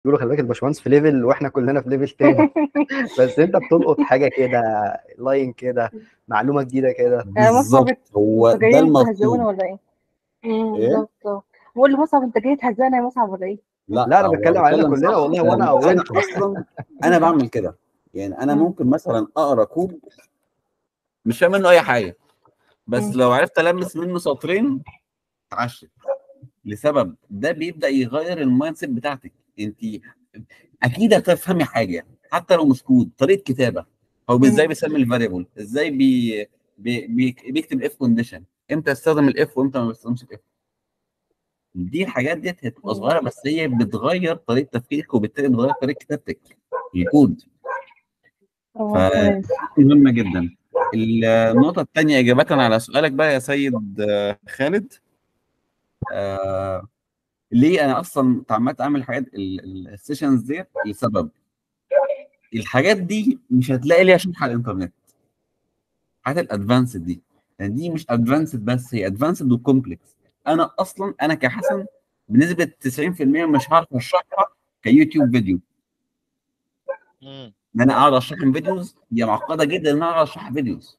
بيقولوا خلي بالك الباشمهندس في ليفل واحنا كلنا في ليفل تاني بس انت بتلقط حاجه كده لاين كده معلومه جديده كده يعني مصعب بالظبط هو انتوا ده جايين تهزقونا المطلوب ولا ايه؟ امم ايه بالظبط اه بقول لمصعب انت جاي تهزقنا يا مصعب ولا ايه؟ لا لا انا هو بتكلم علينا بيتكلم كلنا صح والله وانا انا انا اولكم اصلا انا بعمل كده يعني انا مم. ممكن مثلا اقرا كود مش فاهم منه اي حاجه بس مم. لو عرفت المس منه سطرين اتعشت لسبب ده بيبدا يغير المايند سيت بتاعتك انت اكيد هتفهمي حاجه حتى لو مش كود طريقه كتابه هو مم. ازاي بيسمي الفاريبل ازاي بي بي بي بيكتب اف كونديشن امتى يستخدم الاف وامتى ما بيستخدمش الاف دي الحاجات ديت هتبقى مم. صغيره بس هي بتغير طريقه تفكيرك وبالتالي بتغير طريقه كتابتك الكود اه تمام فمهمه جدا النقطه الثانيه اجابه على سؤالك بقى يا سيد آه، خالد آه ليه انا اصلا اتعمدت اعمل الحاجات السيشنز ديت لسبب الحاجات دي مش هتلاقي ليها شرح على الانترنت الحاجات الادفانسد دي يعني دي مش ادفانسد بس هي ادفانسد وكومبلكس انا اصلا انا كحسن بنسبه 90% مش هعرف اشرحها كيوتيوب فيديو مم. ان انا اقعد اشرح من فيديوز هي معقده جدا ان انا اقعد اشرح فيديوز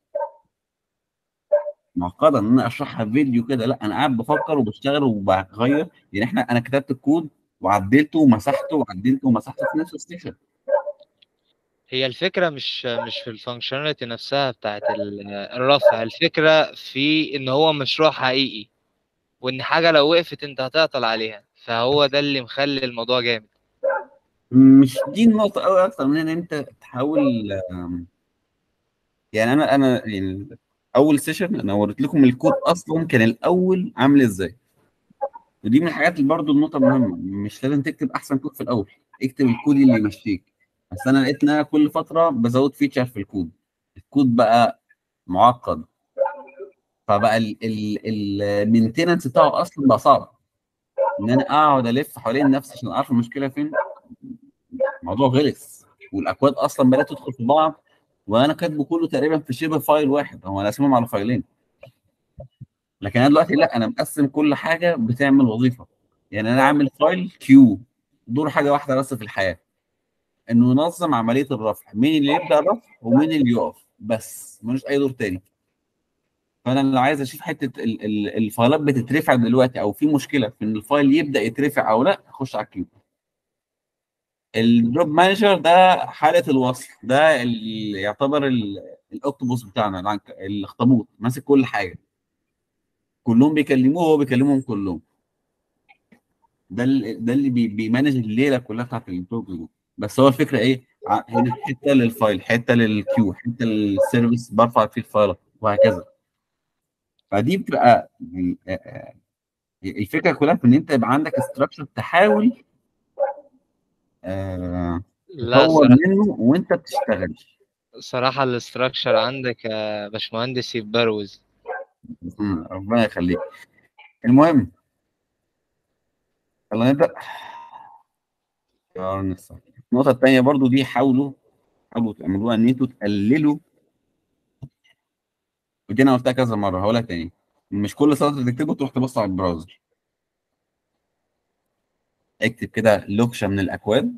معقده ان انا اشرحها فيديو كده لا انا قاعد بفكر وبشتغل وبغير يعني احنا انا كتبت الكود وعدلته ومسحته وعدلته ومسحته في نفس السيشن هي الفكرة مش مش في الفانكشناليتي نفسها بتاعت ال- الرفع الفكرة في ان هو مشروع حقيقي وان حاجة لو وقفت انت هتعطل عليها فهو ده اللي مخلي الموضوع جامد مش دي النقطة قوي أكتر من إن أنت تحاول آم، يعني أنا أنا يعني أول سيشن أنا وريت لكم الكود أصلا كان الأول عامل إزاي ودي من الحاجات اللي برضه النقطة مهمة مش لازم تكتب أحسن كود في الأول اكتب الكود اللي يمشيك بس أنا لقيت إن أنا كل فترة بزود فيتشر في الكود الكود بقى معقد فبقى المينتننس بتاعه أصلا بقى صعب إن أنا أقعد ألف حوالين نفسي عشان أعرف المشكلة فين الموضوع غلس والاكواد اصلا بدات تدخل في بعض وانا كاتبه كله تقريبا في شبه فايل واحد هو انا قاسمهم على فايلين لكن انا دلوقتي لا انا مقسم كل حاجه بتعمل وظيفه يعني انا عامل فايل كيو دور حاجه واحده بس في الحياه انه ينظم عمليه الرفع مين اللي يبدا رفع ومين اللي يقف بس ملوش اي دور تاني فانا لو عايز اشوف حته ال- ال- الفايلات بتترفع دلوقتي او في مشكله في ان الفايل يبدا يترفع او لا اخش على الكيو الدروب مانجر ده حاله الوصل ده اللي يعتبر ال- الاوكتوبوس بتاعنا العنك- الاخطبوط ماسك كل حاجه كلهم بيكلموه وهو بيكلمهم كلهم ده اللي ده اللي بي- بيمانج الليله كلها بتاعت البروجرام بس هو الفكره ايه ع- هنا حته للفايل حته للكيو حته للسيرفيس برفع فيه الفايل وهكذا فدي بتبقى يعني، آه، آه، الفكره كلها في ان انت يبقى عندك استراكشر تحاول آه، لا تطور صراحة, منه وانت بتشتغل صراحة الاستراكشر عندك يا باشمهندس يبروز مم، ربنا يخليك المهم يلا نبدا يا نصر. النقطه الثانيه برضو دي حاولوا حاولوا تعملوها ان انتوا تقللوا ودي انا قلتها كذا مره هقولها تاني مش كل سطر تكتبه تروح تبص على البراوزر اكتب كده لوكشه من الاكواد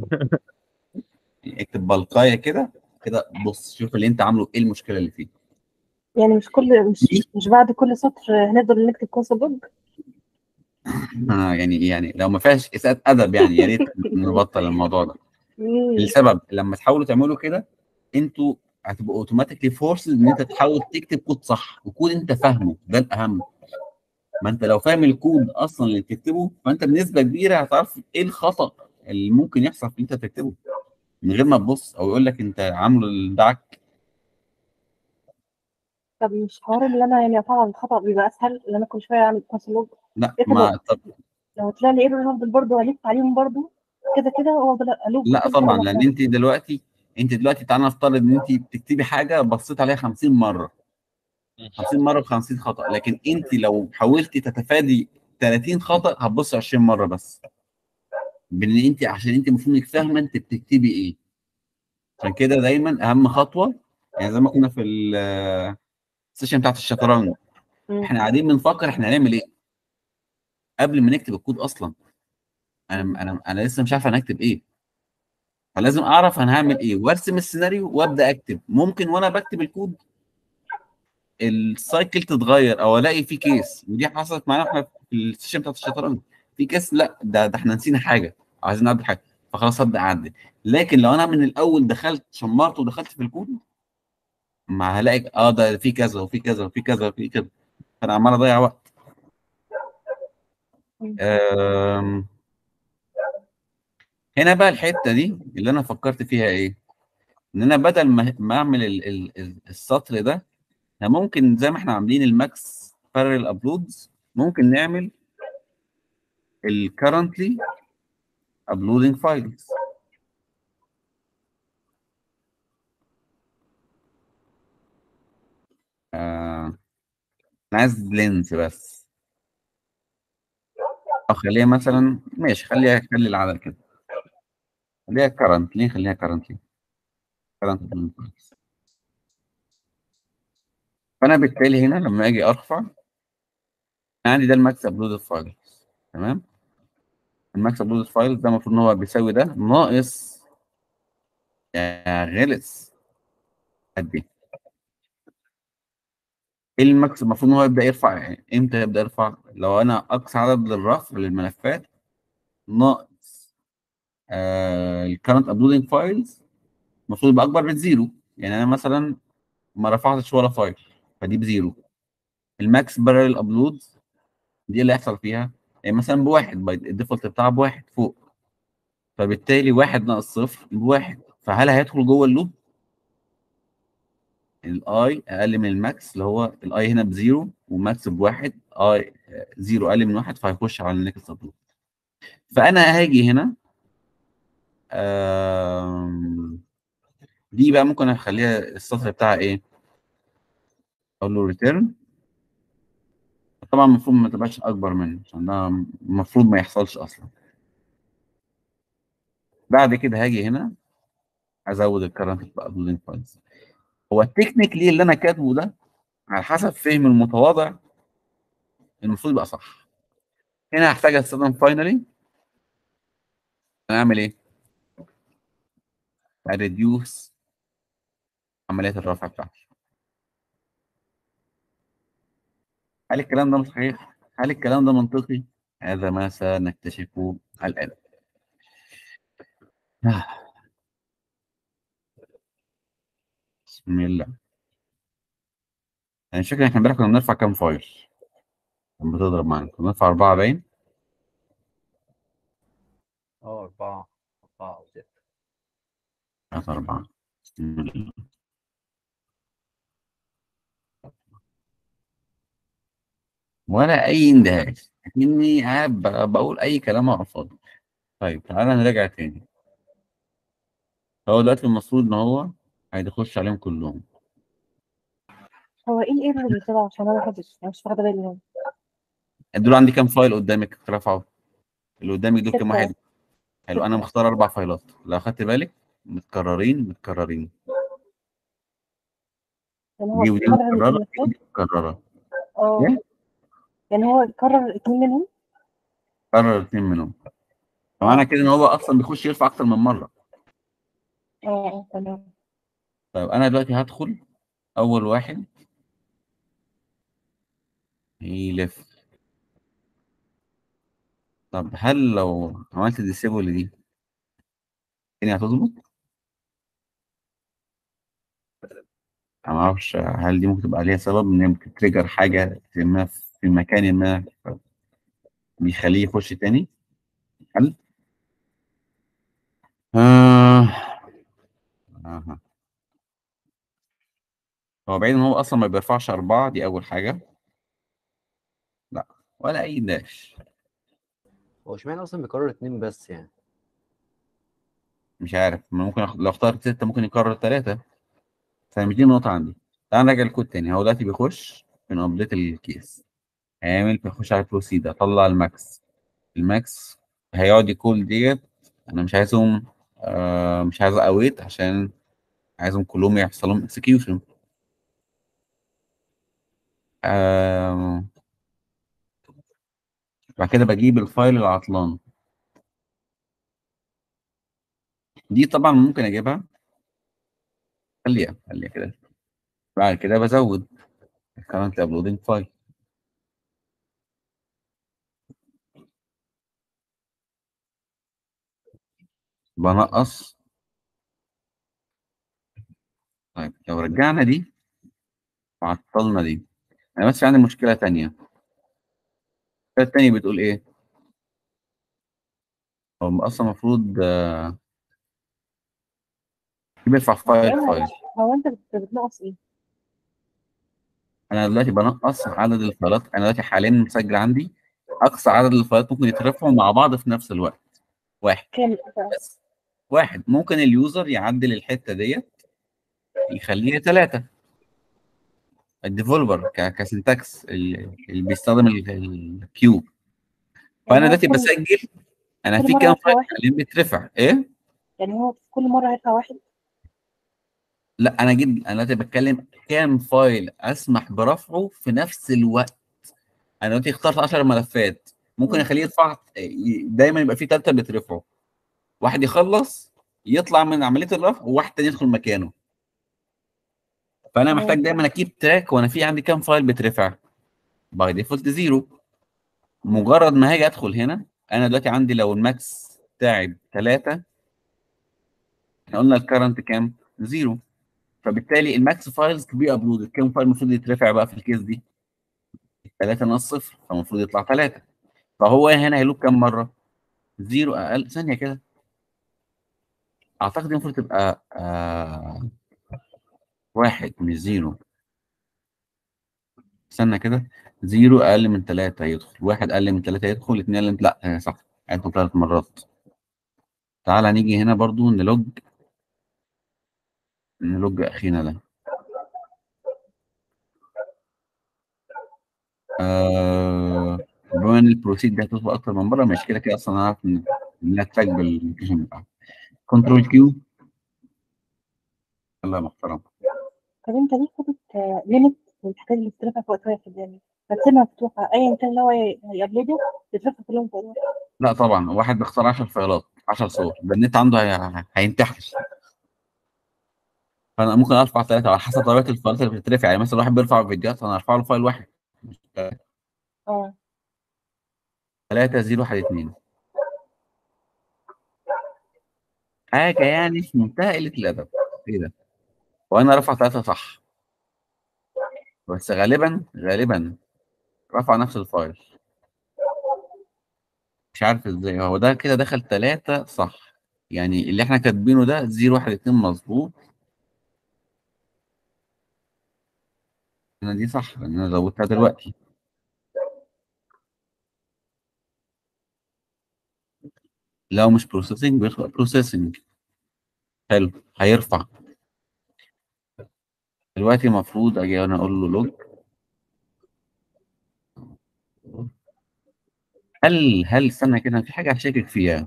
يعني اكتب بلقايه كده كده بص شوف اللي انت عامله ايه المشكله اللي فيه يعني مش كل مش دي مش بعد كل سطر هنفضل نكتب كونسول لوج آه يعني يعني لو ما فيهاش اساءه ادب يعني يا ريت نبطل الموضوع ده مم. السبب لما تحاولوا تعملوا كده انتوا هتبقوا اوتوماتيكلي فورس ان انت تحاول تكتب كود صح وكود انت فاهمه ده الاهم ما انت لو فاهم الكود اصلا اللي بتكتبه فانت بنسبه كبيره هتعرف ايه الخطا اللي ممكن يحصل في اللي انت بتكتبه من غير ما تبص او يقول لك انت عامله الدعك طب مش حوار اللي انا يعني اطلع الخطا بيبقى اسهل ان انا كل شويه اعمل كونسول لوج لا إيه طب ما طب لو طلع لي ايرور هفضل برضه الف عليهم برضه كده كده وافضل الوج لا كل طبعا مره لان واحده انت دلوقتي انت دلوقتي تعالى نفترض ان انت بتكتبي حاجه بصيت عليها 50 مره 50 مره ب 50 خطا لكن انت لو حاولتي تتفادي 30 خطا هتبص 20 مره بس بان انت عشان انت المفروض انك فاهمه انت بتكتبي ايه عشان كده دايما اهم خطوه يعني زي ما كنا في ال- السيشن بتاعت الشطرنج مم. احنا قاعدين بنفكر احنا هنعمل ايه قبل ما نكتب الكود اصلا انا انا انا لسه مش عارف انا هكتب ايه فلازم اعرف انا هعمل ايه وارسم السيناريو وابدا اكتب ممكن وانا بكتب الكود السايكل تتغير او الاقي في كيس ودي حصلت معانا احنا في السيشن بتاعت الشطرنج في كيس لا ده ده احنا نسينا حاجه عايزين نعدل حاجه فخلاص ابدا اعدل لكن لو انا من الاول دخلت شمرت ودخلت في الكود ما هلاقي اه ده في كذا وفي كذا وفي كذا وفي كذا فانا عمال اضيع وقت أم... هنا بقى الحته دي اللي انا فكرت فيها ايه ان انا بدل ما ما اعمل ال... ال... ال- السطر ده احنا ممكن زي ما احنا عاملين الماكس بارل ابلودز ممكن نعمل ال currently uploading files آه... انا عايز لينز بس او خليها مثلا ماشي خليها خلي العدد كده خليها currently خليها currently currently uploading files فانا بالتالي هنا لما اجي ارفع عندي ده الماكس ابلود فايلز تمام الماكس ابلود فايلز ده المفروض ان هو بيساوي ده ناقص يا غلس قد ايه ايه الماكس المفروض ان هو يبدا يرفع يعني امتى يبدا يرفع لو انا اقصى عدد للرفع للملفات ناقص آه الكرنت ابلودنج فايلز المفروض يبقى اكبر من زيرو يعني انا مثلا ما رفعتش ولا فايل فدي بزيرو الماكس بارل ابلود دي اللي هيحصل فيها يعني مثلا بواحد باي الديفولت بتاعها بواحد فوق فبالتالي واحد ناقص صفر بواحد فهل هيدخل جوه اللوب؟ الاي اقل من الماكس اللي هو الاي هنا بزيرو وماكس بواحد اي زيرو اقل من واحد فهيخش على النكست ابلود فانا هاجي هنا آم، دي بقى ممكن اخليها السطر بتاعها ايه؟ اقول له ريتيرن طبعا المفروض ما تبقاش اكبر منه عشان ده المفروض ما يحصلش اصلا بعد كده هاجي هنا ازود الكرنت بقى ابلودنج فايلز هو التكنيكلي اللي انا كاتبه ده على حسب فهم المتواضع المفروض يبقى صح هنا هحتاج استخدم فاينلي انا اعمل ايه؟ ريديوس عمليه الرفع بتاعتي هل الكلام ده صحيح؟ هل الكلام ده منطقي؟ هذا ما سنكتشفه الان آه. بسم الله يعني شكلا احنا امبارح كنا بنرفع كام فايل؟ كان بتضرب معانا كنا بنرفع أربعة باين اه أربعة أربعة أو ستة ثلاثة أربعة بسم الله. ولا أي اندهاش إني قاعد ب- بقول أي كلام على الفاضي طيب تعالى نراجع تاني هو دلوقتي المفروض إن هو هيخش عليهم كلهم هو ايه الايرور اللي طلع عشان انا محدش انا مش واخده بالي منه دول عندي كام فايل قدامك اترفعوا اللي قدامك دول كام ستة. واحد حلو أنا مختار أربع فايلات لو أخدت بالك متكررين متكررين يعني هو دي ودي كرر متكررة الملفات ودي متكررة اه إيه؟ يعني هو كرر اتنين منهم كرر اتنين منهم فمعنى كده إن هو أصلا بيخش يرفع أكتر من مرة اه اه تمام طيب انا دلوقتي هدخل اول واحد يلف طب هل لو عملت ديسيبل دي الدنيا هتظبط؟ انا ما اعرفش هل دي ممكن تبقى ليها سبب ان هي ممكن تريجر حاجه ما في مكان ما بيخليه يخش تاني هل؟ آه. آه. هو بعيد ان هو اصلا ما بيرفعش اربعه دي اول حاجه لا ولا اي داش هو اشمعنى أصلا بيكرر اتنين بس يعني مش عارف ما ممكن أخ... لو اخترت ستة ممكن يكرر ثلاثة فمش دي النقطة عندي تعال نرجع الكود تاني هو دلوقتي بيخش من ابديت الكيس هيعمل بيخش على البروسيد اطلع الماكس الماكس هيقعد يقول ديت انا مش عايزهم آه مش عايز اويت عشان عايزهم كلهم يحصل لهم اكسكيوشن آه بعد كده بجيب الفايل العطلان دي طبعا ممكن اجيبها خليها خليها كده بعد كده بزود currently uploading file بنقص طيب لو رجعنا دي وعطلنا دي انا بس في عندي مشكلة تانية المشكلة التانية بتقول ايه هو اصلا المفروض آه، بيرفع فايل فايل هو انت بت- بتنقص ايه؟ انا دلوقتي بنقص عدد الفايلات انا دلوقتي حاليا مسجل عندي اقصى عدد الفايلات ممكن يترفعوا مع بعض في نفس الوقت واحد كام بس واحد ممكن اليوزر يعدل الحته ديت يخليها ثلاثه الديفلوبر ك- كسنتكس ال- اللي بيستخدم ال- الكيو فانا يعني هو دلوقتي كل- بسجل انا كل في مرة كام يرفع فايل واحد؟ حاليا بيترفع ايه يعني هو كل مرة هيرفع واحد لا انا جد انا دلوقتي بتكلم كام فايل اسمح برفعه في نفس الوقت انا دلوقتي اخترت 10 ملفات ممكن مم. اخليه يرفع دايما يبقى في ثلاثه بيترفعوا واحد يخلص يطلع من عمليه الرفع وواحد تاني يدخل مكانه فانا تمام. محتاج دايما اكيب تراك وانا في عندي كام فايل بيترفع باي ديفولت زيرو مجرد ما هاجي ادخل هنا انا دلوقتي عندي لو الماكس بتاعي ثلاثه احنا قلنا الكرنت كام؟ زيرو فبالتالي الماكس فايلز بي ابلود كام فايل المفروض يترفع بقى في الكيس دي؟ 3 ناقص صفر فالمفروض يطلع 3 فهو هنا هيلوب كام مره؟ زيرو اقل ثانيه كده اعتقد دي المفروض تبقى آه واحد مش زيرو استنى كده زيرو اقل من 3 يدخل واحد اقل من 3 يدخل اثنين اقل من لا آه، صح هيدخل ثلاث مرات تعالى نيجي هنا برضو نلوج نلوج اخينا ده آه بما ان البروسيد دي هتطلع اكتر من مره مش كده كده اصلا انا عارف ان انها تراك باللوكيشن بتاعها كنترول كيو الله محترم طب انت ليه حاطط ليميت للحاجات اللي بتترفع في وقت واحد يعني فتسيبها مفتوحة ايا كان اللي هو هيابلوده يترفع كلهم في وقت واحد لا طبعا واحد بيختار 10 فايلات 10 صور ده النت عنده هي... هينتحر فانا ممكن ارفع ثلاثه على حسب طبيعه الفايلات اللي بتترفع يعني مثلا واحد بيرفع فيديوهات انا ارفع له فايل واحد اه 3 0 1 2 حاجه يعني في منتهى قله الادب ايه ده وانا رفع ثلاثه صح بس غالبا غالبا رفع نفس الفايل مش عارف ازاي هو ده كده دخل ثلاثة صح يعني اللي احنا كاتبينه ده 0 1 2 مظبوط انا دي صح لان انا زودتها دلوقتي لو مش بروسيسنج بيدخل بروسيسنج حلو هيرفع دلوقتي المفروض اجي انا اقول له لوج هل هل استنى كده في حاجه انا شاكك فيها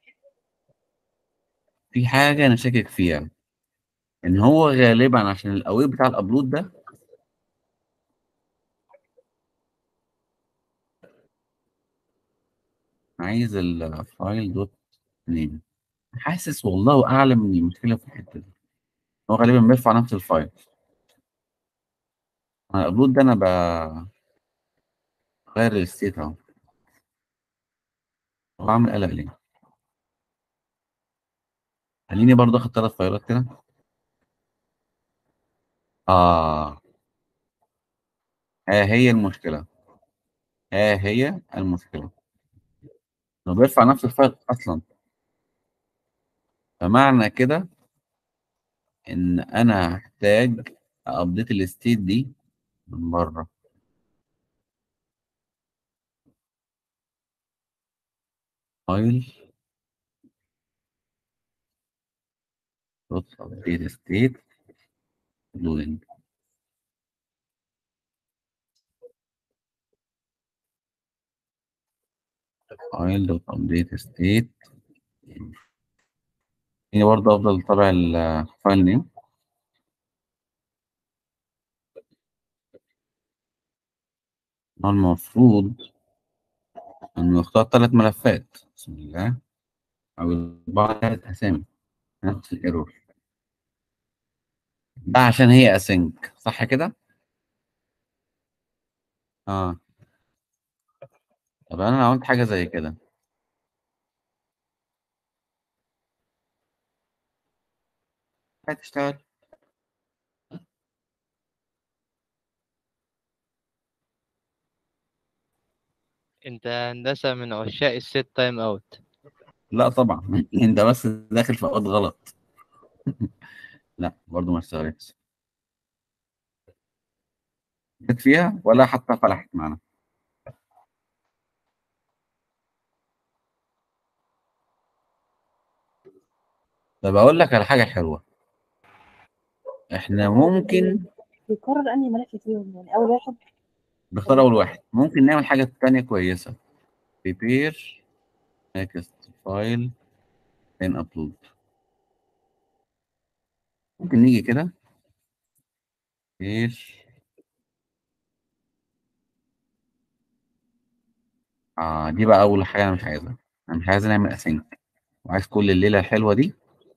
في حاجه انا شاكك فيها ان هو غالبا عشان الاوير بتاع الابلود ده عايز الفايل دوت نيم حاسس والله اعلم ان المشكله في الحته دي هو غالبا بيرفع نفس الفايل انا الابلود ده انا بغير الستيت اهو بعمل قلق ليه خليني برضه اخد ثلاث فايلات كده اه ها هي المشكله ها هي المشكله لو بيرفع نفس الفايل اصلا فمعنى كده ان انا هحتاج ابديت الستيت دي من بره فايل دوت ابديت ستيت لودنج فايل دوت ابديت ستيت هي برضه افضل طبع الفايل نيم هو المفروض انه نختار ثلاث ملفات بسم الله او بعض ثلاث اسامي نفس الايرور ده عشان هي اسync صح كده؟ اه طب انا لو عملت حاجه زي كده هتشتغل انت هندسة من عشاق الست تايم اوت لا طبعا انت بس داخل في اوقات غلط لا برضه ما اشتغلتش جت فيها ولا حتى فلحت معانا طب اقول لك على حاجه حلوه احنا ممكن بيقرر انهي ملف فيهم يعني اول واحد نختار اول واحد ممكن نعمل حاجه تانية كويسه prepare next file then upload ممكن نيجي كده prepare اه دي بقى اول حاجه انا مش عايزها انا مش عايز نعمل async وعايز كل الليله الحلوه دي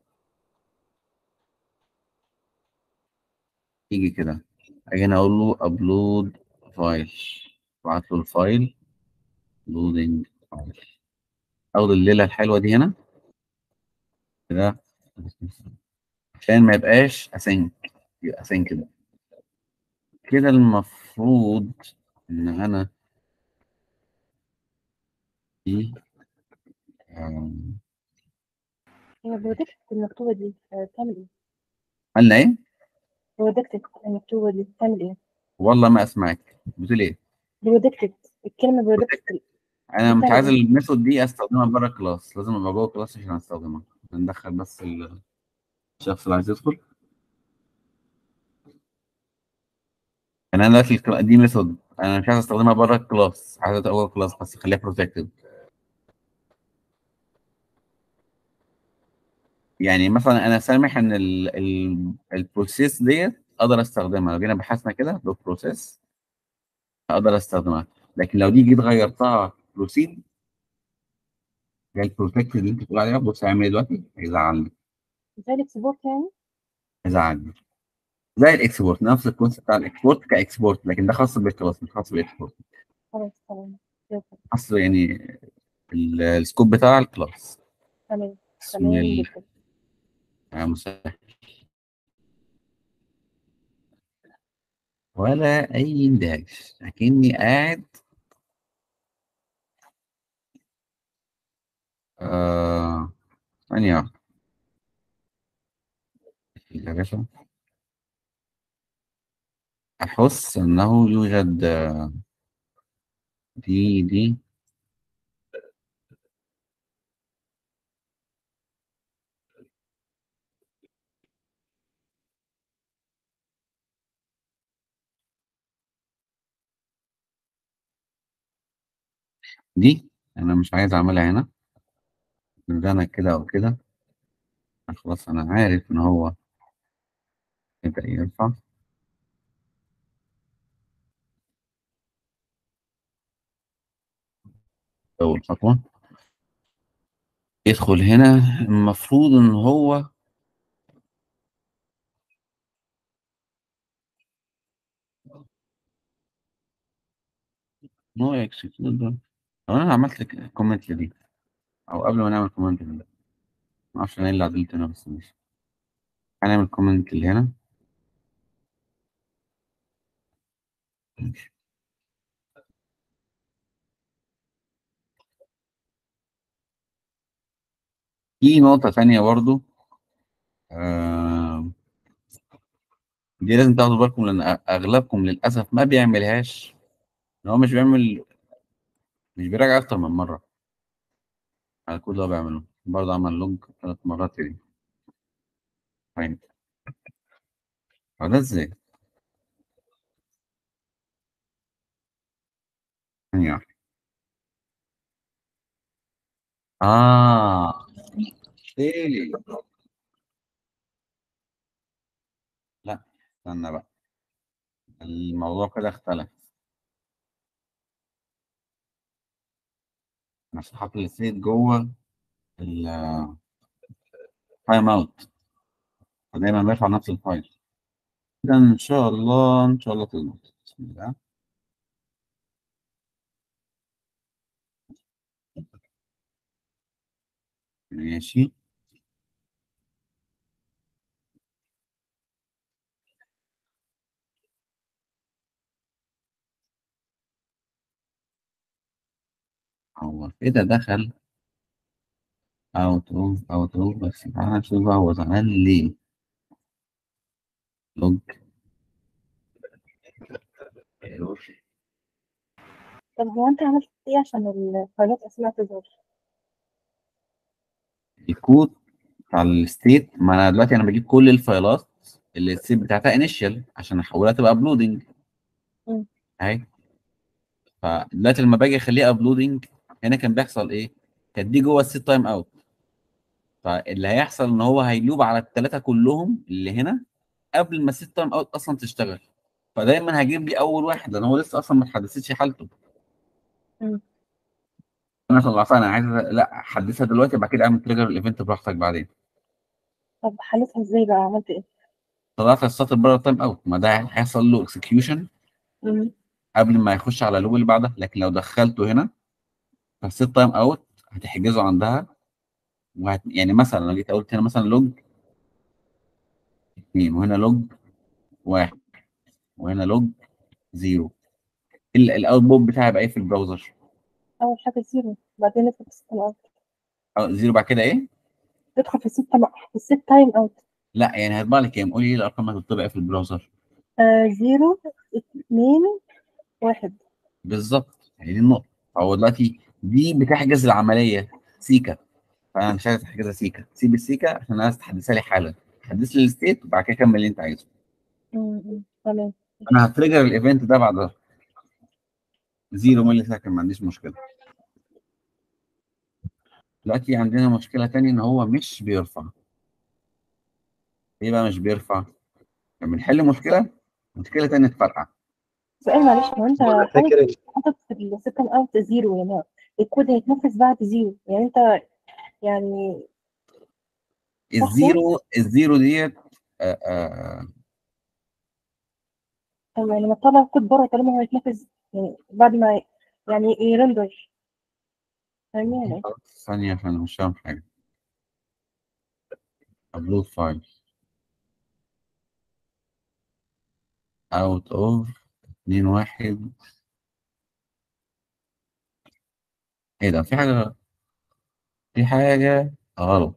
يجي كده اجي انا اقول له ابلود فايل ابعت له الفايل لودنج فايل اخد الليله الحلوه دي هنا كده عشان ما يبقاش اسync يبقى async كده كده المفروض ان انا دي آم، هي البرودكت المكتوبه دي آه، بتعمل ايه؟ قلنا ايه البرودكت المكتوبه دي بتعمل ايه؟ والله ما اسمعك بتقول ايه برودكتد الكلمه برودكت انا مش بتعمل عايز إيه؟ الميثود دي استخدمها بره الكلاس لازم ابقى جوه الكلاس عشان استخدمها ندخل بس ال- الشخص اللي عايز يدخل يعني انا دلوقتي الكلا- دي ميثود انا مش عايز استخدمها بره الكلاس عايز تبقى جوه الكلاس بس خليها بروتكتد يعني مثلا انا سامح ان ال ال البروسيس ديت اقدر استخدمها لو جينا بحثنا كده لو بروسيس اقدر استخدمها لكن لو دي جيت غيرتها بروسيد زي البروتكتد اللي انت بتقول عليها بص هيعمل ايه دلوقتي هيزعلني زي الاكسبورت يعني هيزعلني زي الاكسبورت نفس الكونسيبت بتاع الاكسبورت كاكسبورت لكن ده خاص بالكلاس مش خاص بالاكسبورت خلاص تمام شكراً. خاص يعني ال- السكوب بتاع الكلاس تمام بسم تمام الله جدا يا مسهل ولا اي اندهاش اكني قاعد آه ثانية واحدة يا باشا أحس أنه يوجد آه، دي دي دي أنا مش عايز أعملها هنا ده أنا كده أو كده خلاص أنا عارف إن هو يبدأ يرفع أول خطوة يدخل هنا المفروض إن هو نو اكسكيوت ده طب أنا عملت كومنت لدي أو قبل ما نعمل كومنت لدي معرفش أنا إيه اللي عدلت هنا بس ماشي هنعمل كومنت اللي هنا ماشي. في نقطة تانية برضو آه دي لازم تاخدوا بالكم لأن أغلبكم للأسف ما بيعملهاش إن هو مش بيعمل مش بيراجع أكتر من مرة على كل اللي هو بيعمله برضه عمل لوج ثلاث مرات تاني طيب هو ده ازاي؟ ثانية واحدة آه إيه لا استنى بقى الموضوع كده اختلف أنا عشان حاطط السيد جوه ال تايم اوت فدايما برفع نفس الفايل كده ان شاء الله ان شاء الله تظبط بسم الله ماشي هو كده دخل اوت اوف اوت اوف بس تعالى نشوف بقى هو زعلان ليه لوج طب هو انت عملت ايه عشان الفايلات اسمها تظهر؟ الكود بتاع الستيت ما انا دلوقتي انا بجيب كل الفايلات اللي الستيت بتاعتها انيشال عشان احولها تبقى ابلودنج مم. اهي فدلوقتي لما باجي اخليها ابلودنج هنا كان بيحصل ايه؟ كانت دي جوه السيت تايم اوت فاللي هيحصل ان هو هيلوب على الثلاثه كلهم اللي هنا قبل ما السيت تايم اوت اصلا تشتغل فدايما هجيب لي اول واحد لان هو لسه اصلا ما اتحدثتش حالته مم. انا طلعتها انا عايز لا احدثها دلوقتي بعد كده اعمل تريجر الايفنت براحتك بعدين طب حلتها ازاي بقى عملت ايه؟ طلعت السطر بره التايم اوت ما ده هيحصل له اكسكيوشن مم. قبل ما يخش على اللوب اللي بعدها لكن لو دخلته هنا فالسيت تايم اوت هتحجزه عندها وهت... يعني مثلا لو جيت قلت هنا مثلا لوج اثنين وهنا لوج واحد وهنا لوج زيرو الاوتبوت بتاعي يبقى ايه في البراوزر اول حاجه زيرو بعدين ندخل في السيستم اوت أو زيرو بعد كده ايه تدخل في السيستم في السيت تايم اوت لا يعني هيطبع لي كام قولي لي الارقام اللي هتطبع في البراوزر آه زيرو اتنين واحد بالظبط هي دي النقطه هو دلوقتي دي بتحجز العمليه سيكا فانا مش عايز احجزها سيكا سيب السيكا عشان انا عايز تحدثها لي حالا حدث لي الستيت وبعد كده كمل اللي انت عايزه مم. مم. تمام انا هتريجر الايفنت ده بعد زيرو ملي سكند ما عنديش مشكله دلوقتي عندنا مشكله تانية ان هو مش بيرفع ليه بقى مش بيرفع لما بنحل مشكله مشكله تانية تفرقع سؤال معلش هو انت انا حاطط فاكر حاطط في السيستم اوت زيرو يعني الكود هيتنفذ بعد زيرو يعني انت يعني صح الزيرو الزيرو ديت آه، آه، طب يعني لما تطلع الكود بره طالما هو هيتنفذ يعني بعد ما يعني يرندر فاهمني ولا ايه؟ ثانيه عشان مش فاهم حاجه ابلود فايل اوت اوف 2 1 ايه ده في حاجه في حاجه غلط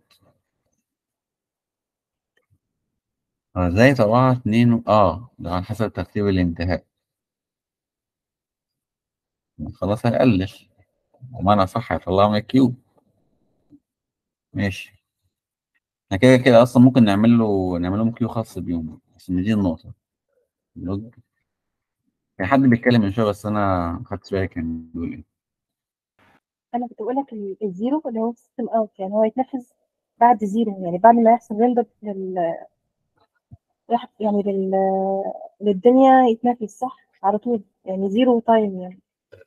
هو ازاي طبعا اتنين و... اه ده على حسب ترتيب الانتهاء خلاص هيقلش ومعنى صح هيطلعه من الكيو ماشي احنا كده كده اصلا ممكن نعمل له نعمل لهم كيو خاص بيهم بس مش دي النقطة لوج كان حد بيتكلم من شوية بس انا ما خدتش بالي كان بيقول ايه انا كنت بقول لك ال- الزيرو اللي هو سيستم اوت يعني هو يتنفذ بعد زيرو يعني بعد ما يحصل ريندر لل يح- يعني لل... للدنيا يتنفذ صح على طول يعني زيرو تايم يعني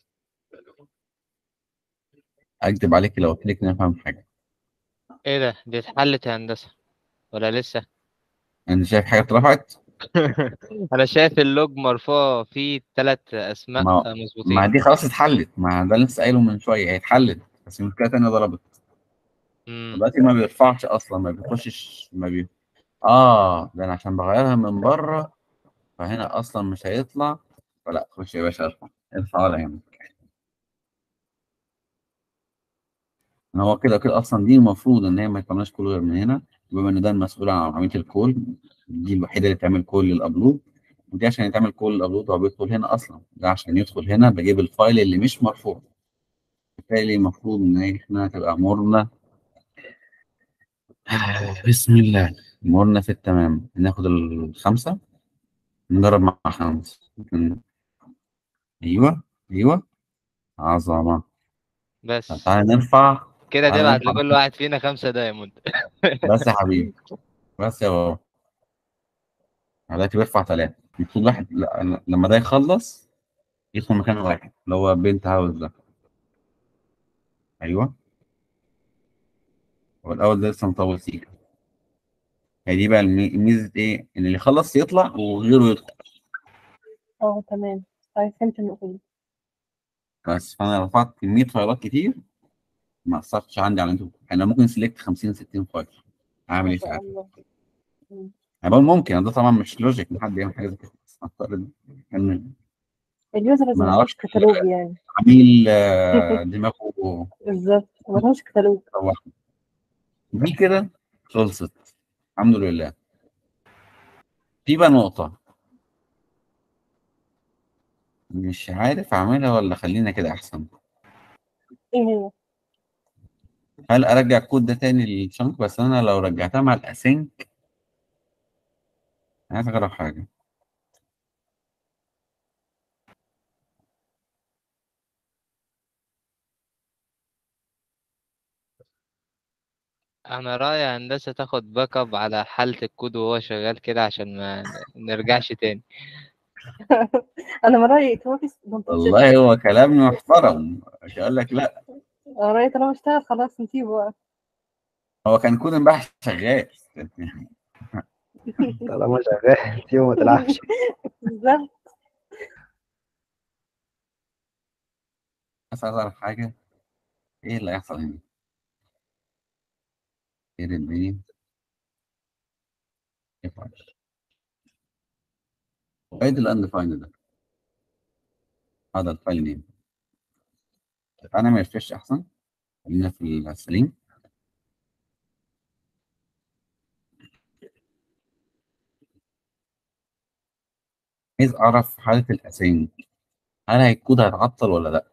اكدب عليك لو قلت لك إني افهم حاجة ايه ده دي اتحلت يا هندسة ولا لسه انت شايف حاجة اترفعت انا شايف اللوج مرفوع فيه ثلاث اسماء ما- آه، ما مظبوطين دي خلاص اتحلت ما ده لسه قايله من شوية هي اتحلت بس المشكلة تانية ضربت مم. دلوقتي ما بيرفعش اصلا ما بيخشش ما بي اه ده انا عشان بغيرها من بره فهنا اصلا مش هيطلع فلا خش يا باشا ارفع ارفع ولا يهمك ان هو كده كده اصلا دي المفروض ان هي ما تعملش كول غير من هنا بما ان ده المسؤول عن عمليه الكول دي الوحيده اللي تعمل كول للابلود ودي عشان يتعمل كول للابلود هو بيدخل هنا اصلا ده عشان يدخل هنا بجيب الفايل اللي مش مرفوع بالتالي المفروض ان احنا تبقى امورنا بسم الله امورنا في التمام ناخد الخمسه نجرب مع خمسه ممكن- ايوه ايوه عظمه بس تعالى نرفع كده تعالى تبعت نرفع. لكل واحد فينا خمسة دايموند بس يا حبيبي بس يا بابا دلوقتي بيرفع ثلاثة المفروض واحد لا- لما ده يخلص يدخل مكان واحد اللي هو بنت هاوس ده ايوه هو الاول ده لسه مطول سيكا هي دي بقى المي- ميزه ايه ان اللي يخلص يطلع وغيره يدخل اه تمام طيب فهمت النقطة دي بس فانا رفعت كميه فايلات كتير ما اثرتش عندي على انتوا انا ممكن سيلكت 50 60 فايل اعمل ما ايه شاء ساعتها الله مم. انا بقول ممكن ده طبعا مش لوجيك ان حد يعمل حاجه زي كده بس افترض ان اليوزرز ما ما نعرفش لهمش كتالوج يعني عميل آه، دماغه بالظبط ما لهمش كتالوج روح دي كده خلصت الحمد لله في بقى نقطة مش عارف أعملها ولا خلينا كده أحسن ايه هي هل أرجع الكود ده تاني للشنك بس أنا لو رجعتها مع الأسync عايز أجرب حاجة انا رأيي يا هندسة تاخد باك اب على حالة الكود وهو شغال كده عشان ما نرجعش تاني انا من رايي توفيس دونت والله هو كلام محترم مش هقول لك لا انا رايي طالما اشتغل خلاص نسيبه بقى هو كان كود امبارح شغال طالما شغال سيبه ما تلعبش بالظبط بس عايز أعرف حاجة إيه اللي هيحصل هنا؟ إيه الدنيا؟ إيه فايل؟ فايد الأندفايند ده هذا الفايل نيم أنا ما يفرش أحسن خلينا في السليم عايز أعرف حالة الأسين هل الكود هيتعطل ولا لأ؟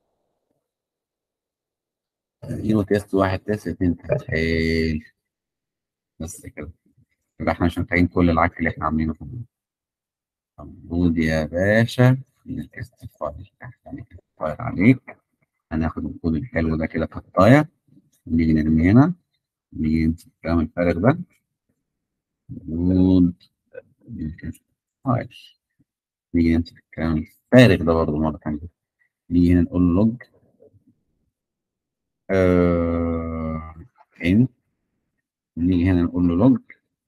زيرو تيست واحد تيست اتنين تيست حلو بس كده يبقى احنا مش محتاجين كل العك اللي احنا عاملينه في الموضوع. موجود يا باشا من التيست فايل يعني فايل عليك هناخد الكود الحلو ده كده قطاية نيجي نرمي هنا نيجي نمسك الكلام الفارغ ده موجود من التيست فايل نيجي نمسك الكلام الفارغ ده برضه مرة تانية نيجي هنا نقول له لوج آه ان نيجي هنا نقول له لوج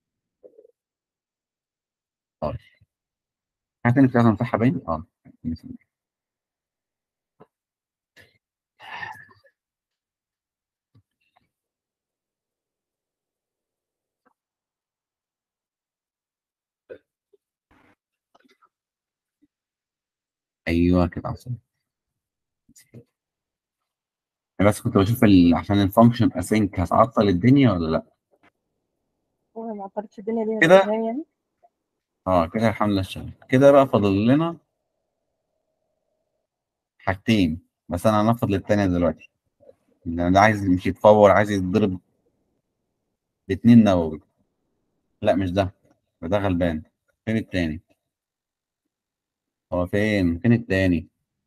طيب حاجة تانية بتاعت مساحة باين اه ايوه كده عشان بس كنت بشوف ال... عشان الفانكشن اسync هتعطل الدنيا ولا لا هو ما عطلتش الدنيا ليه كده؟ إزاي يعني اه كده الحمد لله اشتغل كده بقى فاضل لنا حاجتين بس انا هنفض للتانية دلوقتي لان ده عايز مش يتفور عايز يتضرب باتنين نووي لا مش ده ده غلبان فين التاني هو فين فين التاني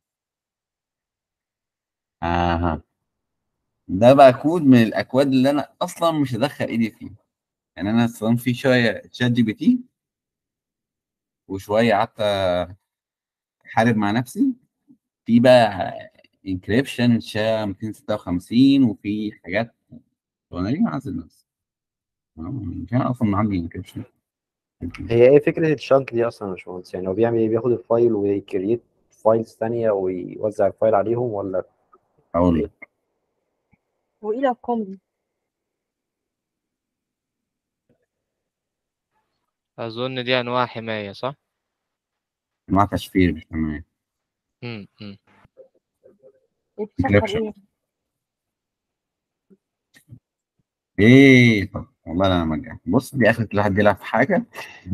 اها ده بقى كود من الاكواد اللي انا اصلا مش هدخل ايدي فيه يعني انا استخدمت فيه شويه تشات جي بي تي وشويه قعدت احارب مع نفسي في بقى انكريبشن شا 256 وفي حاجات وانا ليه معزل نفسي؟ آه، مش انا اصلا عندي انكريبشن هي ايه فكره الشانك دي اصلا يا باشمهندس يعني هو بيعمل ايه بياخد الفايل ويكريت فايلز ثانيه ويوزع الفايل عليهم ولا اقول لك وايه الارقام دي اظن دي انواع حماية صح مع تشفير مش تمام امم أمم. ايه بتشغل Encryption. ايه ايه طب والله انا مجال بص دي اخرة الواحد بيلعب في حاجه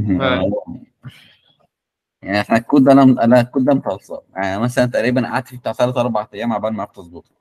يعني احنا الكود ده انا انا الكود ده متوصل يعني مثلا تقريبا قعدت فيه بتاع ثلاث اربع ايام عبال ما عرفت اظبطه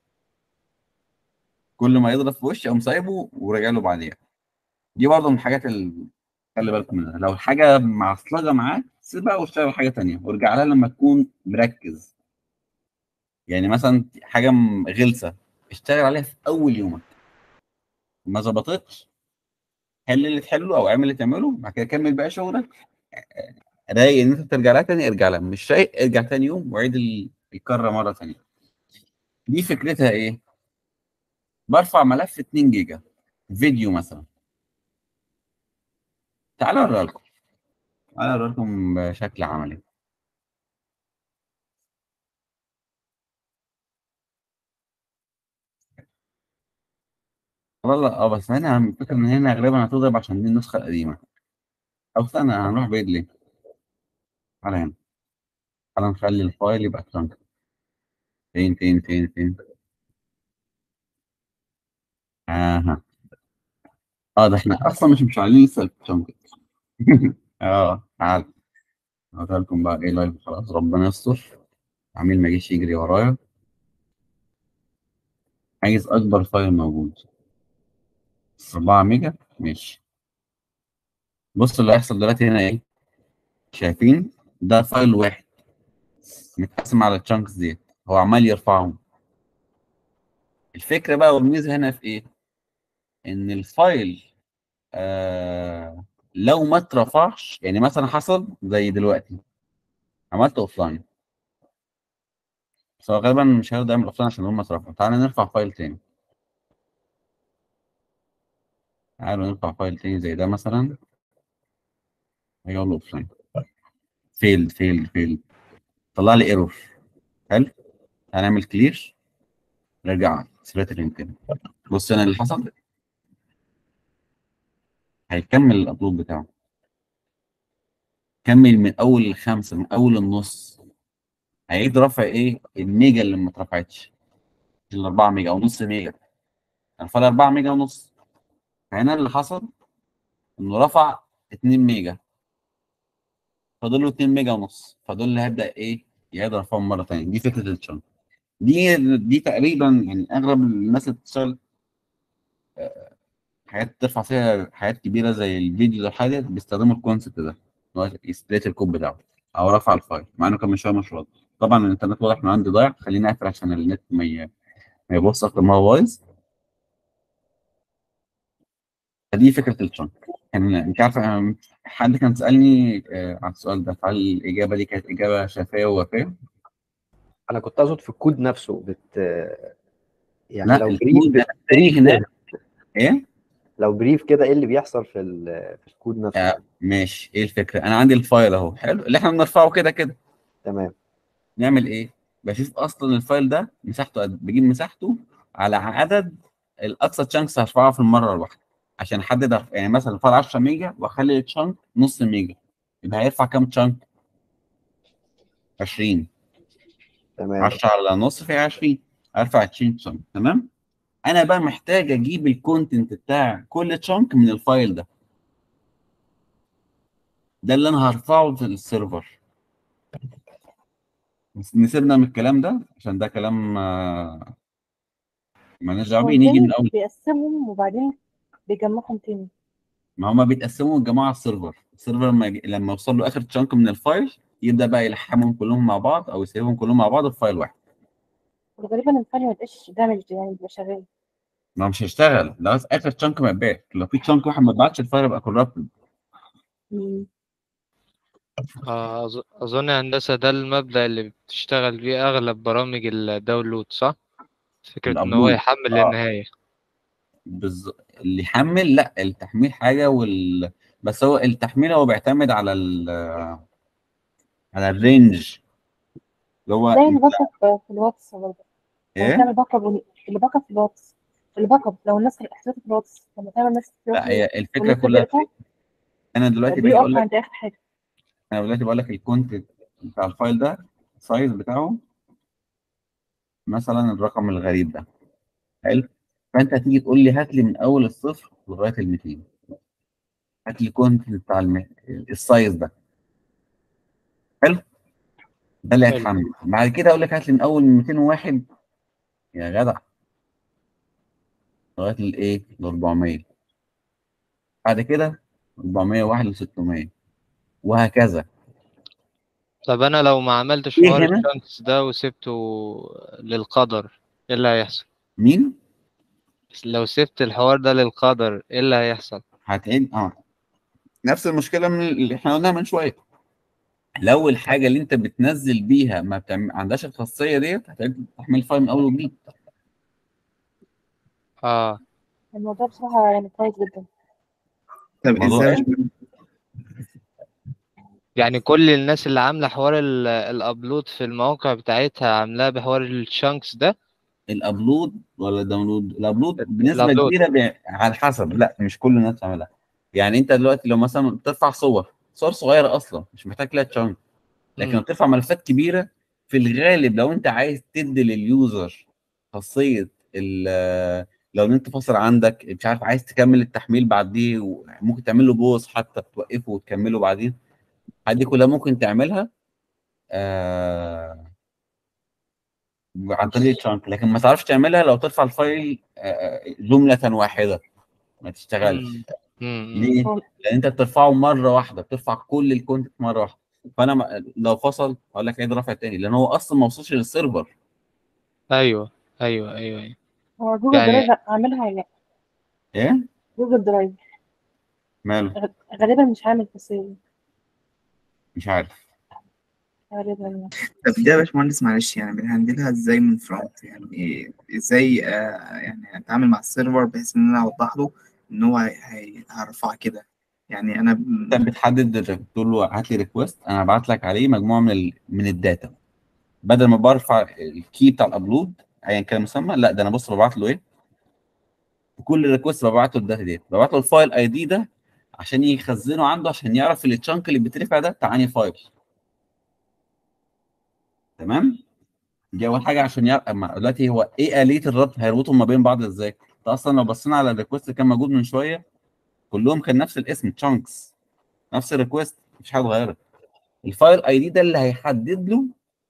كل ما يضرب في وشي اقوم سايبه وراجع له بعديها دي برضه من الحاجات اللي خلي بالكم منها لو الحاجه معصلجه معاك سيبها واشتغل حاجه تانية وارجع لها لما تكون مركز يعني مثلا حاجه م- غلسه اشتغل عليها في اول يومك ما ظبطتش حل اللي تحله او اعمل اللي تعمله بعد كده كمل بقى شغلك رايق ان انت ترجع لها تاني ارجع لها مش رايق ارجع تاني يوم وعيد ال- الكره مره تانية دي فكرتها ايه برفع ملف 2 جيجا فيديو مثلا تعالوا اوريها لكم تعالوا اوريها لكم بشكل عملي والله اه بس هنا الفكرة ان هنا غالبا هتضرب عشان دي النسخة القديمة او استنى هنروح بعيد ليه؟ تعالى هنا تعالى نخلي الفايل يبقى ترانك فين فين فين فين اها اه ده احنا اصلا مش مشغلين لسه الترانك اه تعال هقول لكم بقى ايه لايف خلاص ربنا يستر عميل ما يجيش يجري ورايا عايز اكبر فايل موجود 4 ميجا ماشي بص اللي هيحصل دلوقتي هنا ايه شايفين ده فايل واحد متقسم على الشانكس ديت هو عمال يرفعهم الفكره بقى والميزه هنا في ايه ان الفايل آه لو ما اترفعش يعني مثلا حصل زي دلوقتي عملت اوف لاين بس هو غالبا مش هيرضى يعمل اوف لاين عشان هم اترفعوا تعالى نرفع فايل تاني تعالوا نرفع فايل تاني زي ده مثلا هيقول له اوف لاين فيلد فيلد فيلد طلع لي ايرور حلو هنعمل كلير نرجع ثريترين تاني بص هنا اللي حصل هيكمل الابلود بتاعه كمل من اول الخمسه من اول النص هيعيد رفع ايه الميجا اللي ما اترفعتش ال 4 ميجا او نص ميجا رفع 4 ميجا ونص هنا اللي حصل انه رفع 2 ميجا فاضل له 2 ميجا ونص فدول اللي هيبدا ايه يعيد رفعهم مره ثانيه دي فكره الشنط دي دي تقريبا يعني اغلب الناس اللي بتشتغل آه، حاجات ترفع فيها حاجات كبيره زي الفيديو ده حاجه بيستخدموا الكونسبت ده ان هو يسبليت الكود بتاعه او رفع الفايل مع انه كان مش فاهم مشروع طبعا الانترنت واضح من عندي ضايع خليني اقفل عشان النت ما ي- ما يبص اكتر ما هو بايظ فدي فكره الشنك كان انت عارفه آه، حد كان سالني آه، على السؤال ده فهل الاجابه دي كانت اجابه شافيه ووافيه؟ انا كنت اقصد في الكود نفسه بت يعني لا لو الكود بريف ده بريف هنا ايه؟ لو بريف كده ايه اللي بيحصل في ال- في الكود نفسه آه، ماشي ايه الفكره؟ انا عندي الفايل اهو حلو اللي احنا بنرفعه كده كده تمام نعمل ايه؟ بشوف اصلا الفايل ده مساحته قد بجيب مساحته على عدد الاقصى تشانكس هرفعها في المره الواحده عشان احدد أرف- يعني مثلا الفايل 10 ميجا واخلي التشانك نص ميجا يبقى هيرفع كام تشانك؟ 20 تمام 10 على نص في 20 ارفع 20 تشانك تمام؟ انا بقى محتاج اجيب الكونتنت بتاع كل تشانك من الفايل ده ده اللي انا هرفعه في السيرفر بس نسيبنا من الكلام ده عشان ده كلام آه، مالناش دعوه هو بيه نيجي التاني من اول بيقسمهم وبعدين بيجمعهم تاني ما هما بيتقسموا الجماعه على السيرفر السيرفر لما يجي- لما يوصل له اخر تشانك من الفايل يبدا بقى يلحمهم كلهم مع بعض او يسيبهم كلهم مع بعض في فايل واحد وغالبا الفايل ما يبقاش دامج يعني بيبقى شغال ما هو مش هيشتغل لو اخر تشانك ما اتباعش لو في تشانك واحد ما اتباعش الفايل يبقى كورابتد مم. آه، أظ- أظن يا هندسة ده المبدأ اللي بتشتغل بيه أغلب برامج الداونلود صح؟ فكرة إن هو الابلود يحمل اه للنهاية بز... اللي يحمل لا التحميل حاجه وال بس هو التحميل هو بيعتمد على ال... على الرينج اللي هو زي انت الباك اب في الواتس برضه لما ايه تعمل باك اب ون- الباك اب في الواتس الباك اب لو الناس احتفظت في الواتس لما تعمل ناس لا احتفظت هي الفكره والناس كلها في تقطع إيه؟ انا دلوقتي باجي بيقف اقول لك عند اخر حاجه انا دلوقتي بقول لك الكونتنت بتاع الفايل ده السايز بتاعه مثلا الرقم الغريب ده حلو فانت هتيجي تقول لي هات لي من اول الصفر لغايه ال 200 هات لي الكونتنت بتاع الم... السايز ده حلو ده اللي حلو هيتحمل بعد كده اقول لك هات لي من اول 201 يا جدع لغايه الايه ل 400 بعد كده 401 ل 600 وهكذا طب أنا لو ما عملتش ايه حوار هنا الشانكس ده وسبته للقدر إيه اللي هيحصل؟ مين لو سبت الحوار ده للقدر إيه اللي هيحصل؟ هتعيد اه نفس المشكله من اللي احنا قلناها من شويه لو الحاجه اللي انت بتنزل بيها ما بتعمل عندهاش الخاصيه ديت هتعيد تحميل فايل من اول وجديد آه الموضوع بصراحه يعني كويس جدا طب الموضوع ازاي ايه مش يعني كل الناس اللي عامله حوار ال- الابلود في المواقع بتاعتها عاملاها بحوار الشانكس ده الابلود ولا الداونلود الابلود بنسبه الأبلود. كبيره ب... على حسب لا مش كل الناس بتعملها يعني انت دلوقتي لو مثلا بترفع صور صور صغيره اصلا مش محتاج لها تشانك لكن لو مم. بترفع ملفات كبيره في الغالب لو انت عايز تدي لليوزر خاصيه ال- لو انت فاصل عندك مش عارف عايز تكمل التحميل بعديه ممكن تعمل له بوز حتى توقفه وتكمله بعدين دي كلها ممكن تعملها آه عن طريق الشانك لكن ما تعرفش تعملها لو ترفع الفايل آه، جملة واحدة ما تشتغلش مم. مم. ليه؟ لأن أنت بترفعه مرة واحدة بترفع كل الكونتنت مرة واحدة فأنا ما- لو فصل هقول لك عيد رفع تاني لأن هو أصلا ما وصلش للسيرفر ايوه ايوه ايوه ايوه هو جوجل يعني- درايف عاملها ولا لا؟ إيه؟ جوجل درايف ماله؟ غالبا مش عامل تسويق مش عارف غالبا طب ده يا باشمهندس معلش يعني بنهندلها ازاي من فرونت يعني ازاي آه يعني اتعامل مع السيرفر بحيث ان انا اوضح له ان هو هي- هي- هرفع كده يعني انا ب- أنت بتحدد الريك- تقول له هات لي ريكوست أنا هبعت لك عليه مجموعة من ال... من الداتا بدل ما برفع الكي بتاع الأبلود أيا كان المسمى لا ده أنا بص ببعت له إيه؟ في كل ريكوست ببعت له الداتا ديت ببعت له الفايل اي دي ده عشان يخزنه عنده عشان يعرف التشانك اللي بيترفع ده بتاع انهي فايل تمام دي اول حاجه عشان يعرف اما دلوقتي هو ايه اليه الربط هيربطهم ما بين بعض ازاي انت اصلا لو بصينا على الريكوست اللي كان موجود من شويه كلهم كان نفس الاسم تشانكس نفس الريكوست مفيش حاجه اتغيرت الفايل اي دي ده اللي هيحدد له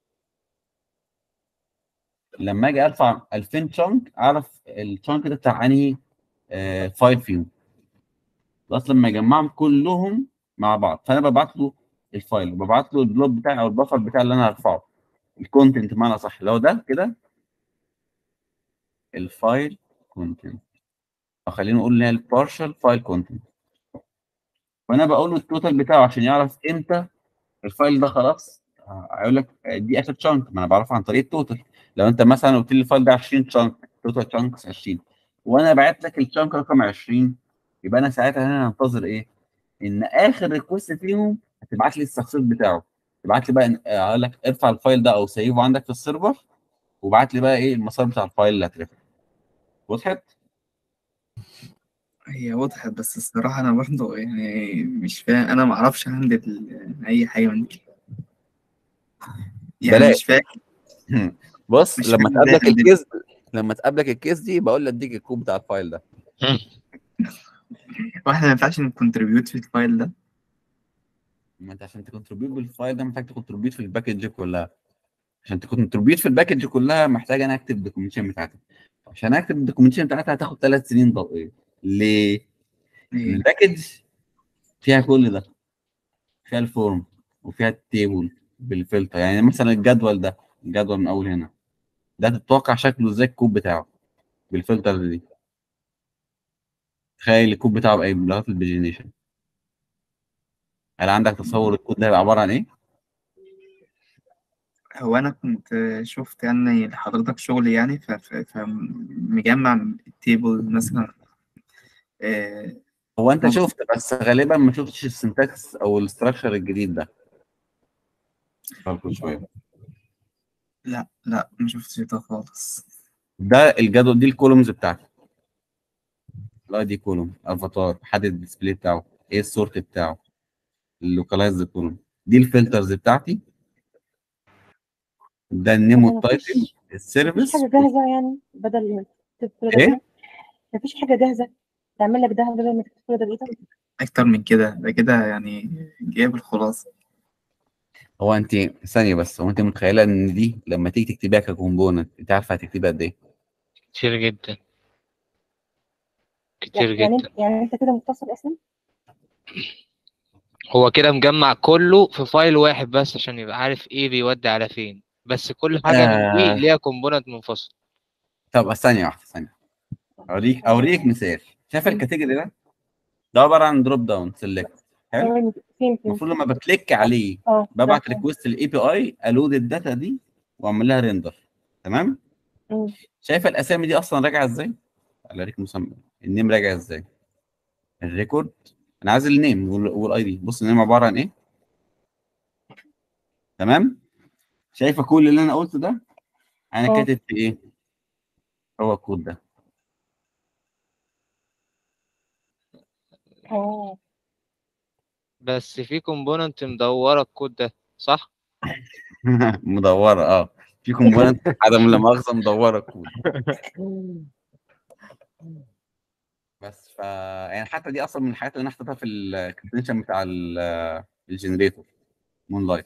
لما اجي ارفع 2000 تشانك اعرف التشانك ده بتاع انهي آه، فايل فيهم بس لما يجمعهم كلهم مع بعض فانا ببعت له الفايل وببعت له البلوت بتاعي او البفر بتاعي اللي انا هرفعه الكونتنت بمعنى صح لو ده كده الفايل كونتنت او خلينا نقول ان هي البارشال فايل كونتنت فانا بقول له التوتال بتاعه عشان يعرف امتى الفايل ده خلاص آه، هيقول لك آه، دي اخر تشانك ما انا بعرفها عن طريق التوتال لو انت مثلا قلت لي الفايل ده 20 تشانك توتال تشانكس 20 وانا بعت لك التشانك رقم 20 يبقى انا ساعتها هنا هنتظر ايه؟ ان اخر ريكوست فيهم هتبعت لي السكسس بتاعه تبعت لي بقى إن- آه، اقول لك ارفع الفايل ده او سيفه عندك في السيرفر وبعت لي بقى ايه المسار بتاع الفايل اللي هترفع وضحت؟ هي وضحت بس الصراحة انا برضه يعني مش فاهم انا ما اعرفش هندل اي حاجة من دي يعني بلاش. مش فاهم بص مش لما فاهم تقابلك ازاي الكيس لما تقابلك الكيس دي بقول لك اديك الكود بتاع الفايل ده واحنا ما ينفعش نكونتريبيوت في الفايل ده ما انت عشان تكونتريبيوت بالفايل ده محتاج تكونتريبيوت في الباكج كلها عشان تكونتريبيوت في الباكج كلها محتاج انا اكتب الدوكيومنتيشن بتاعتها عشان اكتب الدوكيومنتيشن بتاعتها هتاخد ثلاث سنين ضوئيه ليه؟ إيه. الباكج فيها كل ده فيها الفورم وفيها التيبل بالفلتر يعني مثلا الجدول ده الجدول من اول هنا ده تتوقع شكله ازاي الكود بتاعه بالفلتر دي تخيل الكود بتاعه بايه بلغه البيجينيشن هل عندك تصور الكود ده هيبقى عباره عن ايه؟ هو انا كنت شفت يعني لحضرتك شغل يعني ف- ف- فمجمع التيبل مثلا آه، هو انت ممكن. شفت بس غالبا ما شفتش السنتكس او الاستراكشر الجديد ده فرق شويه لا لا ما شفتش ده خالص ده الجدول دي الكولومز بتاعتي لا دي كولوم افاتار حدد الديسبلاي بتاعه ايه السورت بتاعه اللوكالايز كولوم دي الفلترز بتاعتي ده النيم طب والتايتل مفيش- مفيش السيرفيس حاجة جاهزة يعني بدل ما تكتب كل ده إيه؟ بإيدك؟ مفيش حاجة جاهزة تعمل لك ده بدل ما تكتب كل ده بإيدك اكتر من كده ده كده يعني جايب الخلاصة هو انت ثانيه بس هو انت متخيله ان دي لما تيجي تكتبيها ككومبوننت انت عارفه هتكتبها قد ايه؟ كتير جدا كتير يعني جدا يعني انت كده متصل اصلا هو كده مجمع كله في فايل واحد بس عشان يبقى عارف ايه بيودي على فين بس كل حاجة من آه. دي ليها كومبوننت منفصل طب ثانيه واحده ثانيه اوريك اوريك مثال شايف الكاتيجوري ده؟ ده عباره عن دروب داون سيلكت حلو ثواني، فين فين المفروض لما بكليك عليه اه ببعت ده. ريكوست للاي بي اي الود الداتا دي واعمل لها ريندر تمام مم. شايف الاسامي دي اصلا راجعه ازاي اوريك مسمى النيم راجع ازاي الريكورد انا عايز النيم والاي دي بص النيم عباره عن ايه تمام شايفه كل اللي انا قلته ده انا اه. كاتب في ايه هو الكود ده اه بس في كومبوننت مدوره الكود ده صح مدوره اه في كومبوننت عدم لا مؤاخذه مدوره الكود بس ف يعني حتى دي اصلا من الحاجات اللي انا حطيتها في الاكستنشن بتاع ال- الجنريتور مون لايت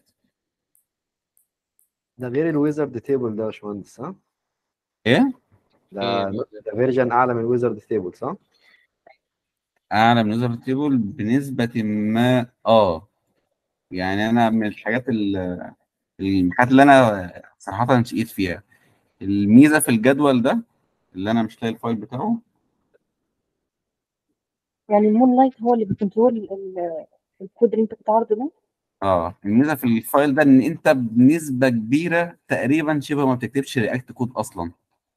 ده غير الويزرد تيبل ده يا باشمهندس صح؟ ايه ده إيه؟ ده فيرجن اعلى من الويزرد تيبل صح؟ اعلى من يوزر تيبل بنسبه ما اه يعني انا من الحاجات ال- الحاجات اللي انا صراحه شقيت فيها الميزه في الجدول ده اللي انا مش لاقي الفايل بتاعه يعني المون لايت هو اللي بيكنترول ال- الكود اللي انت بتعرضه ده اه الميزه في الفايل ده ان انت بنسبه كبيره تقريبا شبه ما بتكتبش رياكت كود اصلا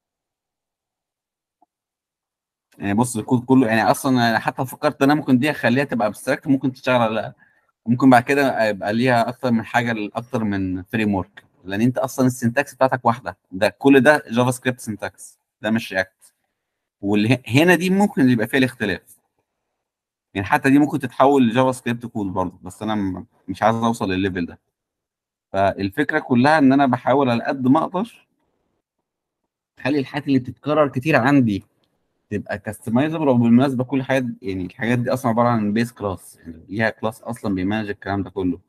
يعني بص الكود كله يعني اصلا انا حتى فكرت ان انا ممكن دي اخليها تبقى ابستراكت ممكن تشتغل على ممكن بعد كده يبقى ليها اكتر من حاجه اكتر من فريم ورك لان انت اصلا السنتكس بتاعتك واحده ده كل ده جافا سكريبت سنتكس ده مش رياكت واللي هنا دي ممكن اللي يبقى فيها الاختلاف يعني حتى دي ممكن تتحول لجافا سكريبت كود برضه بس انا م- مش عايز اوصل للليفل ده فالفكره كلها ان انا بحاول على قد ما اقدر اخلي الحاجات اللي بتتكرر كتير عندي تبقى كاستمايزبل وبالمناسبه كل حاجه يعني الحاجات دي اصلا عباره عن بيس كلاس يعني ليها كلاس اصلا بيمانج الكلام ده كله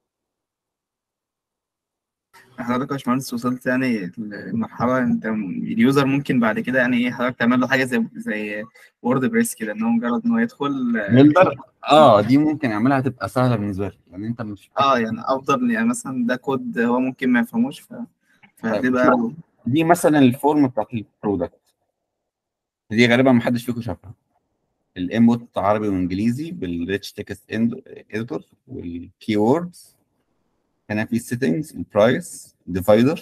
حضرتك يا باشمهندس وصلت يعني لمرحلة انت اليوزر ممكن بعد كده يعني ايه حضرتك تعمل له حاجة زي زي وورد بريس كده ان هو مجرد ان هو يدخل بيلدر اه دي ممكن اعملها تبقى سهله بالنسبه لي لان انت مش اه يعني افضل يعني مثلا ده كود هو ممكن ما يفهموش ف... فهتبقى دي مثلا الفورم بتاعت البرودكت دي غالبا ما حدش فيكم شافها الانبوت عربي وانجليزي بالريتش تكست اديتور والكي ووردز هنا في السيتنجز البرايس ديفايدر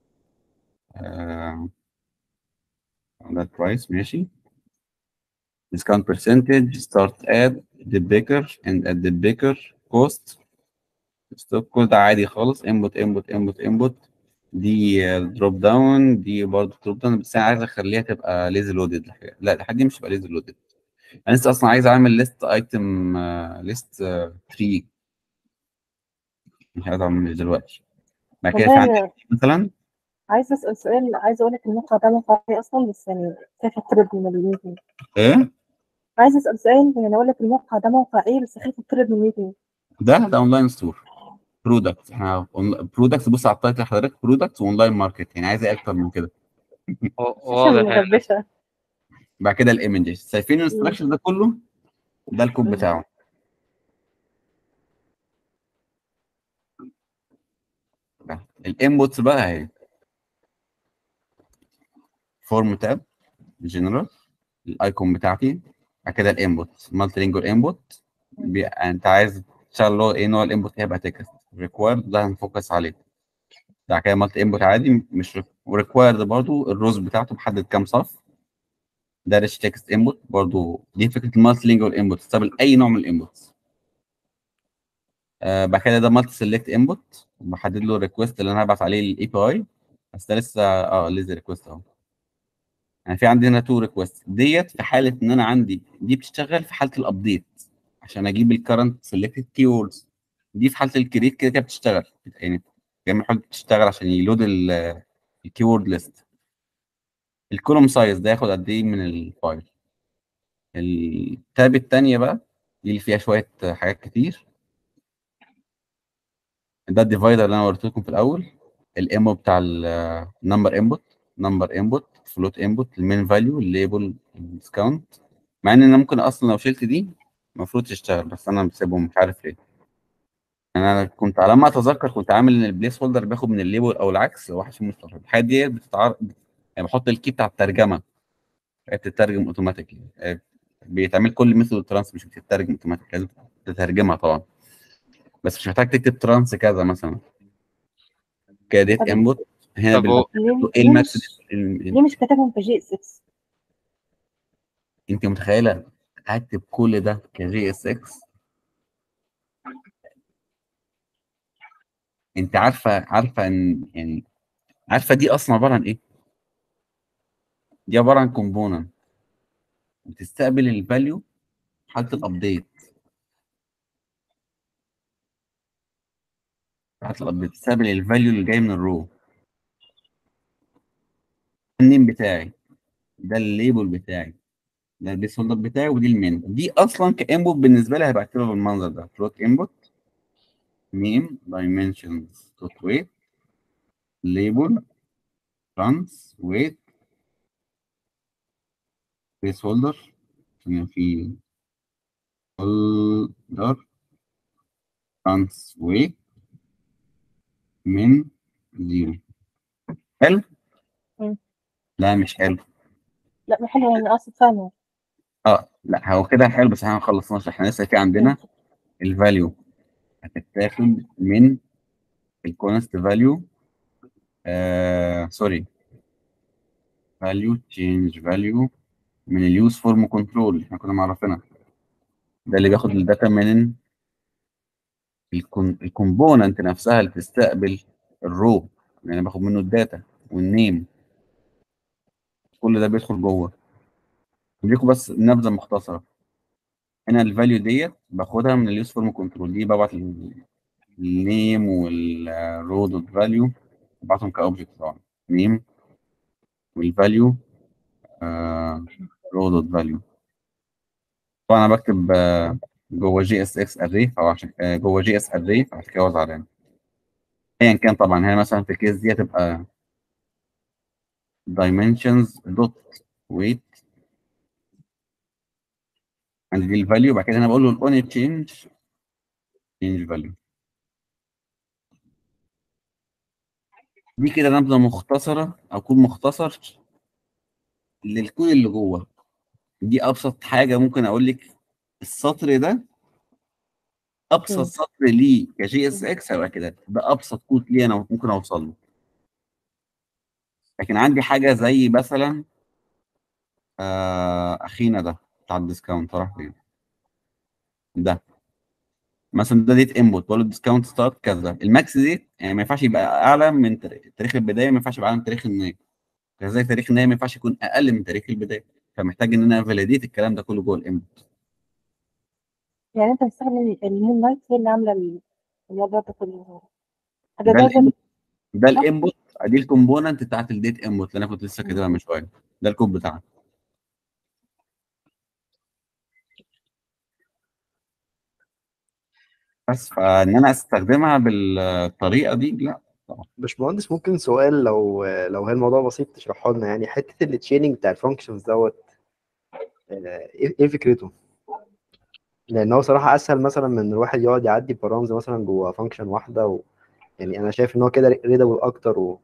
ده البرايس ماشي discount percentage start at the baker and at the baker cost stop كل ده عادي خالص input input input input دي دروب داون دي برضه دروب داون بس انا عايز اخليها تبقى ليزي لودد لا الحاجات دي مش تبقى ليزي لودد انا لسه اصلا عايز اعمل ليست ايتم ليست 3 مش عايز اعمل دلوقتي بعد كده في عندي والله مثلا عايزة أسأل سؤال عايزة أقول لك الموقع ده موقع إيه أصلا بس يعني خايف أطرد من الميتنج ايه عايزة أسأل سؤال يعني أقول لك الموقع ده موقع إيه بس خايف أطرد من الميتنج ده ده اونلاين ستور برودكت احنا برودكت بص على التايتل حضرتك برودكت واونلاين ماركت يعني عايز ايه اكتر من كده واضح يعني مغبشة بعد كده الايمجز شايفين الانستراكشن ده كله ده الكود مم. بتاعه الانبوتس بقى اهي فورم تاب جنرال الايكون بتاعتي بعد كده الانبوت مالتي لينجوال انبوت انت عايز تشتغل اللي هو ايه نوع الانبوت هيبقى تكست ريكوايرد ده هنفوكس عليه بعد كده مالتي انبوت عادي مش وريكوايرد برضو الروز بتاعته محدد كام صف ده ريتش تكست انبوت برضو دي فكره المالتي لينجوال انبوت تستقبل اي نوع من الانبوتس آه بعد كده ده مالتي سيلكت انبوت بحدد له الريكوست اللي انا هبعت عليه الاي بي اي بس ده لسه اه لسه ريكوست اهو يعني في عندي هنا تو ريكوست ديت في حاله ان انا عندي دي بتشتغل في حاله الابديت عشان اجيب الكرنت سيلكتد كي ووردز دي في حاله الكريت كده كده بتشتغل يعني جميع حاجه بتشتغل عشان يلود الكي وورد ليست الكولوم سايز ده ياخد قد ايه من الفايل التاب التانية بقى دي اللي فيها شويه حاجات كتير ده الديفايدر اللي انا وريته لكم في الاول الامو بتاع النمبر انبوت نمبر انبوت فلوت انبوت المين فاليو الليبل الديسكاونت مع ان انا ممكن اصلا لو شلت دي المفروض تشتغل بس انا بسيبهم مش عارف ليه يعني انا كنت على ما اتذكر كنت عامل ان البليس هولدر بياخد من الليبل او العكس لو واحد فيهم مستغرب الحاجات دي بتتعرض يعني بحط الكي بتاع الترجمه هي بتترجم اوتوماتيكلي بيتعمل كل ميثود ترانس مش بتترجم اوتوماتيك لازم تترجمها طبعا بس مش محتاج تكتب ترانس كذا مثلا كديت طب- انبوت هنا طب هو- ليه ايه ليه الماكس مش ليه مش كاتبهم في جي اس اكس انت متخيله اكتب كل ده كجي اس اكس انت عارفه عارفه ان يعني عارفه دي اصلا عباره عن ايه دي عباره عن كومبوننت بتستقبل الفاليو حاله الابديت حاله الابديت بتستقبل الفاليو اللي جاي من الرو النيم بتاعي ده الليبل بتاعي ده البيس هولدر بتاعي ودي المين دي اصلا كانبوت بالنسبه لي هيبقى اكتبها بالمنظر ده فلوت انبوت نيم dimensions dot weight label trans weight بيس هولدر هنا في هولدر trans weight من زيرو حلو؟ مم. لا مش حلو لا ما حلو يعني اقصد فاهمه اه لا هو كده حلو بس احنا ما خلصناش احنا لسه في عندنا الفاليو هتتاخد من الكونست فاليو آه سوري فاليو تشينج فاليو من اليوز فورم كنترول احنا كنا معرفينها ده اللي بياخد الداتا من الكومبوننت نفسها اللي تستقبل الرو اللي انا باخد منه الداتا والنيم كل ده بيدخل جوه اديكم بس نبذه مختصره هنا الفاليو ديت باخدها من اليوز فورم كنترول دي ببعت النيم والرو دوت فاليو ببعتهم كاوبجكت طبعا نيم والفاليو رو دوت فاليو طبعا انا بكتب آه، جوه جي اس اكس اري او عشان آه، جوه جي اس اري فعشان كده وضع علامه ايا كان طبعا هنا مثلا في الكيس دي هتبقى dimensions دوت weight عندي دي الفاليو بعد كده انا بقول له الاون تشينج تشينج فاليو دي كده نبذه مختصره او كود مختصر للكود اللي جوه دي ابسط حاجه ممكن اقول لك السطر ده ابسط مم. سطر ليه كجي اس اكس هيبقى كده ده ابسط كود ليه انا ممكن اوصل له لكن عندي حاجه زي مثلا آه اخينا ده بتاع الديسكاونت راح فين ده مثلا ده ديت انبوت بقول له الديسكاونت ستارت كذا الماكس ديت يعني ما ينفعش يبقى اعلى من تار- تاريخ البدايه ما ينفعش يبقى اعلى من تاريخ النهايه كذلك تاريخ النهايه ما ينفعش يكون اقل من تاريخ البدايه فمحتاج ان انا فاليديت الكلام ده كله جوه الانبوت يعني انت مستخدم المون لايت هي اللي عامله ال- الموضوع ده كله حاجه ده ده الانبوت ده صح؟ الانبوت دي الكومبوننت بتاعت الديت انبوت اللي انا كنت لسه كاتبها من شويه ده الكود بتاعها بس فان انا استخدمها بالطريقه دي لا باشمهندس ممكن سؤال لو لو هي الموضوع بسيط تشرحه لنا يعني حته التشيننج بتاع الفانكشنز دوت آه، ايه إيه فكرته؟ لان هو صراحه اسهل مثلا من الواحد يقعد يعدي برامز مثلا جوه فانكشن واحده و... يعني انا شايف ان هو كده ريدابل اكتر و...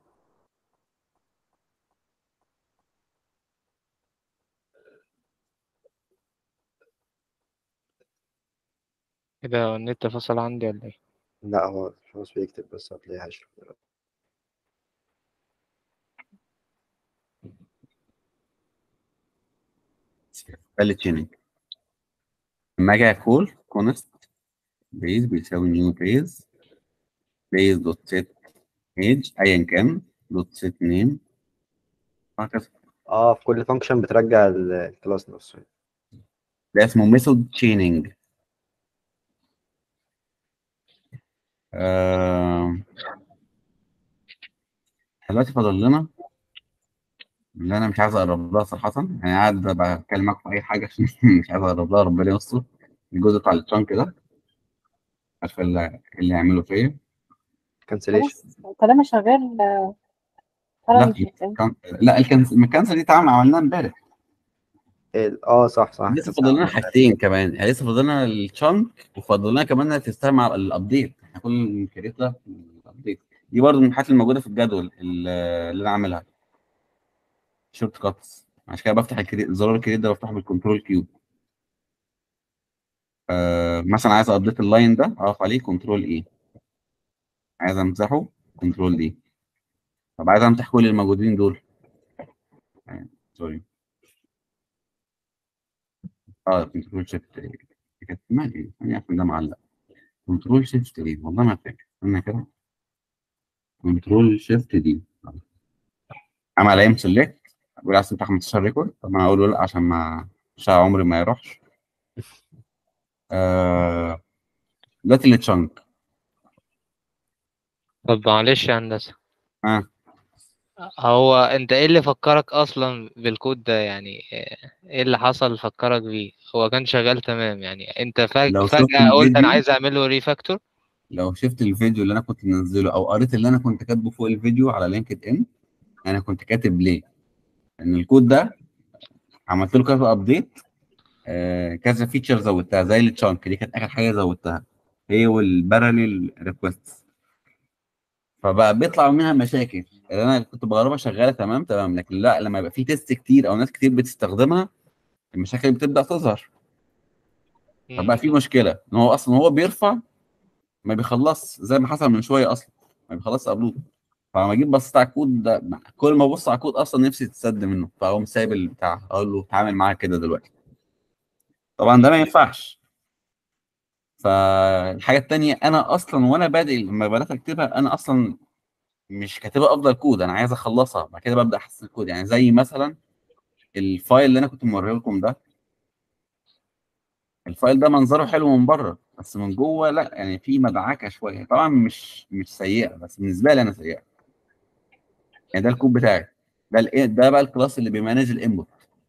كده هو النت فصل عندي ولا ايه لا هو مش بيكتب بس هتلاقيه هشرح دلوقتي. ده التشيننج لما اجي اكول كونست بيز بيساوي نيو بيز بيز دوت سيت ايج ايا كان دوت سيت نيم وهكذا اه في كل فانكشن بترجع ال- الكلاس نفسه ده اسمه ميثود تشيننج آه... دلوقتي فاضل لنا اللي انا مش عايز اقرب لها صراحه يعني قاعد بتكلم معاكم في اي حاجه عشان مش عايز اقرب لها ربنا يستر الجزء بتاع التشانك ده عارفه اللي اللي يعملوا فيا كانسليشن خلاص طالما شغال آه، لا خلاص مش محتاج. كان... لا الكنسل الكنسل دي تعامل عملناها امبارح اه صح صح لسه فاضل لنا حاجتين كمان يعني لسه فاضل لنا الشانك وفاضل لنا كمان انها تستخدم على الابديت احنا كل كريتها في الابديت دي برضه من الحاجات الموجوده في الجدول اللي اللي انا عاملها شورت كاتس عشان كده بفتح الكريت زرار الكريت ده بفتحه بالكنترول كيو آه مثلا عايز ابديت اللاين ده اقف عليه كنترول اي عايز امسحه كنترول دي طب عايز امسح كل الموجودين دول آه، سوري اه كنترول شيفت كانت مالي انا عارف ان ده معلق كنترول شيفت ايه والله ما فاكر انا كده كنترول شيفت دي عمل عليهم سيلكت بيقول عايز تفتح 15 ريكورد طب ما اقول له لا عشان ما عشان عمري ما يروحش آه دلوقتي التشانك طب معلش يا هندسة اه هو انت ايه اللي فكرك اصلا بالكود ده يعني ايه اللي حصل فكرك بيه هو كان شغال تمام يعني انت فج... لو شفت فجأة قلت انا الفيديو- عايز اعمل له ريفاكتور لو شفت الفيديو اللي انا كنت منزله او قريت اللي انا كنت كاتبه فوق الفيديو على لينكد ان انا كنت كاتب ليه ان الكود ده عملت له كذا ابديت آه كذا فيتشر زودتها زي التشانك دي كانت اخر حاجه زودتها هي والباراليل ريكوست فبقى بيطلع منها مشاكل اللي انا كنت بجربها شغاله تمام تمام لكن لا لما يبقى في تيست كتير او ناس كتير بتستخدمها المشاكل بتبدا تظهر مم. فبقى في مشكله ان هو اصلا هو بيرفع ما بيخلص زي ما حصل من شويه اصلا ما بيخلص ابلود فلما جيت بصيت على الكود ده كل ما ابص على الكود اصلا نفسي تتسد منه فاقوم سايب البتاع اقول له تعامل معايا كده دلوقتي طبعا ده ما ينفعش فالحاجه التانيه انا اصلا وانا بادئ لما بدات اكتبها انا اصلا مش كاتبها افضل كود انا عايز اخلصها بعد كده ببدا احسن الكود يعني زي مثلا الفايل اللي انا كنت موريه لكم ده الفايل ده منظره حلو من بره بس من جوه لا يعني في مدعكه شويه طبعا مش مش سيئه بس بالنسبه لي انا سيئه يعني ده الكود بتاعي ده ال ده بقى الكلاس اللي بيمانج الانبوت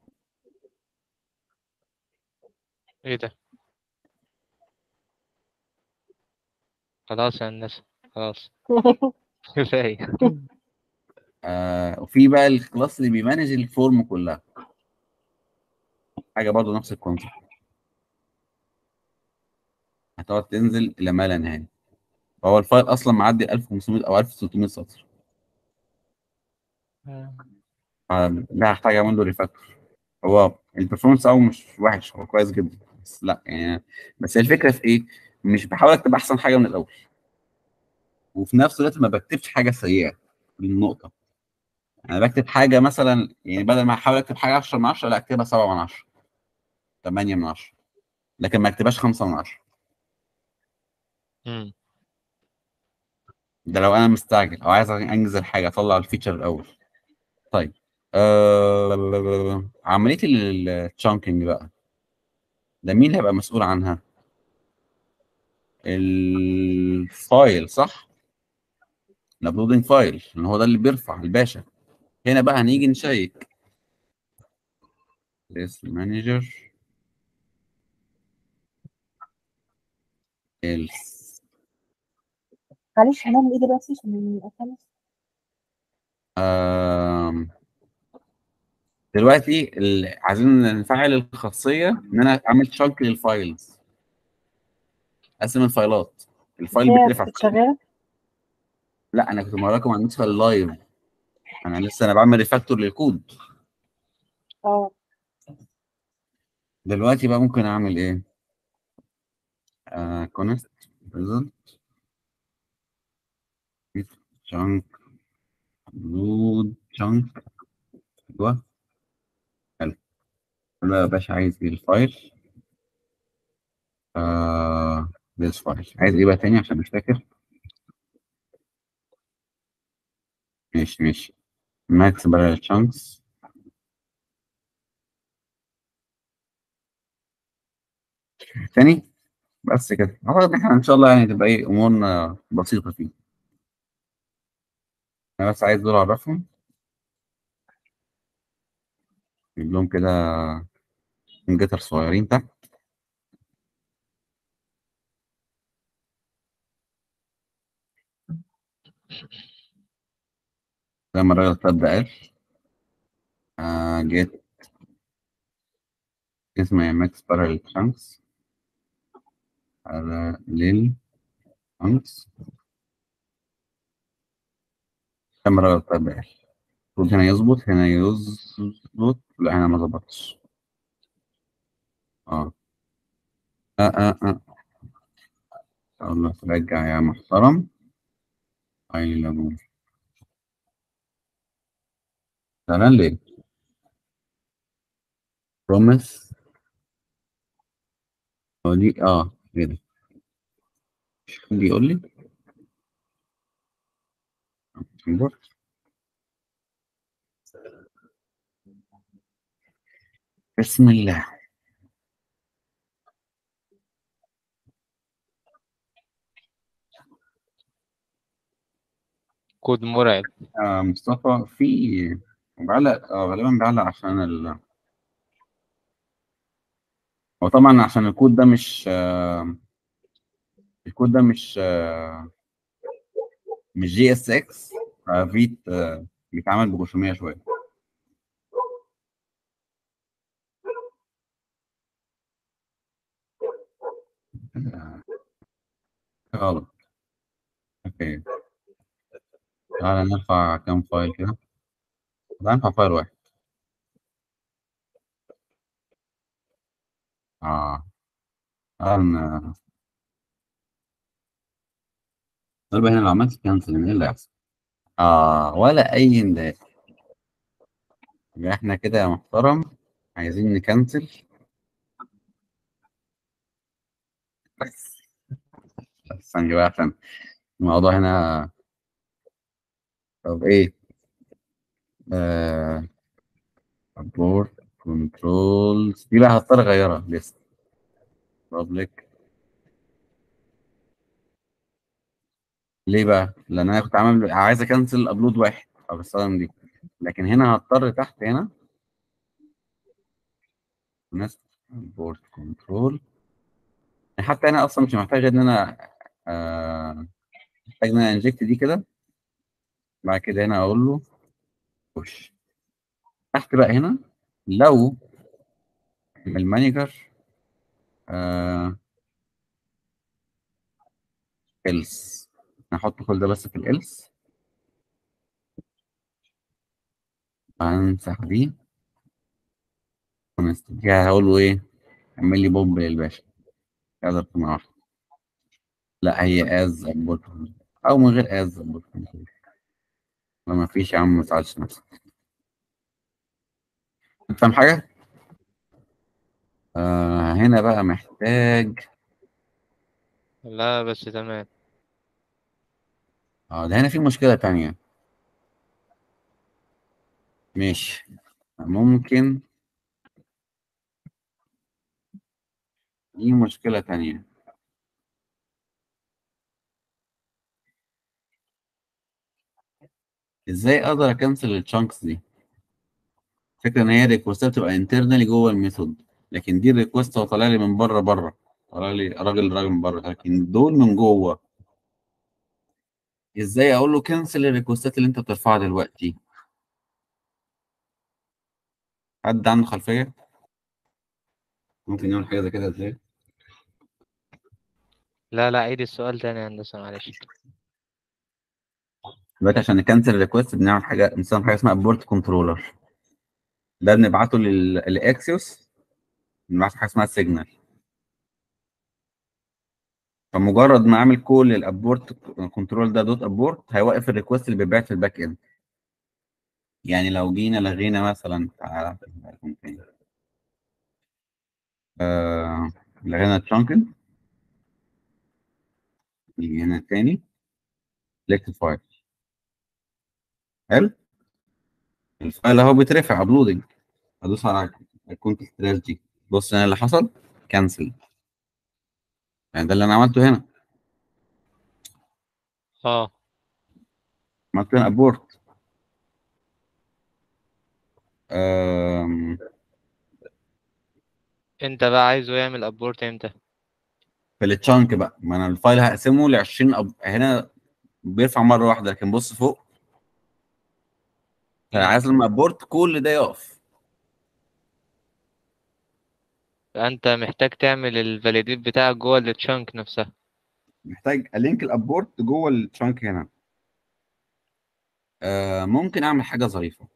ايه ده خلاص يا هندسة خلاص كفاية آه وفي بقى الكلاس اللي بيمانج الفورم كلها حاجه برضه نفس الكونسيبت هتقعد تنزل الى ما لا نهايه فهو الفايل اصلا معدي 1500 او 1600 سطر ده هحتاج اعمل له ريفاكتور هو البرفورمانس او مش وحش هو كويس جدا بس لا يعني بس هي الفكره في ايه مش بحاول اكتب احسن حاجه من الاول وفي نفس الوقت ما بكتبش حاجه سيئه دي النقطه انا بكتب حاجه مثلا يعني بدل ما احاول اكتب حاجه 10 من 10 لا اكتبها 7 من 10 8 من 10 لكن ما اكتبهاش 5 من 10 مم. ده لو انا مستعجل او عايز انجز الحاجه اطلع الفيتشر الاول طيب آه... عمليه التشانكينج بقى ده مين اللي هيبقى مسؤول عنها الفايل صح الابلودنج فايل ان هو ده اللي بيرفع الباشا هنا بقى هنيجي نشيك this manager else معلش هنعمل ايه دلوقتي عشان اخلص آم، دلوقتي ال- عايزين نفعل الخاصيه ان انا اعمل شانك للفايلز اقسم الفايلات الفايل هي بيترفع كانت شغالة لا انا كنت موراكم على النسخه اللايف انا لسه انا بعمل ريفاكتور للكود اه دلوقتي بقى ممكن اعمل ايه آه كونست ريزلت chunk load chunk ايوه حلو قول له يا باشا عايز ايه الفايل آه this فايل عايز ايه بقى تاني عشان مش فاكر ماشي ماشي ماكس بارل chunks تاني بس كده اعتقد ان احنا ان شاء الله يعني تبقى ايه امورنا بسيطه فيه انا بس عايز دول اعرفهم نجيب لهم كده جتر صغيرين تحت زي ما الراجل الطب قال آه جيت اسمه ماكس بارل chunks على ليل chunks زي ما الراجل الطب قال المفروض هنا يظبط هنا يظبط لا هنا ما ظبطش اه اه اه اه الله ترجع يا محترم اي ليمون تمام ليه بروميس هو دي اه ايه ده دي يقول لي import. بسم الله كود مرعب آه مصطفى في بعلق آه غالبا بعلق عشان ال هو طبعا عشان الكود ده مش آه الكود ده مش آه مش جي اس اكس فيت آه بيتعمل بغشومية شوية آه، غلط اوكي تعالى نرفع كام فايل كده تعالى نرفع فايل واحد اه تعالى ن- طيب هنا لو عملت كانسل ايه اللي هيحصل؟ اه ولا اي نداء يبقى احنا كده يا محترم عايزين نكنسل بس بس ثانية بقى عشان الموضوع هنا طب ايه آه بورد كنترولز دي بقى هضطر اغيرها لسه بابليك ليه بقى؟ لان انا كنت عامل عايز اكنسل ابلود واحد فبستخدم دي لكن هنا هضطر تحت هنا ناس بورد كنترول حتى انا اصلا مش محتاج ان انا آه، محتاج ان انا انجكت دي كده بعد كده هنا اقول له بوش تحت بقى هنا لو المانجر آه else نحط كل ده بس في الالس هنمسح دي ونسترجع هقول له ايه اعمل لي بومب للباشا اقدر تكون واحدة لا هي از ابورت او من غير از ابورت لو ما فيش يا عم ما تزعلش نفسك فاهم حاجة؟ آه هنا بقى محتاج لا بس تمام اه ده هنا في مشكلة تانية ماشي ممكن دي مشكلة تانية ازاي اقدر اكنسل الشانكس دي فكرة ان هي ريكوستات بتبقى انترنالي جوه الميثود لكن دي الريكوست هو طالع لي من بره بره طالع لي راجل راجل من بره لكن دول من جوه ازاي اقول له كنسل الريكوستات اللي انت بترفعها دلوقتي حد عنده خلفية ممكن يعمل حاجة زي كده ازاي لا لا عيد السؤال تاني يا هندسة معلش دلوقتي عشان نكنسل الريكوست بنعمل حاجة بنستخدم حاجة اسمها بورت كنترولر ده بنبعته لل- للاكسيوس بنبعته حاجة اسمها سيجنال فمجرد ما اعمل كول للابورت كنترول ده دوت ابورت هيوقف الريكوست اللي بيتبعت في الباك اند يعني لو جينا لغينا مثلا تعالى آه لغينا الترانكن نيجي هنا تاني سيلكت فايل حلو الفايل اهو بيترفع ابلودنج ادوس على الكونت ستراش دي بص هنا اللي حصل كانسل يعني ده اللي انا عملته هنا اه عملت هنا ابورت آم، انت بقى عايزه يعمل ابورت امتى في التشانك بقى ما انا الفايل هقسمه ل 20 أب... هنا بيرفع مره واحده لكن بص فوق مم. عايز لما ابورت كل ده يقف فانت محتاج تعمل الفاليديت بتاعك جوه التشانك نفسها محتاج الينك الابورت جوه التشانك هنا آه ممكن اعمل حاجه ظريفه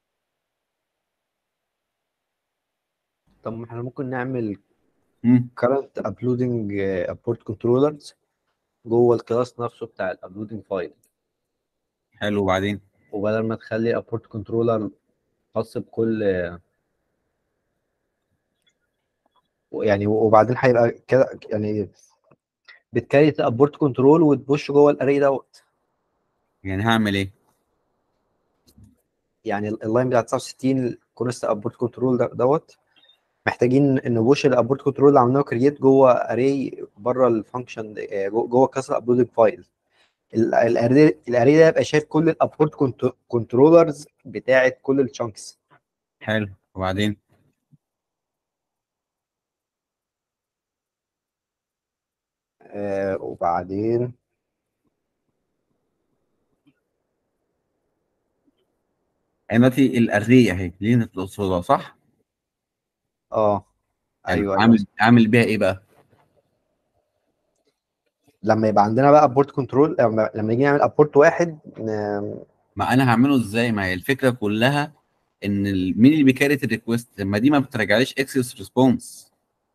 طب ما احنا ممكن نعمل مم. current uploading uh, abort controllers جوه الكلاس نفسه بتاع الابلودنج فايل حلو وبعدين وبدل ما تخلي abort controller خاص بكل يعني وبعدين هيبقى كده يعني بتكريت abort كنترول وتبوش جوه الاري دوت يعني هعمل ايه يعني اللاين بتاع 69 كونست ابورت كنترول دوت محتاجين نبوش الابورت كنترول اللي عملناه كرييت جوه اري بره الفانكشن جوه كاس ابلودنج فايل الاري الاري ده يبقى شايف كل الابورت كنترولرز بتاعه كل الشانكس حلو وبعدين آه وبعدين يعني دلوقتي الاري اهي اللي انت تقصدها صح؟ اه حلو. ايوه ايوه عامل عامل بيها ايه بقى؟ لما يبقى عندنا بقى ابورت كنترول لما لما نيجي نعمل ابورت واحد ن- ما انا هعمله ازاي؟ ما هي الفكره كلها ان ال- مين اللي بيكاريت الريكوست؟ لما دي ما بترجعليش اكسس ريسبونس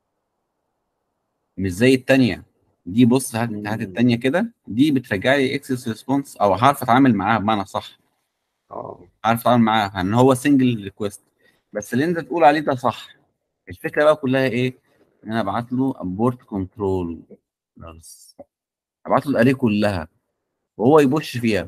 مش زي التانية دي بص هات هات التانية كده دي بترجع لي اكسس ريسبونس او هعرف اتعامل معاها بمعنى صح اه عارف اتعامل معاها ان هو سنجل ريكوست بس اللي انت تقول عليه ده صح الفكره بقى كلها ايه؟ ان انا ابعت له ابورت كنترول ابعت له الاري كلها وهو يبوش فيها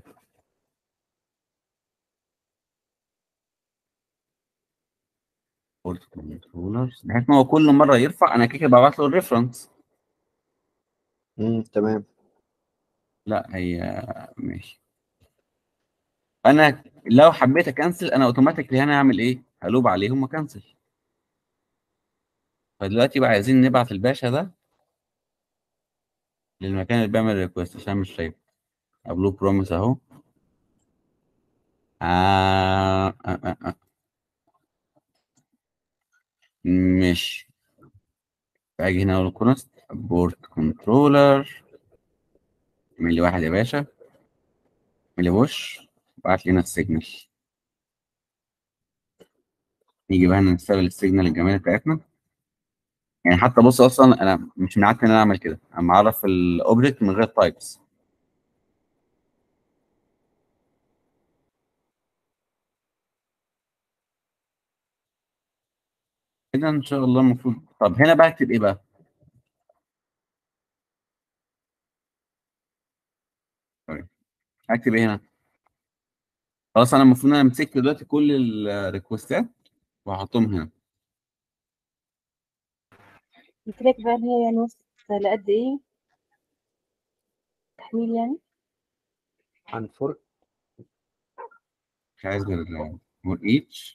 ابورت كنترولر بحيث ان هو كل مره يرفع انا كده كده ببعت له الريفرنس امم تمام لا هي ماشي انا لو حبيت اكنسل انا اوتوماتيكلي هنا هعمل ايه؟ هلوب عليهم واكنسل فدلوقتي بقى عايزين نبعت الباشا ده للمكان اللي بيعمل ريكوست عشان مش شايف ابلو بروميس اهو آه آه آه آه. ماشي باجي هنا اقول كونست بورت كنترولر اعمل لي واحد يا باشا اعمل لي بوش بعت لي هنا السيجنال نيجي بقى هنا نستقبل السيجنال الجميله بتاعتنا يعني حتى بص اصلا انا مش من عادتي ان انا اعمل كده انا معرف الاوبجكت من غير تايبس كده ان شاء الله المفروض طب هنا بقى اكتب ايه بقى طيب اكتب ايه هنا خلاص انا المفروض ان انا مسكت دلوقتي كل الريكوستات وهحطهم هنا قلت لك بقى اللي هي يعني وصلت لقد ايه تحميل يعني هنفر مش عايز غير for each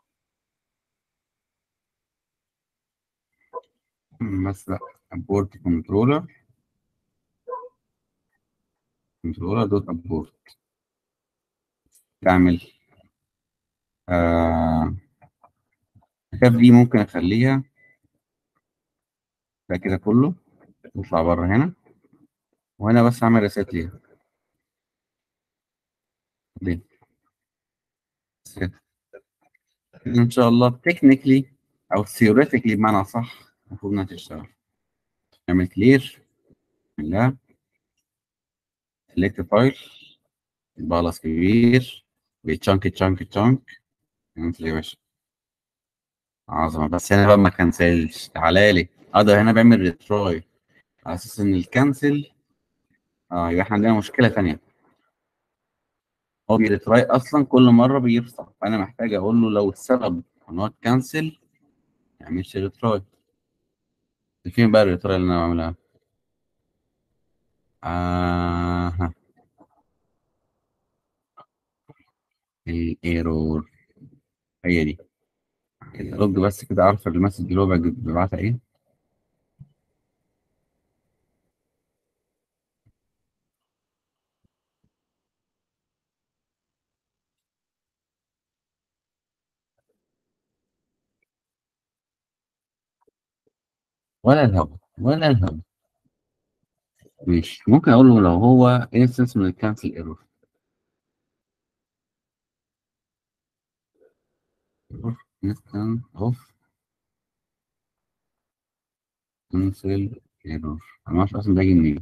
مثلا abort controller controller دوت abort تعمل آه الكاف دي ممكن اخليها ده كده كله يطلع بره هنا وهنا بس اعمل ريسيت ليها دي set. كده ان شاء الله تكنيكلي او ثيوريتيكلي بمعنى صح المفروض انها تشتغل نعمل كلير لا سيلكت فايل البالانس كبير بيتشانك تشانك تشانك انزل يا باشا عظمة بس هنا بقى ما كنسلش تعالى لي اقدر هنا بعمل ريتراي على اساس ان الكنسل اه يبقى احنا عندنا مشكلة تانية هو بيريتراي اصلا كل مرة بيرفع فانا محتاج اقول له لو السبب ان هو كنسل ما يعملش ريتراي فين بقى الريتراي اللي انا بعملها آه الايرور هي دي كده لوج بس كده اعرف المسج اللي هو بيبعتها ايه ولا الهوا ولا الهوا ماشي ممكن اقول له لو هو انستنس من الكانسل ايرور انستنس اوف كانسل ايرور انا ما اعرفش اصلا ده جاي منين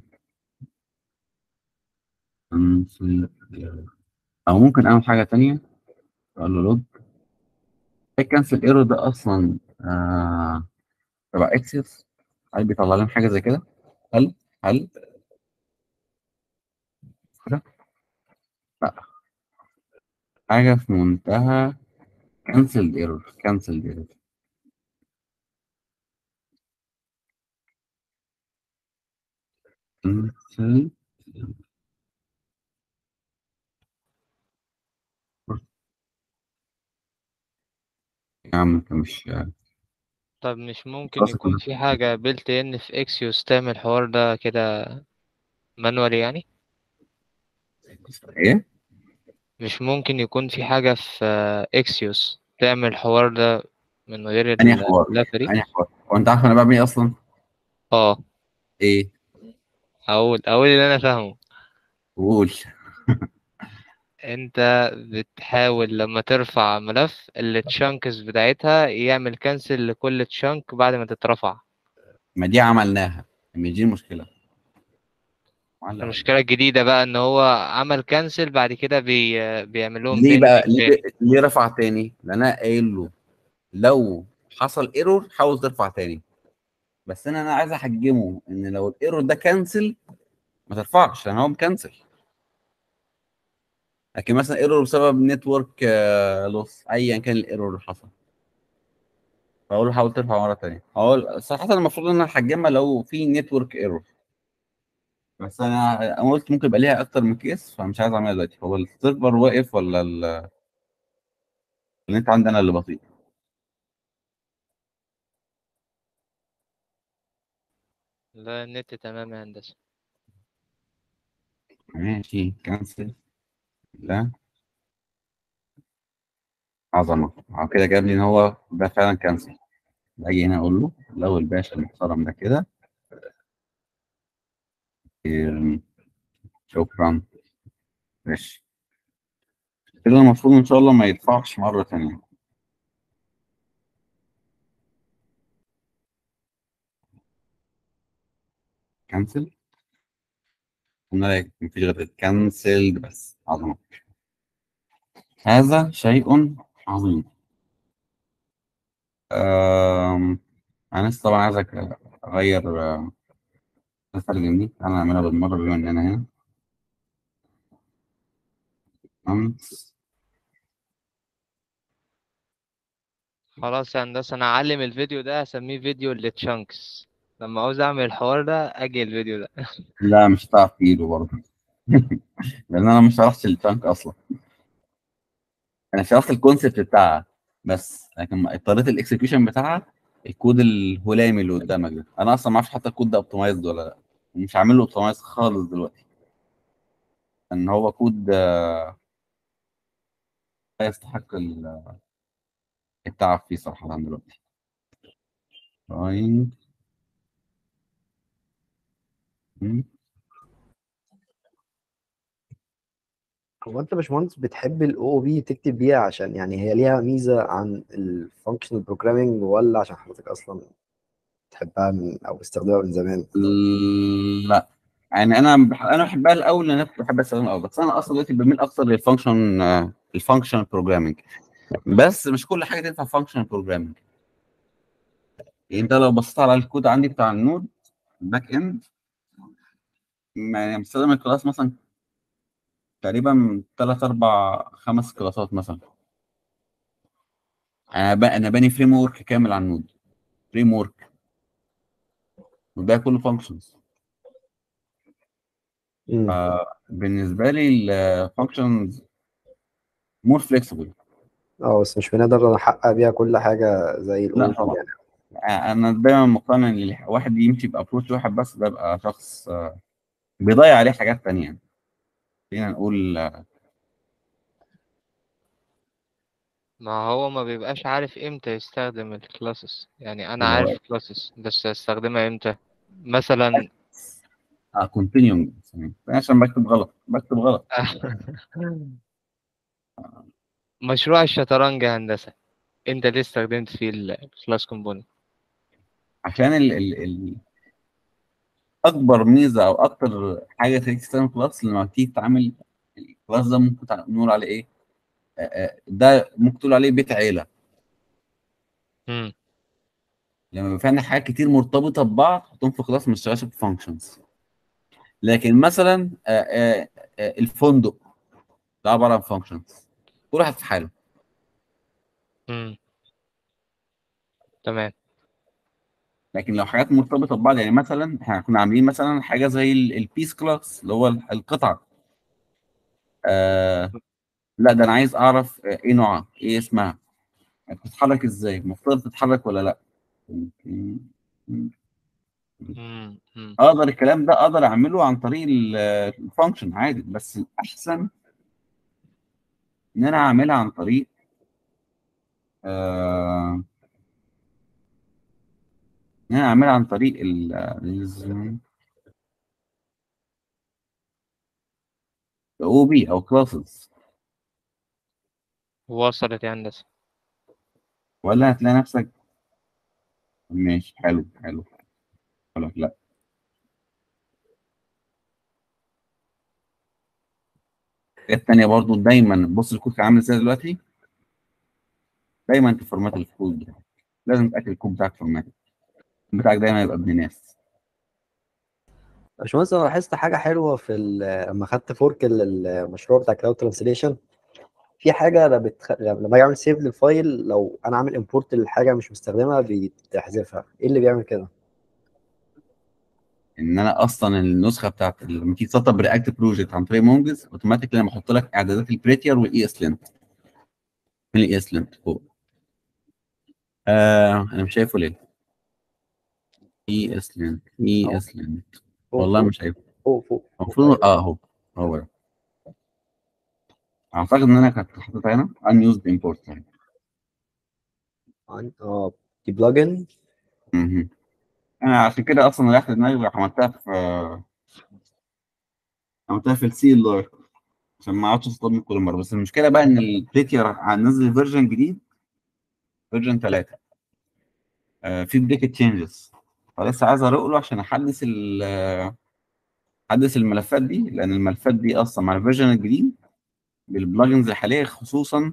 كانسل ايرور او ممكن اعمل حاجه تانية اقول له لوج الكانسل ايرور ده اصلا آه تبع اكسس هل بيطلع لنا حاجه زي كده هل هل كده لا حاجة في منتهى cancelled error cancelled error cancel يا عم انت مش طب مش ممكن خلاص يكون كنا- في حاجة بيلت ان في اكسيوس تعمل الحوار ده كده مانوالي يعني ايه مش ممكن يكون في حاجة في اكسيوس تعمل الحوار ده من غير أنهي حوار؟ اللفة دي أنهي حوار هو انت عارف انا بعمل ايه اصلا اه ايه اقول اقول اللي انا فاهمه قول انت بتحاول لما ترفع ملف التشانكس بتاعتها يعمل كانسل لكل تشانك بعد ما تترفع ما دي عملناها مش دي المشكلة معلق. المشكلة الجديدة بقى ان هو عمل كانسل بعد كده بي... بيعمل لهم ليه بقى binding ليه, تاني. ليه رفع تاني لان انا قايل له لو حصل ايرور حاول ترفع تاني بس انا انا عايز احجمه ان لو الايرور ده كانسل ما ترفعش لان هو مكنسل لكن مثلا ايرور بسبب نتورك لوس ايا كان الايرور اللي حصل فاقول له حاول ترفع مره تانية هقول صراحه المفروض ان انا احجمها لو في نتورك ايرور بس انا انا قلت ممكن يبقى ليها اكتر من كيس فمش عايز اعملها دلوقتي هو السيرفر واقف ولا ال- النت عندي انا اللي بطيء لا النت تمام يا هندسة ماشي كنسل لا عظمه هو كده جاب لي ان هو ده فعلا كنسل باجي هنا اقول له لو الباشا المحترم ده كده إيه، شكرا ماشي كده المفروض ان شاء الله ما يدفعش مره ثانيه كنسل قلنا لك مفيش غير كنسل بس عظمه هذا شيء عظيم أم... انا لسه طبعا عايزك اغير آه، الترجم دي تعالى نعملها بالمره بما ان انا هنا أمس. خلاص يا هندسة انا هعلم الفيديو ده هسميه فيديو التشانكس لما عاوز اعمل الحوار ده اجي الفيديو ده لا مش هتعرف تجيبه برضه لان انا مش شرحتش التانك اصلا انا شرحت الكونسيبت بتاعها بس لكن اضطريت الاكسكيوشن بتاعها الكود الهلامي اللي قدامك ده انا اصلا ما اعرفش حتى الكود ده اوبتمايزد ولا لا مش عامل له اوبتمايز خالص دلوقتي ان هو كود آه، لا يستحق ال- التعب فيه صراحه دلوقتي find مم. هو انت يا باشمهندس بتحب الاو او بي تكتب بيها عشان يعني هي ليها ميزه عن الفانكشنال بروجرامينج ولا عشان حضرتك اصلا تحبها من او استخدامها من زمان لا يعني انا بح... انا بحبها الاول لان انا كنت بحب استخدمها الاول بس انا اصلا دلوقتي بميل اكتر للفانكشن الفانكشن بروجرامنج بس مش كل حاجه تنفع فانكشن بروجرامنج يعني انت لو بصيت على الكود عندي بتاع النود الباك اند يعني مستخدم الكلاس مثلا تقريبا ثلاث اربع خمس كلاسات مثلا انا ب... انا باني فريم ورك كامل على النود فريم ورك والباقي كله فانكشنز مم. بالنسبه لي الفانكشنز مور فليكسبل اه بس مش بنقدر نحقق بيها كل حاجه زي لا الاو طبعا. يعني انا دايما مقتنع ان الواحد يمشي بابروتش واحد بس ده يبقى شخص آه، بيضيع عليه حاجات تانية خلينا نقول آه، ما هو ما بيبقاش عارف امتى يستخدم الكلاسز يعني انا اللي هو عارف كلاسز بس استخدمها امتى مثلا اه كونتينيوم عشان بكتب غلط بكتب غلط مشروع الشطرنج يا هندسة انت ليه استخدمت فيه الكلاس كومبوننت عشان ال ال ال اكبر ميزه او اكتر حاجه تخليك تستخدم كلاس لما تيجي تتعامل الكلاس ده ممكن تع- نقول عليه ايه آه، آه، ده ممكن تقول عليه بيت عيله امم لما يبقى في عندك حاجات كتير مرتبطه ببعض تحطهم في كلاس ما تشتغلش بفانكشنز لكن مثلا آه، آه، آه، الفندق ده عباره عن فانكشنز كل واحد في حاله مم. تمام لكن لو حاجات مرتبطه ببعض يعني مثلا احنا كنا عاملين مثلا حاجه زي البيس كلاس اللي هو ال- القطعه آه لا ده انا عايز اعرف آه، ايه نوعها ايه اسمها بتتحرك ازاي المفروض تتحرك ولا لا مم. مم. اقدر الكلام ده اقدر اعمله عن طريق الفانكشن عادي بس الاحسن ان انا اعملها عن طريق آه ان انا اعملها عن طريق ال او بي او كلاسز وصلت يا هندسة ولا هتلاقي نفسك ماشي حلو حلو حلو لا الحاجة التانية برضو دايما بص الكود كان عامل ازاي دلوقتي دايما تفورمات الكود بتاعك لازم تاكد الكود بتاعك فورمات بتاعك دايما يبقى ابن ناس باشمهندس انا لاحظت حاجه حلوه في ال- لما خدت فورك للمشروع بتاع كلاود ترانسليشن في حاجه لما بتخ... لما باجي اعمل سيف للفايل لو انا عامل امبورت لحاجه مش مستخدمها بتحذفها ايه اللي بيعمل كده ان انا اصلا النسخه بتاعت لما تيجي تسطب رياكت بروجكت عن طريق مونجز اوتوماتيكلي انا بحط لك اعدادات البريتير والاي اس لينت من الاي اس لينت فوق آه انا مش شايفه ليه اي اس لينت اي اس لينت فوق والله فوق مش شايفه فوق فوق المفروض اه هو هو ده اعتقد ان انا كنت حاططها هنا unused import يعني عن- اه دي بلجن مهم. انا عشان كده اصلا ريحت دماغي عملتها في عملتها في السي ال ار عشان ما اقعدش اصطدم كل مره بس المشكله بقى ان البريتير هنزل فيرجن جديد فيرجن 3 آه في بريك تشينجز فلسه عايز اروق له عشان احدث ال احدث الملفات دي لان الملفات دي اصلا مع الفيرجن الجديد بالبلجنز الحاليه خصوصا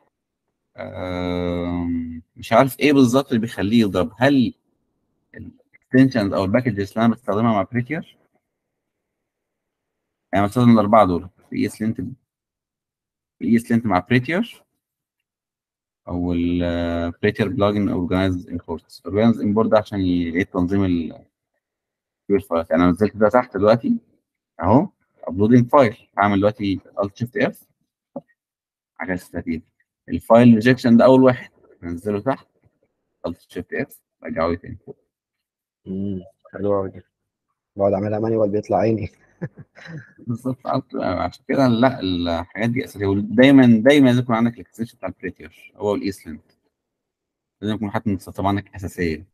آم، مش عارف ايه بالظبط اللي بيخليه يضرب هل الاكستنشنز او الباكجز اللي انا بستخدمها مع بريتير يعني بستخدم الاربعه دول اي اس لينت الاي اس لينت مع بريتير او البريتير بلجن اورجنايز امبورت اورجنايز امبورت ده عشان يعيد تنظيم ال الفايل يعني انا نزلت ده تحت دلوقتي اهو ابلودنج فايل هعمل دلوقتي الت شيفت اف حاجه 30 الفايل ريجكشن ده اول واحد انزله تحت الت شيفت اف ارجعه لي تاني امم حلوه قوي دي بقعد اعملها مانيوال بيطلع عيني بالظبط عشان- عشان كده لا الحاجات دي اساسيه ودايما دايما لازم يكون عندك الاكستنشن بتاع البريتير هو الايسلند لازم يكون حاطط مستطاب عندك اساسيه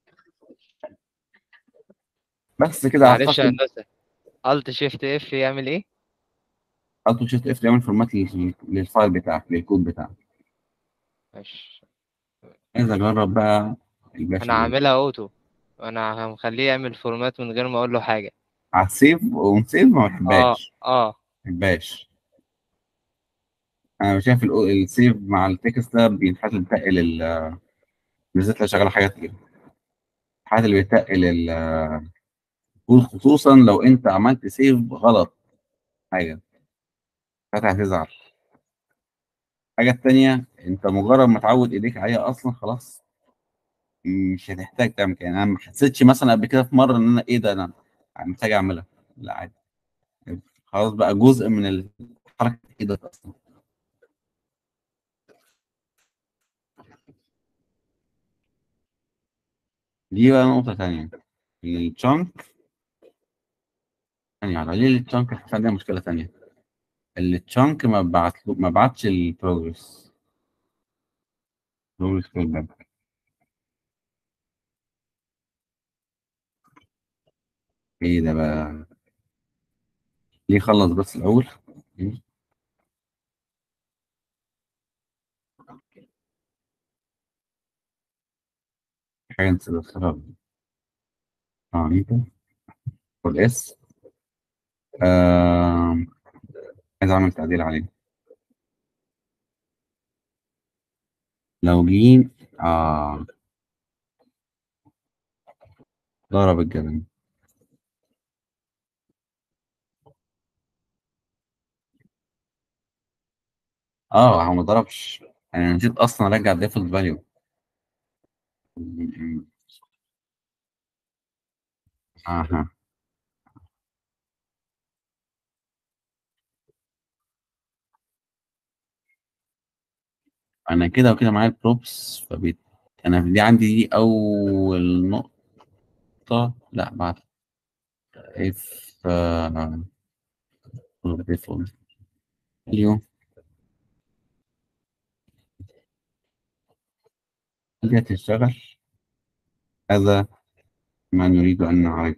بس كده معلش يا اعتقد هندسة الت شيفت اف يعمل ايه؟ الت شيفت اف يعمل فورمات لل- للفايل بتاعك للكود بتاعك ماشي عايز اجرب بقى الباشا انا عاملها اوتو انا هخليه يعمل فورمات من غير ما اقول له حاجة على السيف ونسيف ما اه بحبهاش اه ما بحبهاش انا شايف ال- السيف مع التكست ده بينحل بتقل ال بالذات لو شغاله حاجات كده الحاجات اللي بتقل ال خصوصا لو انت عملت سيف غلط حاجه ساعتها هتزعل الحاجه التانيه انت مجرد ما تعود ايديك عليها اصلا خلاص مش هتحتاج تعمل كده انا ما حسيتش مثلا قبل كده في مره ان انا ايه ده انا محتاج اعملها لا عادي خلاص بقى جزء من ال- حركه ايدك اصلا دي بقى نقطه تانيه الشانك ثانيه على ليه الشانك احنا عندنا مشكله تانيه التشانك ما بعت ما بعتش البروجرس بروجرس فيدباك ايه ده بقى ليه خلص بس الاول إيه؟ في حاجه نسيت اختارها اه انت والاس آه... عايز اعمل تعديل عليه لو جين اه ضرب الجبل اه هو ما ضربش انا نسيت اصلا ارجع الديفولت فاليو اها انا كده وكده معايا البروبس فبيت انا دي عندي دي اول نقطة لا بعد اف ديفولت فاليو دي هتشتغل هذا ما نريد ان نعرف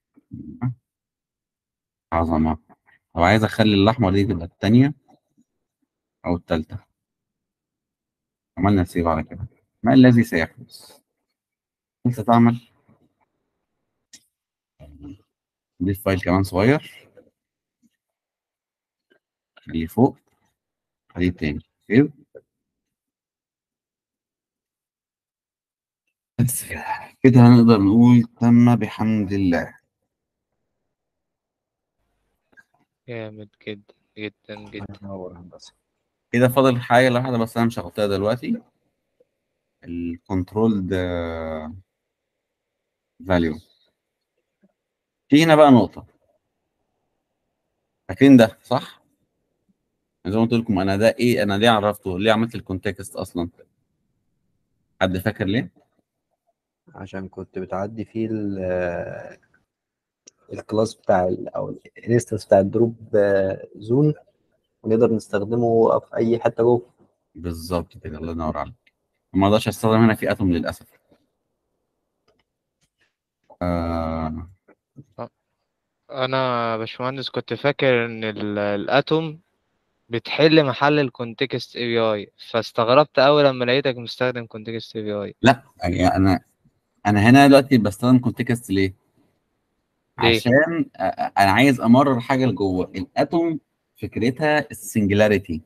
عظمة طب عايز اخلي الاحمر دي تبقى التانية او التالتة عملنا سيف على كده ما الذي سيحدث انت تعمل نضيف فايل كمان صغير خليه فوق خليه تاني سيف بس كده كده هنقدر نقول تم بحمد الله جامد جدا جدا جدا منور هندسه كده فاضل حاجة واحدة بس أنا مش هحطها دلوقتي الكنترول فاليو في هنا بقى نقطة فاكرين ده صح؟ زي ما قلت لكم أنا ده إيه أنا ليه عرفته؟ ليه عملت الكونتكست أصلا؟ حد فاكر ليه؟ عشان كنت بتعدي فيه ال- الكلاس بتاع ال- او الانستنس بتاع الدروب زون ونقدر نستخدمه في اي حته جوه بالظبط كده الله ينور عليك ما اقدرش استخدم هنا في اتوم للاسف آه انا يا باشمهندس كنت فاكر ان ال- الاتوم بتحل محل الكونتكست اي بي اي فاستغربت اول لما لقيتك مستخدم كونتكست اي بي اي لا يعني انا انا هنا دلوقتي بستخدم كونتكست ليه؟ ليه؟ عشان أ- أ- انا عايز امرر حاجه لجوه الاتوم فكرتها السنجلاريتي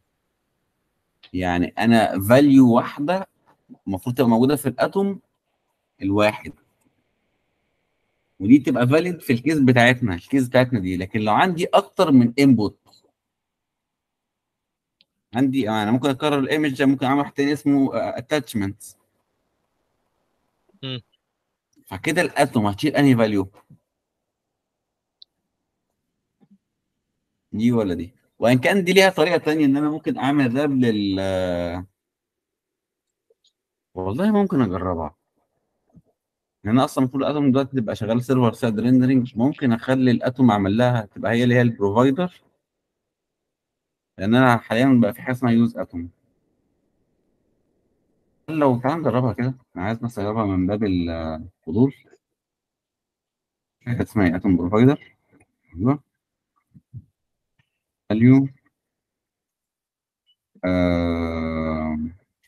يعني انا فاليو واحده المفروض تبقى موجوده في الاتوم الواحد ودي تبقى فاليد في الكيس بتاعتنا الكيس بتاعتنا دي لكن لو عندي اكتر من انبوت عندي انا ممكن اكرر الايمج ده ممكن اعمل واحد تاني اسمه اتاتشمنت مم. فكده الاتوم هتشيل انهي فاليو دي ولا دي وان كان دي ليها طريقه تانية ان انا ممكن اعمل راب لل والله ممكن اجربها لان انا اصلا المفروض الاتوم دلوقتي تبقى شغال سيرفر سايد ريندرنج ممكن اخلي الاتوم اعمل لها تبقى هي اللي هي البروفايدر لان انا حاليا بقى في حاجه اسمها يوز اتوم لو تعالى نجربها كده انا عايز بس اجربها من باب الفضول حاجه اسمها اتوم بروفايدر ايوه فاليو آه...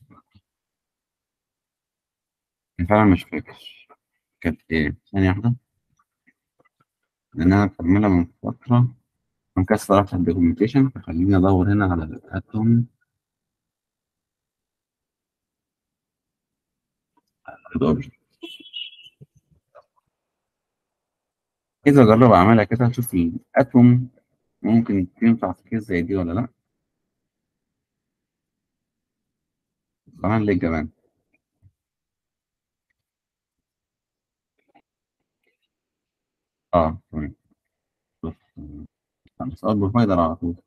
فعلا مش فاكر كانت ايه ثانية واحدة لأن أنا مكملة من فترة مكسر أفتح الدوكيومنتيشن فخليني أدور هنا على الأتوم أدور إذا أجرب أعملها كده أشوف الأتوم ممكن تنفع في كيس زي دي ولا لأ كمان ليه كمان اه تمام بص بس أول بروفايدر على طول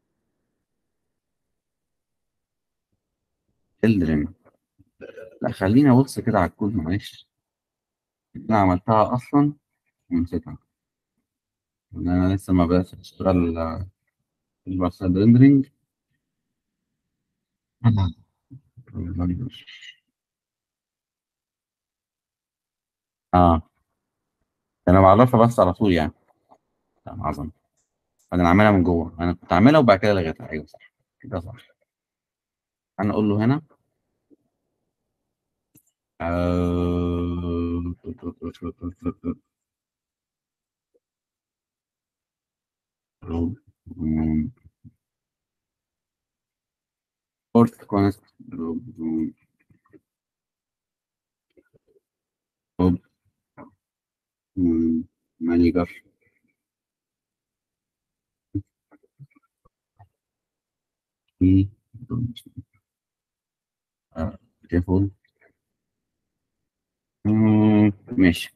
children لا خليني أبص كده على الكود معلش أنا عملتها أصلا ونسيتها لأن أنا لسه ما بدأتش أشتغل في البارسال ريندرينج اه انا بعرفها بس على طول يعني لا عظم انا عاملها من جوه انا كنت عاملها وبعد كده لغيتها ايوه صح كده صح انا اقول له هنا آه... بورت كونست مانيجر آه، تليفون مم، ماشي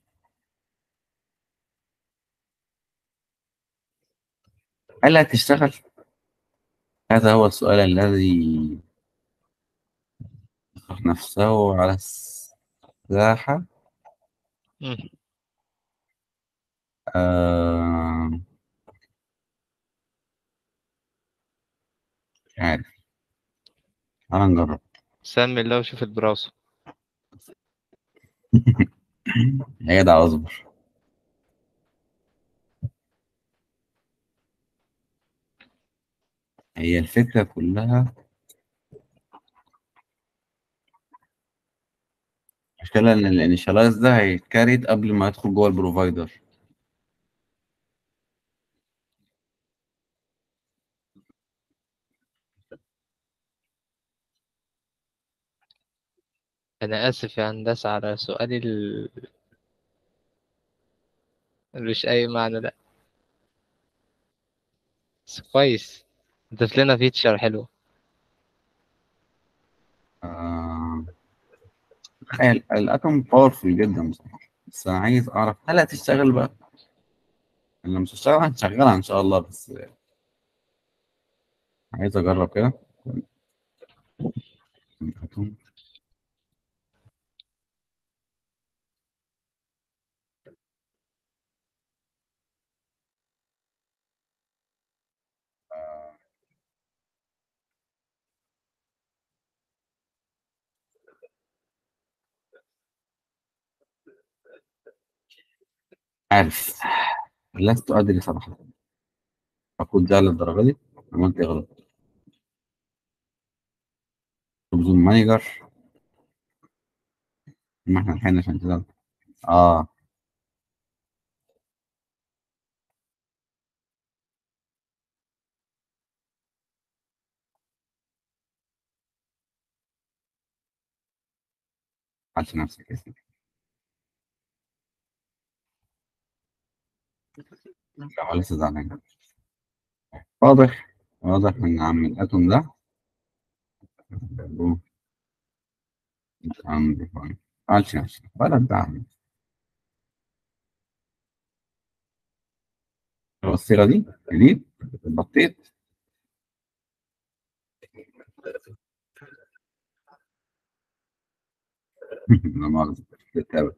هل هتشتغل؟ هذا هو السؤال الذي يطرح نفسه على الساحة مم. آه... مش عارف تعالى نجرب سمي الله وشوف البراوزر يا جدع اصبر هي الفكرة كلها المشكلة إن الانيشالايز ده هيتكريت قبل ما يدخل جوه البروفايدر أنا آسف يا هندسة على سؤالي ال... ملوش أي معنى ده بس كويس ضيف لنا فيتشر حلوة آه... تخيل الاتوم باورفul جدا بصراحة بس أنا عايز أعرف هل هتشتغل بقى؟ اللي مش هتشتغل هنشغلها إن شاء الله بس عايز أجرب كده الأتوم عارف لست أدري صراحة أكون ده للدرجة دي عملت إيه غلط تبذل مانجر ما احنا الحين عشان كده اه عالش نفسك يا سيدي لا هو لسه زعلان واضح واضح ان عم الاتوم ده مش عم عالش نفسك ولا الدعم الصيغة دي جديد بطيت لا مؤاخذة بالتابع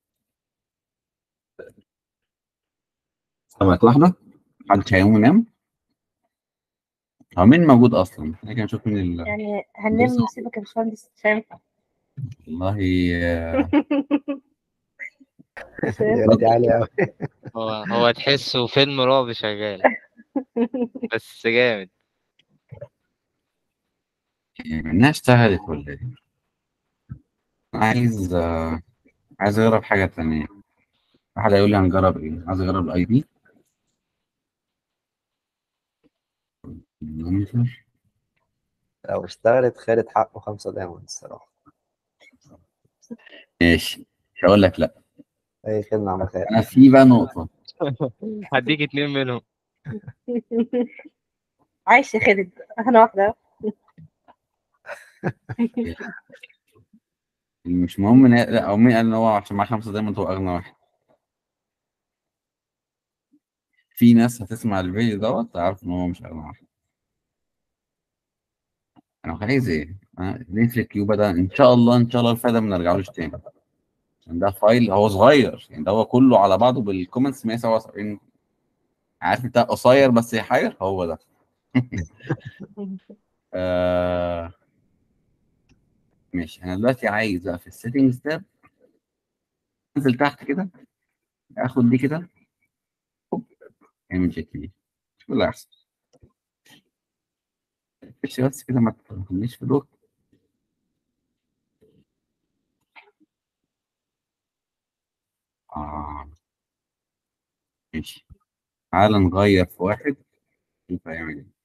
طبعا واحدة محدش هيقوم ينام هو مين موجود أصلا؟ احنا كده نشوف مين ال... يعني هننام بص. نسيبك يا باشمهندس مش هينفع والله آه، مش هينفع. يا دي عالية أوي هو هو تحسه فيلم رعب شغال بس جامد منها اشتغلت ولا ايه؟ عايز آه، عايز اجرب حاجة تانية واحد هيقول لي هنجرب ايه؟ عايز اجرب الاي بي لو اشتغلت خدت حقه خمسة دايموند الصراحة ماشي مش هقول لك لا أي خدمة عم خير انا في بقى نقطة هديك اتنين منهم عايش يا خالد انا واحدة مش مهم إن هي- لا او مين قال ان هو عشان معاه خمسة دايما هو اغنى واحد في ناس هتسمع الفيديو دوت تعرف ان هو مش اغنى واحد انا عايز ايه؟ أنا ليه كيوبا ده ان شاء الله ان شاء الله الفايده ما نرجعلوش تاني عشان ده فايل هو صغير يعني ده هو كله على بعضه بالكومنتس 177 عارف انت قصير بس يحير هو ده آه... ماشي انا دلوقتي عايز بقى في السيتنجز تاب انزل تحت كده اخد دي كده هوب، اعمل جيك دي شوف اللي هيحصل ماشي بس كده ما تخليش في دور آه. ماشي تعال نغير في واحد شوف هيعمل ايه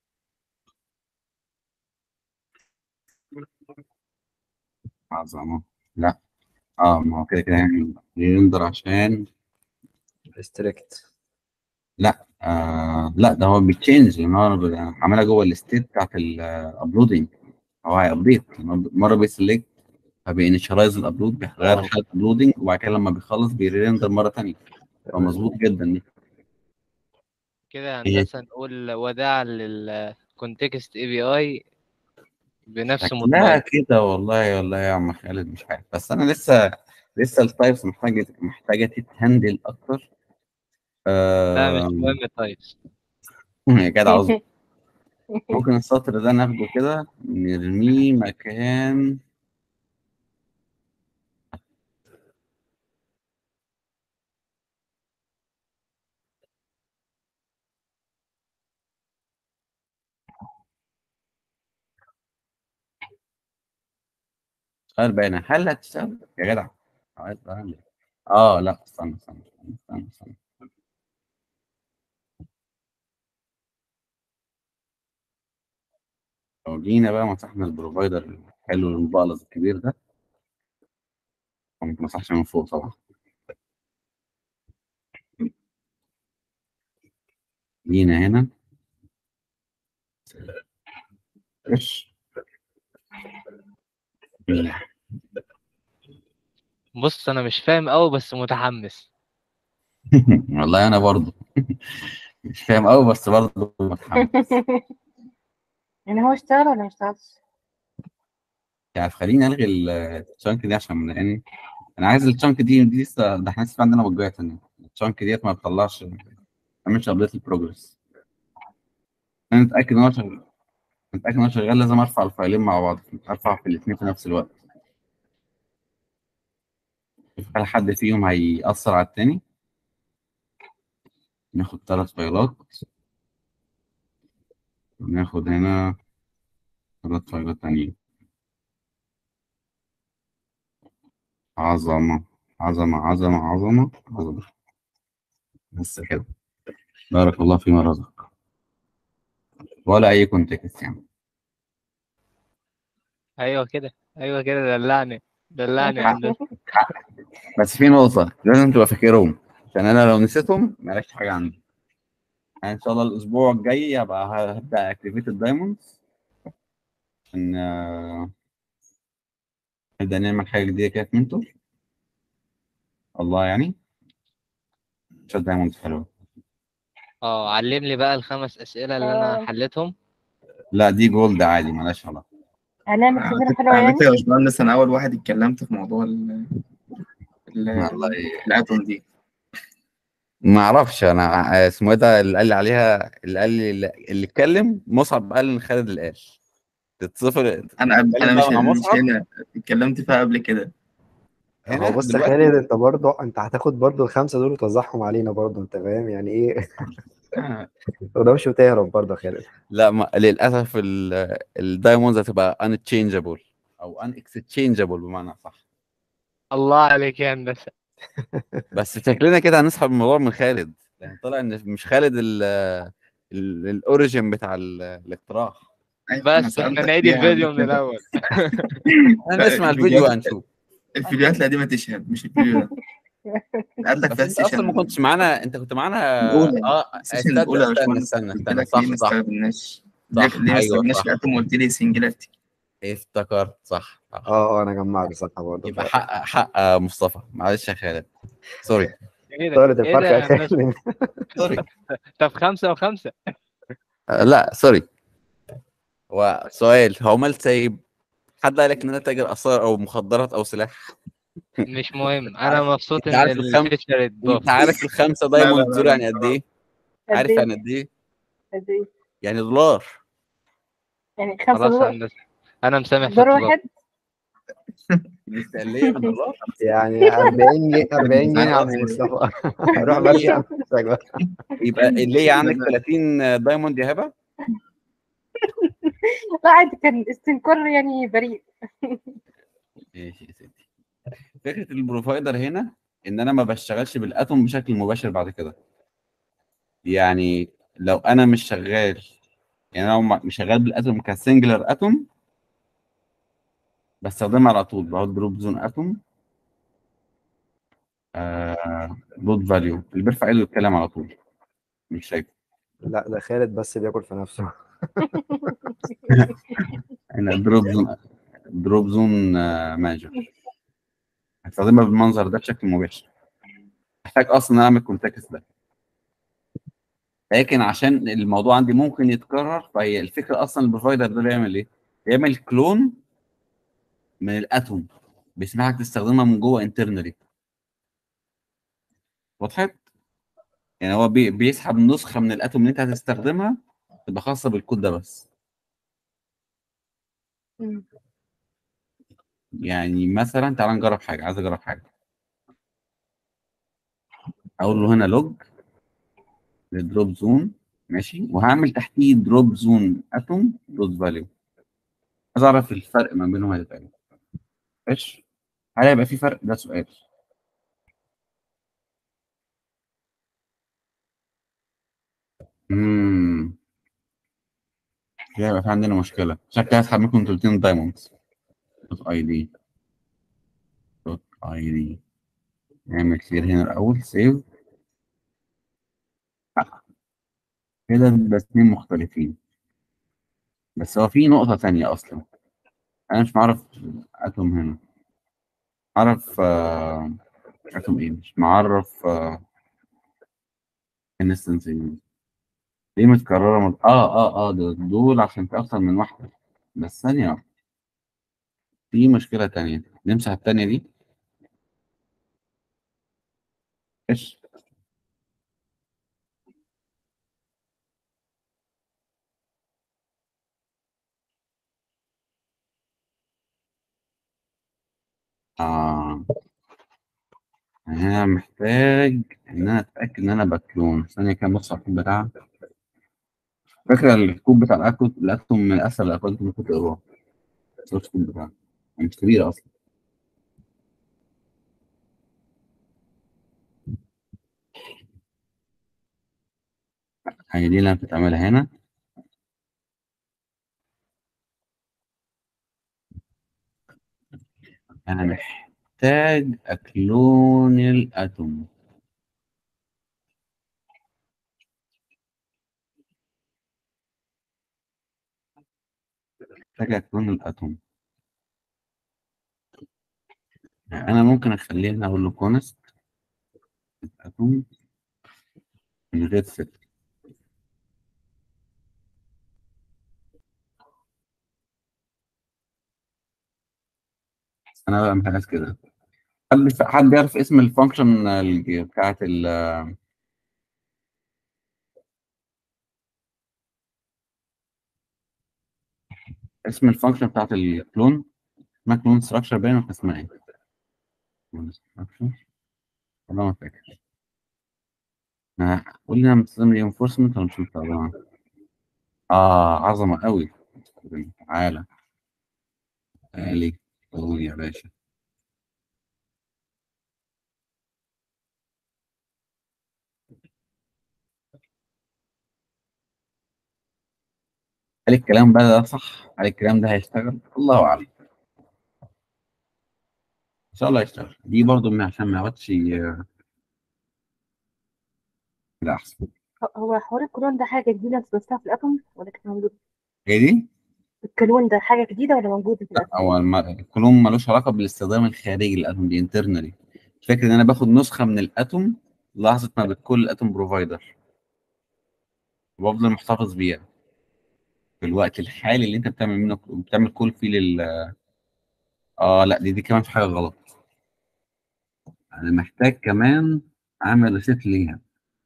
عظمة لا اه ما هو كده كده يعني يندر عشان ريستريكت لا آه لا ده هو بيتشينج لان هو ب- عاملها جوه الستيت بتاعت الابلودنج هو هيابديت مره بيسلكت فبينشرايز الابلود بيغير حاله ابلودنج وبعد كده لما بيخلص بيريندر مره ثانيه فمظبوط جدا دي كده إيه؟ هندسة نقول وداعا للكونتكست اي بي اي بنفس لا مطلق كده والله والله يا عم خالد مش عارف بس انا لسه لسه التايبس محتاجه محتاجه تتهندل اكتر لا مش آه مهم تايبس يا جدع اصبر ممكن السطر ده ناخده كده نرميه مكان سؤال باين هل هتشتغل يا جدع عايز أعمل. اه لا استنى استنى استنى استنى, استنى. لو جينا بقى مسحنا البروفايدر الحلو المبقلص الكبير ده هو ما مسحش من فوق طبعا جينا هنا ايش جينا. بص انا مش فاهم قوي بس متحمس والله انا برضه مش فاهم قوي بس برضه متحمس يعني هو اشتغل ولا ما اشتغلش؟ يعني خليني الغي الشانك دي عشان يعني انا عايز الشانك دي دي لسه ده احنا لسه عندنا بجايه تانية الشانك ديت ما بتطلعش ما بتعملش ابديت البروجرس انا متاكد ان هو شغال متاكد ان هو شغال لازم ارفع الفايلين مع بعض ارفع في الاثنين في نفس الوقت شوف هل حد فيهم هيأثر على التاني ناخد ثلاث فايلات وناخد هنا ثلاث فايلات تانيين عظمة عظمة عظمة عظمة عظمة بس كده بارك الله فيما رزق ولا أي كونتكست يعني ايوه كده ايوه كده دلعني دلعني يا هندسة بس في نقطة لازم تبقى فاكرهم عشان أنا لو نسيتهم معلش حاجة عندي يعني إن شاء الله الأسبوع الجاي هبقى هبدأ أكتيفيت الدايموندز عشان آه، نبدأ نعمل حاجة جديدة كده في منتور الله يعني عشان دايموندز حلوة اه علمني بقى الخمس اسئله اللي انا آه. حليتهم لا دي جولد عادي مالهاش علاقة هنعمل على سلسلة فكرة حلوة على يعني فكرة يا باشمهندس أنا أول واحد اتكلمت في موضوع ال ال- والله الأتوم دي ما اعرفش انا اسمه ايه ده اللي قال لي عليها اللي قال لي اللي اتكلم مصعب قال ان خالد اللي قال تتصفر أنا قبل اتكلم أنا بقى مش مع مش مصعب هنا اتكلمت فيها قبل كده هنا هو بص يا دلوقتي خالد انت برضه انت هتاخد برضه الخمسه دول وتوزعهم علينا برضه انت فاهم يعني ايه آه. وده مش وتهرب برضه يا خالد لا ما للاسف ال- الدايموندز هتبقى unchangeable او unexchangeable بمعنى صح الله عليك يا هندسه بس شكلنا كده هنسحب الموضوع من خالد يعني طلع ان مش خالد ال ال- الاوريجين بتاع ال- الاقتراح أيوة، أنا بس احنا سألتك نعيد فيها الفيديو قبل من كده. الاول هنسمع الفيديو وهنشوف الفيديوهات القديمة تشهد مش الفيديو ده قال لك بس فيها انت اصلا ما السيشن كنتش معانا انت كنت معانا الأولى. اه السيشن استنى الأولى يا استنى باشمهندس استنى قلت استنى لك صح ليه ما صح استخدمناش ليه صح ليه ما ايوه استخدمناش صح الأتوم قلت لي سنجلاريتي افتكرت صح صح. اه اه انا جمعت صح برضه يبقى حق حق مصطفى معلش يا خالد سوري ايه ده طارت ايه ده الفرخه يا يا هندسه خالد سوري طب خمسه وخمسه آه، لا سوري هو سؤال هو مال سايب حد قال لك ان انا تاجر اثار او مخدرات او سلاح مش مهم انا عارف- مبسوط انت ان عارف الخم- الفيتشر اتضاف انت عارف الخمسه لا، لا، دايموند لا، دول لا، يعني قد ايه؟ قد عارف ايه؟ يعني قد ايه؟ قد ايه؟ يعني دولار يعني خمسة خلاص يا دولار هندسه انا مسامح في دولار التضاد واحد مستقليه دولار يعني 40 جنيه 40 جنيه يا عم مصطفى روح بس يا عم نفسك بقى. يبقى اللي هي عندك 30 دايموند يا هبه لا عادي كان استنكار يعني بريء ماشي يا ستي فكره البروفايدر هنا ان انا ما بشتغلش بالاتوم بشكل مباشر بعد كده يعني لو انا مش شغال يعني انا مش شغال بالاتوم كسنجلر اتوم بستخدمها على طول بقعد دروب زون اتوم آه دوت فاليو اللي بيرفع ايده يتكلم على طول مش شايفه لا ده خالد بس بياكل في نفسه انا دروب زون دروب زون مانجر هستخدمها بالمنظر ده بشكل مباشر محتاج اصلا اعمل كونتكست ده لكن عشان الموضوع عندي ممكن يتكرر فهي الفكره اصلا البروفايدر ده بيعمل ايه؟ بيعمل كلون من الاتوم بيسمحك تستخدمها من جوه انترنالي وضحت؟ يعني هو بي بيسحب نسخه من الاتوم اللي انت هتستخدمها تبقى خاصه بالكود ده بس مم. يعني مثلا تعال نجرب حاجه عايز اجرب حاجه اقول له هنا لوج للدروب زون ماشي وهعمل تحتيه دروب زون اتوم دوت فاليو عايز اعرف الفرق ما بينهم هيبقى ايه ماشي هل هيبقى في فرق ده سؤال امم كده يبقى في عندنا مشكله شكلي هسحب منكم 300 دايموندز دوت اي دي دوت اي دي نعمل كلير هنا الاول سيف كده بيبقى اتنين مختلفين بس هو في نقطة تانية أصلا أنا مش معرف أتوم هنا معرف آه، أتوم إيه مش معرف انستنس ليه متكررة مت... آه آه آه دول, دول عشان في أكتر من واحدة بس ثانية واحدة في مشكلة تانية نمسح التانية دي إيش آه أنا محتاج إن أنا أتأكد إن أنا بكلون ثانية كام بص على الكود بتاعها فاكرة الكود بتاع الأكود الأتوم من أسهل الأكواد اللي ممكن تقراها السورس كود بتاعها مش كبيرة أصلا هي دي اللي أنا بتعملها هنا أنا محتاج أكلون الأتوم محتاج أكلون الأتوم يعني أنا ممكن أخليه هنا أقول له كونست الأتوم من غير ست أنا بقى محتاج كده حد حد يعرف اسم الفانكشن ال- بتاعت ال اسم الفانكشن بتاعت الكلون اسمها كلون ستراكشر باين ولا اسمها ايه؟ كلون ستراكشر والله ما فاكر آه، قول لي انا مستخدم reinforcement ولا مش مستخدمها؟ اه عظمة قوي تعالى تعالي قول يا باشا هل الكلام بقى ده صح؟ هل الكلام ده هيشتغل؟ الله اعلم ان شاء الله يشتغل دي برضو من عشان ما يقعدش ي- كده احسن هو حوار الكلون ده حاجة جديدة انت ضفتها في الأتوم ولا كانت موجودة؟ هي دي؟ الكلون ده حاجة جديدة ولا موجودة في الأتوم؟ او الم- الكلون ملوش علاقه بالاستخدام الخارجي للاتوم دي انترنالي الفكره ان انا باخد نسخه من الاتوم لحظه ما بتكون الاتوم بروفايدر وبفضل محتفظ بيها في الوقت الحالي اللي انت بتعمل منه بتعمل كول فيه لل اه لا دي دي كمان في حاجه غلط انا محتاج كمان اعمل ريسيت ليها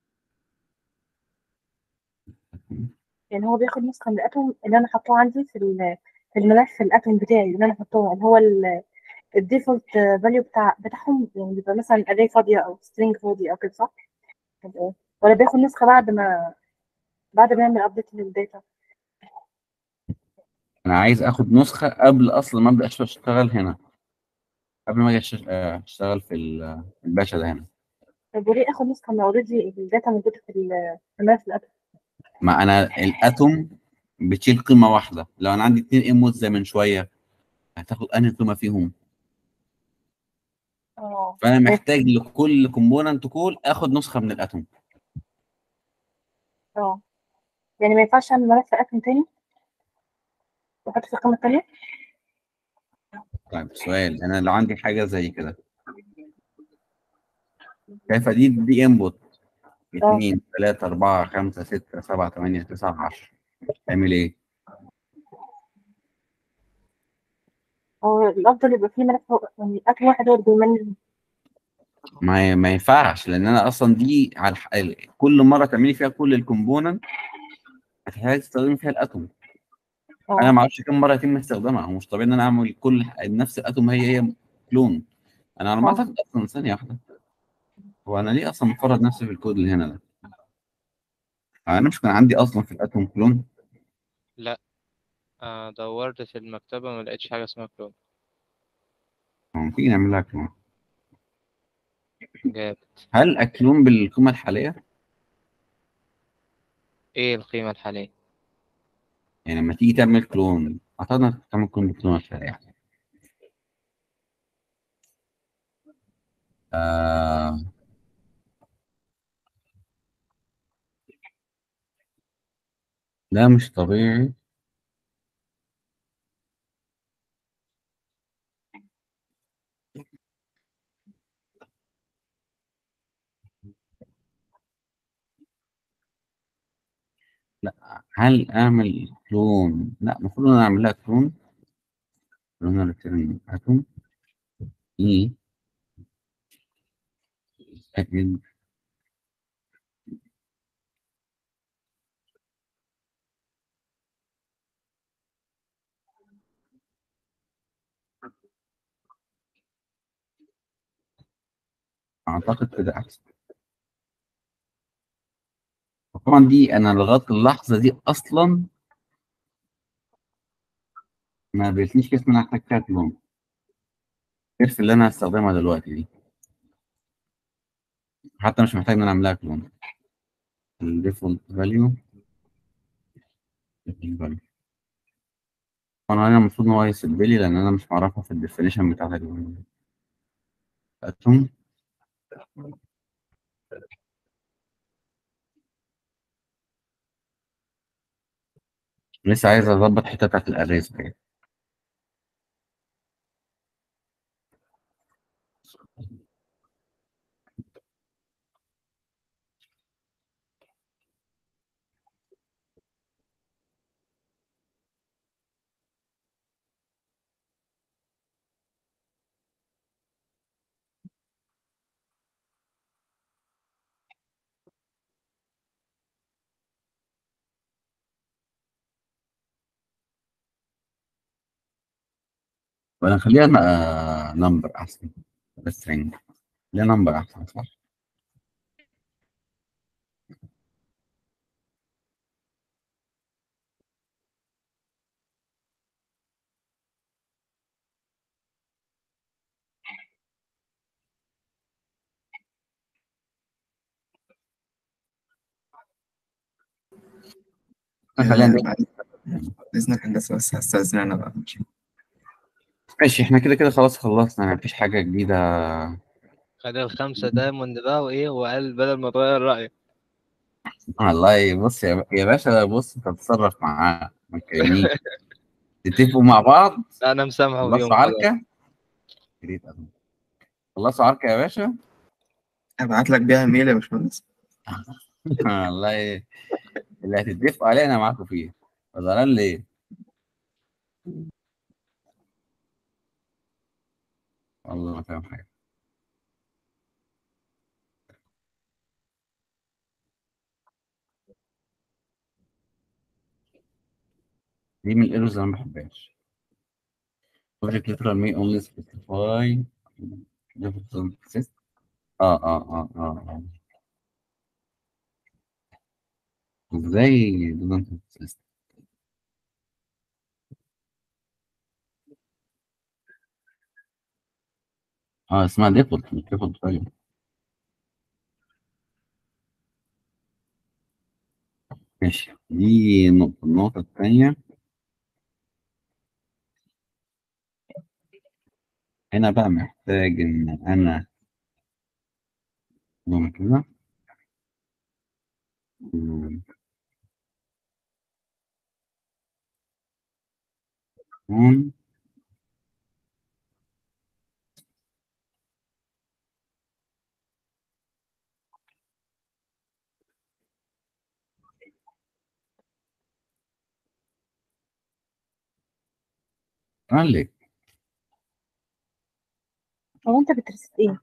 يعني هو بياخد نسخة من الأتوم اللي أنا حاطاه عندي في ال- في الملف الأتوم بتاعي اللي أنا حاطاه اللي هو الديفولت فاليو بتاع بتاعهم يعني بيبقى مثلا أري فاضية أو سترينج فاضي أو كده صح؟ ولا إيه؟ ولا بياخد نسخة بعد ما بعد ما يعمل أبديت للداتا انا عايز اخد نسخه قبل اصلا ما ابدا اشتغل هنا قبل ما اجي أشت- آه، اشتغل في ال- الباشا ده هنا طب وليه آخد نسخة من أوريدي الداتا موجودة في ال- في الملف الأتوم؟ ما انا الاتوم بتشيل قيمه واحده لو انا عندي اتنين ايموت زي من شويه هتاخد انهي قيمه فيهم اه فانا محتاج لكل كومبوننت كول اخد نسخه من الاتوم اه يعني ما ينفعش اعمل ملف اتم تاني واحط في القيمه التانيه طيب سؤال انا لو عندي حاجه زي كده كيف دي دي انبوت 2 3 4 5 6 7 8 9 10 تعمل ايه؟ هو الافضل يبقى فيه ملف هو- يعني اتم واحد هو اللي بيمنج ما ي- ما ينفعش لان انا اصلا دي على الح... ال- كل مره تعملي فيها كل الكومبوننت هتحتاجي تستخدمي فيها الاتوم انا اه ما اعرفش كم مره يتم استخدامها هو مش طبيعي ان انا اعمل كل ح- نفس الاتوم هي هي كلون انا على ما آه. اعتقد اصلا ثانيه واحده هو انا ليه اصلا مفرض نفسي في الكود اللي هنا ده؟ انا مش كان عندي اصلا في الاتوم كلون آه دورت في المكتبة ما لقيتش حاجة اسمها كلون ما تيجي نعملها كلون جاب هل اكلون بالقيمه الحاليه؟ ايه القيمة الحالية يعني لما تيجي تعمل كلون اعتقد انك تعمل كلون بالقيمه الحاليه آه لا مش طبيعي هل اعمل كلون لا المفروض انا اعمل لها كلون كلون ريتيرن اتوم اي اكيد اعتقد كده احسن طبعا دي انا لغايه اللحظه دي اصلا ما قابلتنيش كيس ان انا احتاج فيها كلون غير في اللي انا هستخدمها دلوقتي دي حتى مش محتاج ان انا اعملها كلون الديفولت فاليو انا هنا المفروض ان هو يسيب لي لان انا مش معرفها في الديفينيشن بتاعت الاتوم لسه عايز اظبط الحته بتاعت الاريز دي ولا نخليها نمبر احسن string ليه نمبر احسن صح خلينا آه، نبدأ. بعد إذنك هندسة بس هستأذن أنا بقى ماشي ماشي احنا كده كده خلاص خلصنا يعني مفيش حاجه جديده خد الخمسة دايموند بقى وايه وقال بدل ما تغير رأيك والله بص يا يا باشا بص انت تتصرف معاه ما تكلمنيش تتفقوا مع بعض انا مسامحه خلصوا اليوم عركه يا ريت أبدا. خلصوا عركه يا باشا أبعت لك بيها ميل يا باشمهندس والله اللي هتتفقوا عليه انا معاكم فيه زعلان ليه؟ والله ما فاهم حاجه دي من الايرورز اللي انا ما بحبهاش project literal may only specify different system اه اه اه اه اه ازاي doesn't exist اه اسمها default مش default value ماشي دي نقطة النقطة الثانية هنا بقى محتاج إن أنا أعمل كده مم. مم. قال لي هو انت بترسل ايه؟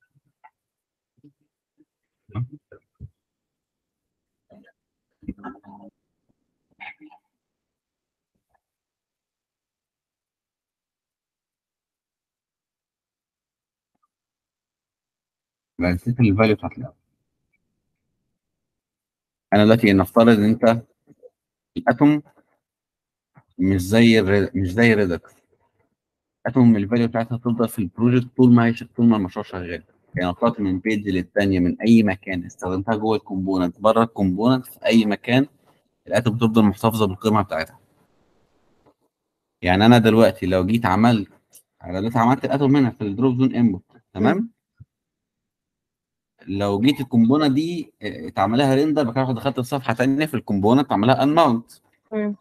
لا، نسيت الفاليو بتاعت الأتوم. انا دلوقتي نفترض ان انت الاتوم مش زي الري... مش زي الريدكس اتوم الفاليو بتاعتها تفضل في البروجكت طول ما هي طول ما المشروع شغال يعني نطلعت من بيج للتانية من اي مكان استخدمتها جوه الكومبوننت بره الكومبوننت في اي مكان الاتوم تفضل محتفظه بالقيمه بتاعتها يعني انا دلوقتي لو جيت عملت انا دلوقتي عملت الاتوم هنا في الدروب زون انبوت تمام لو جيت الكومبونه دي اه، اتعمل لها ريندر بعد كده رحت دخلت في صفحه ثانيه في الكومبوننت عملها انماونت مم.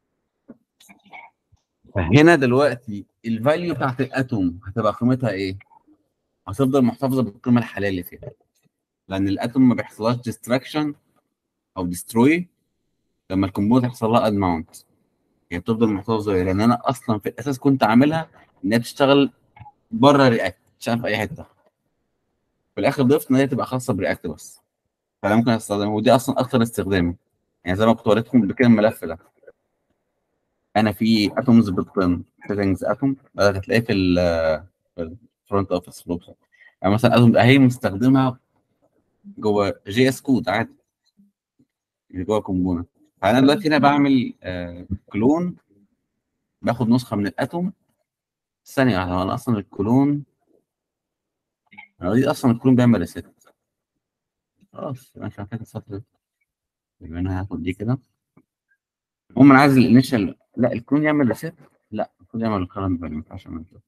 فهنا دلوقتي الفاليو بتاعت الاتوم هتبقى قيمتها ايه؟ هتفضل محتفظه بالقيمه الحاليه اللي فيها لان الاتوم ما بيحصلهاش ديستراكشن او ديستروي لما الكمبيوتر يحصل لها اد ماونت هي بتفضل محتفظه بيها، لان انا اصلا في الاساس كنت عاملها انها تشتغل بره رياكت تشتغل في اي حته في الاخر ضفت ان هي تبقى خاصه برياكت بس فانا ممكن استخدمها ودي اصلا اكتر استخدامي يعني زي ما كنت وريتكم قبل كده الملف ده انا في اتومز بالطن سيتنجز اتوم بدات هتلاقيه في ال في الفرونت اوفيس فلوكس يعني مثلا اتوم اهي مستخدمها جوه جي اس كود عادي اللي جوه كومبوننت فانا دلوقتي هنا بعمل آه كلون باخد نسخه من الاتوم ثانيه واحده هو انا اصلا الكلون انا دي اصلا الكلون بيعمل ريست خلاص انا مش محتاج السطر ده يبقى انا هاخد دي كده المهم انا عايز الانيشال لا الكلون يعمل ريست لا المفروض يعمل الكرنت فاليو ما ينفعش اعمل كده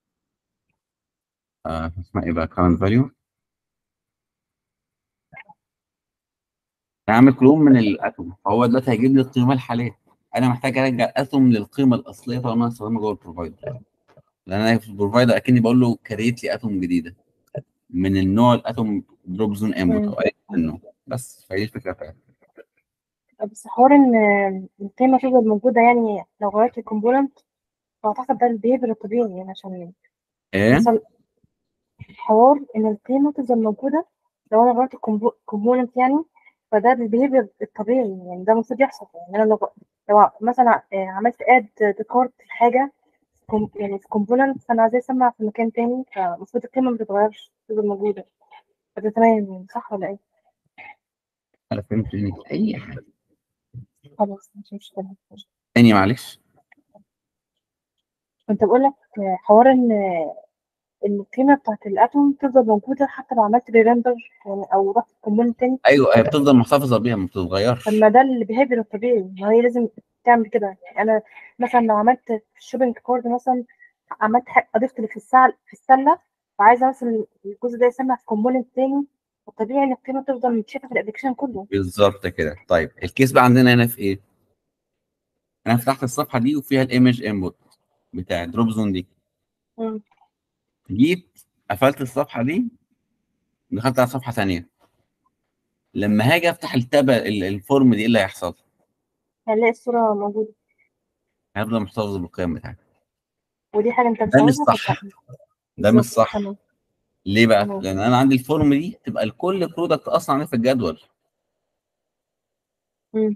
آه اسمها ايه بقى كرنت فاليو هعمل كلون من الاتوم فهو دلوقتي هيجيب لي القيمه الحاليه انا محتاج ارجع الاتوم للقيمه الاصليه طالما انا هستخدمها جوه البروفايدر لان انا في البروفايدر اكني بقول له كريت لي اتوم جديده من النوع الاتوم دروب زون انبوت او اي منه بس فهي دي الفكره بتاعتها بس حوار ان القيمة تفضل موجودة يعني لو غيرت الكومبوننت فأعتقد ده البيهيفير الطبيعي يعني عشان ايه يحصل حوار ان القيمة تفضل موجودة لو انا غيرت الكومبوننت يعني فده البيهيفير الطبيعي يعني ده المفروض يحصل يعني انا لو لو مثلا آه، عملت اد ديكارت حاجة كوم- يعني في كومبوننت فانا عايزاه يسمع في مكان تاني فالمفروض القيمة ما تتغيرش تفضل موجودة فده تمام يعني صح ولا ايه؟ انا فهمت منك اي حاجه خلاص مش مشكلة تاني معلش كنت بقول لك آه، حوار ان ان القيمة بتاعت الاتوم تفضل موجودة حتى لو عملت ريرندر يعني او رحت كومبوننت تاني ايوه هي بتفضل محتفظه بيها ما بتتغيرش طب ما ده البيهيفير الطبيعي ما هي لازم تعمل كده يعني انا مثلا لو عملت في الشوبينج كارد مثلا عملت حاجة اضفت اللي في الساعه في السله وعايزه مثلا الجزء ده يسمع في كومبوننت تاني الطبيعي ان القيمه تفضل متشافه في الابلكيشن كله بالظبط كده طيب الكيس بقى عندنا هنا في ايه؟ انا فتحت الصفحه دي وفيها الايمج انبوت بتاع دروب زون دي مم. جيت قفلت الصفحه دي دخلت على صفحه ثانيه لما هاجي افتح التاب ال- الفورم دي ايه اللي هيحصل؟ هنلاقي الصوره موجوده هيفضل محتفظ بالقيم بتاعتها ودي حاجه انت مش ده مش عاوزها صح فتح- ده مش بالظبط، صح تمام. ليه بقى؟ تمام. لان انا عندي الفورم دي تبقى لكل برودكت اصلا عندي في الجدول مم.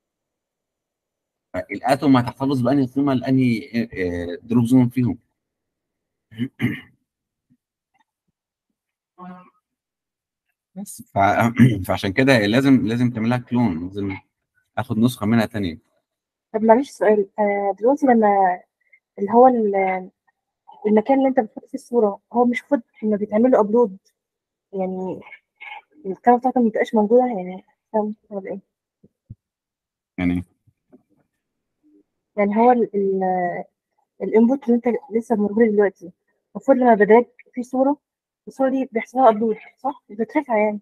الاتوم هتحتفظ بانهي قيمه لانهي آه، دروب زون فيهم بس ف... فعشان كده لازم لازم تعملها كلون لازم اخد نسخه منها تانية طب معلش سؤال آه، دلوقتي لما اللي هو ال- المكان اللي انت بتحط فيه الصوره هو مش المفروض لما بيتعمل له ابلود يعني الكاميرا بتاعته ما بتبقاش موجوده يعني فاهم ولا ايه؟ يعني يعني هو الانبوت اللي انت لسه مرهولي دلوقتي المفروض لما بداك في صوره الصوره دي بيحصل لها ابلود صح؟ بتترفع يعني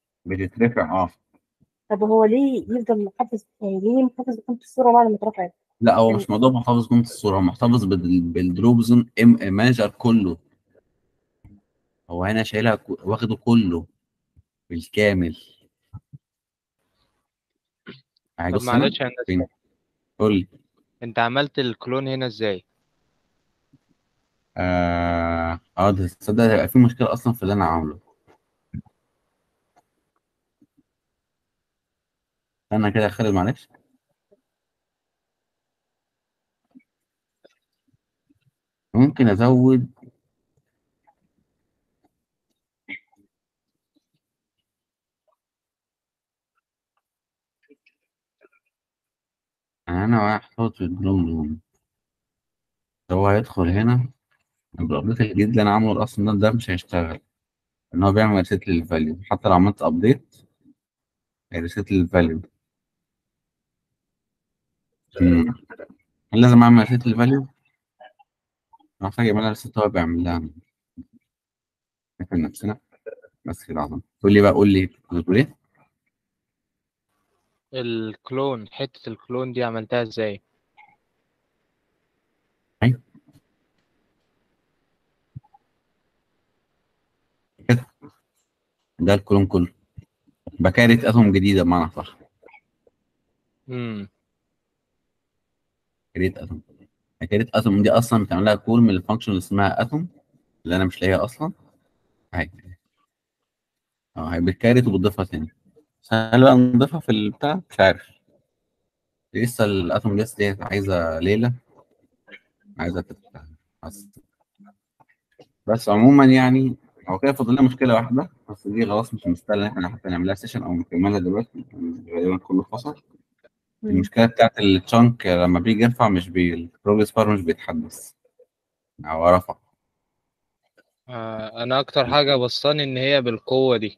بتترفع اه طب هو ليه يفضل محافظ يعني ليه محافظ بقيمه الصوره بعد ما اترفعت؟ لا هو مش موضوع محتفظ بقيمة الصورة هو محتفظ بال- بالدروب زون ام مانجر كله هو هنا شايلها ك- واخده كله بالكامل طب هيبص هنا معلش يا هندسة فين قول لي انت عملت الكلون هنا ازاي اه اه ده تصدق هيبقى في مشكلة اصلا في اللي انا عامله استنى كده يا خالد معلش ممكن ازود يعني انا هحط في الدروب زون هو هيدخل هنا الابديت الجديد اللي انا عامله اصلا ده, ده مش هيشتغل ان هو بيعمل ريسيت للفاليو حتى لو عملت ابديت ريسيت للفاليو مم. لازم اعمل ريسيت للفاليو محتاج يعملها ريسيت هو بيعمل لها نفهم نفسنا بس كده عظم تقول لي بقى قول لي بتقول ايه الكلون حتة الكلون دي عملتها ازاي أيوة. كده ده الكلون كله بكارت اتوم جديده بمعنى صح امم كريت اتوم كريت اتوم دي اصلا بتعمل لها كول من الفانكشن اللي اسمها اتوم اللي انا مش لاقيها اصلا هاي اه هي بتكارت وبتضيفها تاني بس هل بقى نضيفها في البتاع مش عارف لسه الاتوم ليست دي عايزه ليله عايزه تفتح بس بس عموما يعني هو كده فاضل لنا مشكله واحده بس دي خلاص مش مستاهله ان احنا حتى نعملها سيشن او نكملها دلوقتي غالبا كله فصل مم. المشكله بتاعت التشانك لما بيجي يرفع مش بي البروجرس بار مش بيتحدث او رفع آه انا اكتر حاجة بسطاني ان هي بالقوة دي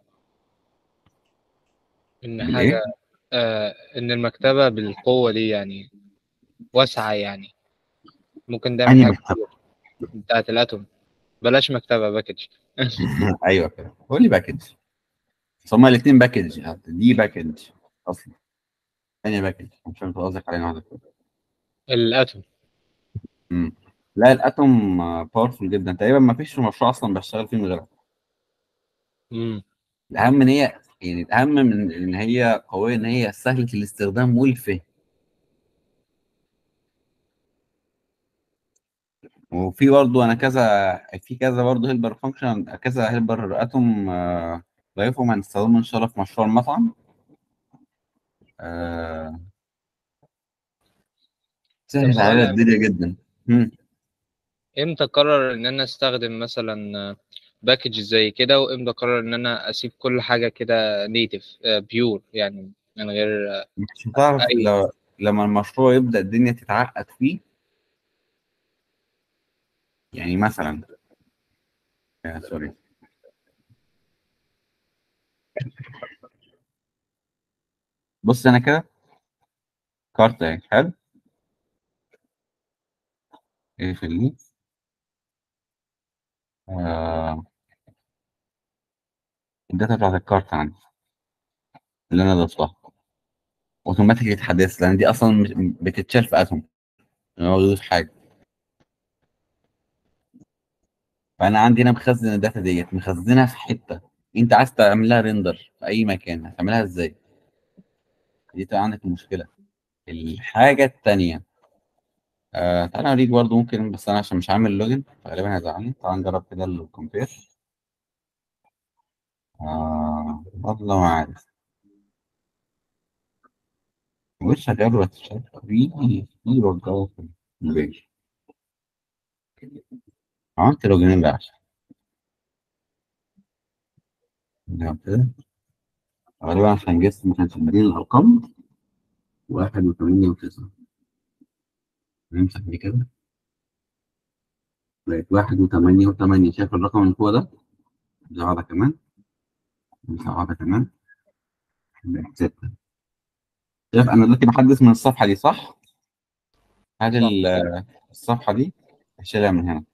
ان بالايه؟ حاجة آه ان المكتبة بالقوة دي يعني واسعة يعني ممكن تعمل انهي حاجة مكتبه؟ بتاعت الاتوم بلاش مكتبة باكج ايوه كده قول لي باكج بس هما الاثنين باكج دي باكج اصلا ثانيه باكج مش فاهم انت قصدك على واحده كده الاتوم امم لا الاتوم باورفول جدا تقريبا ما فيش مشروع اصلا بشتغل فيه من غيرها امم الاهم ان هي يعني الاهم من ان هي قويه ان هي سهله الاستخدام والفهم وفي برضه انا كذا في كذا برضه هيلبر فانكشن كذا هيلبر اتوم آه، ضايفهم هنستخدمهم ان شاء الله في مشروع المطعم آه، سهل سؤال علينا يا الدنيا جدا مم. امتى اقرر ان انا استخدم مثلا باكج زي كده وامتى اقرر ان انا اسيب كل حاجه كده نيتف بيور يعني من غير مش هتعرف اي لو لما المشروع يبدأ الدنيا تتعقد فيه يعني مثلا آه، سوري بص انا كده كارت اهي حلو اقفل دي آه الداتا بتاعت الكارت عندي اللي انا ضفتها اوتوماتيك يتحدث لان دي اصلا مش- بتتشال في اتوم ما موجود في حاجه فانا عندي هنا مخزن الداتا ديت مخزنها في حته انت عايز تعمل لها ريندر في اي مكان هتعملها ازاي دي تبقى عندك المشكله الحاجه التانيه آه تعالى اوريك برضه ممكن بس انا عشان مش عامل لوجن فغالبا هيزعلني تعال نجرب كده الكومبير آه والله ما عارف مش شغال بس شغال في في بجاوة في البيج عملت لوجن بقى عشان نعم كده غالبا عشان جست ما كانش مدين الارقام واحد وثمانية وتسعة نمسح دي كده بقت واحد وثمانية وثمانية شايف الرقم اللي فوق ده؟ نمسح واحدة كمان نمسح واحدة كمان بقت ستة شايف أنا دلوقتي بحدث من الصفحة دي صح؟ هات ال- الصفحة دي هشيلها من هنا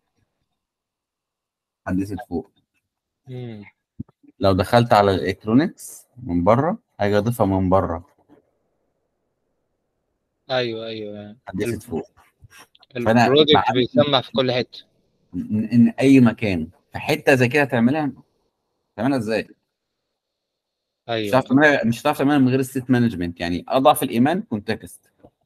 حدثت فوق مم. لو دخلت على الإلكترونيكس من بره هاجي أضيفها من بره ايوه ايوه حدثت فوق فأنا البرودكت مع- بيسمع في كل حته ان إن اي مكان في حته زي كده تعملها تعملها ازاي؟ مش ايوه هتعرف تعملها مش هتعرف تعملها من غير ستيت مانجمنت يعني اضعف الايمان كونتكست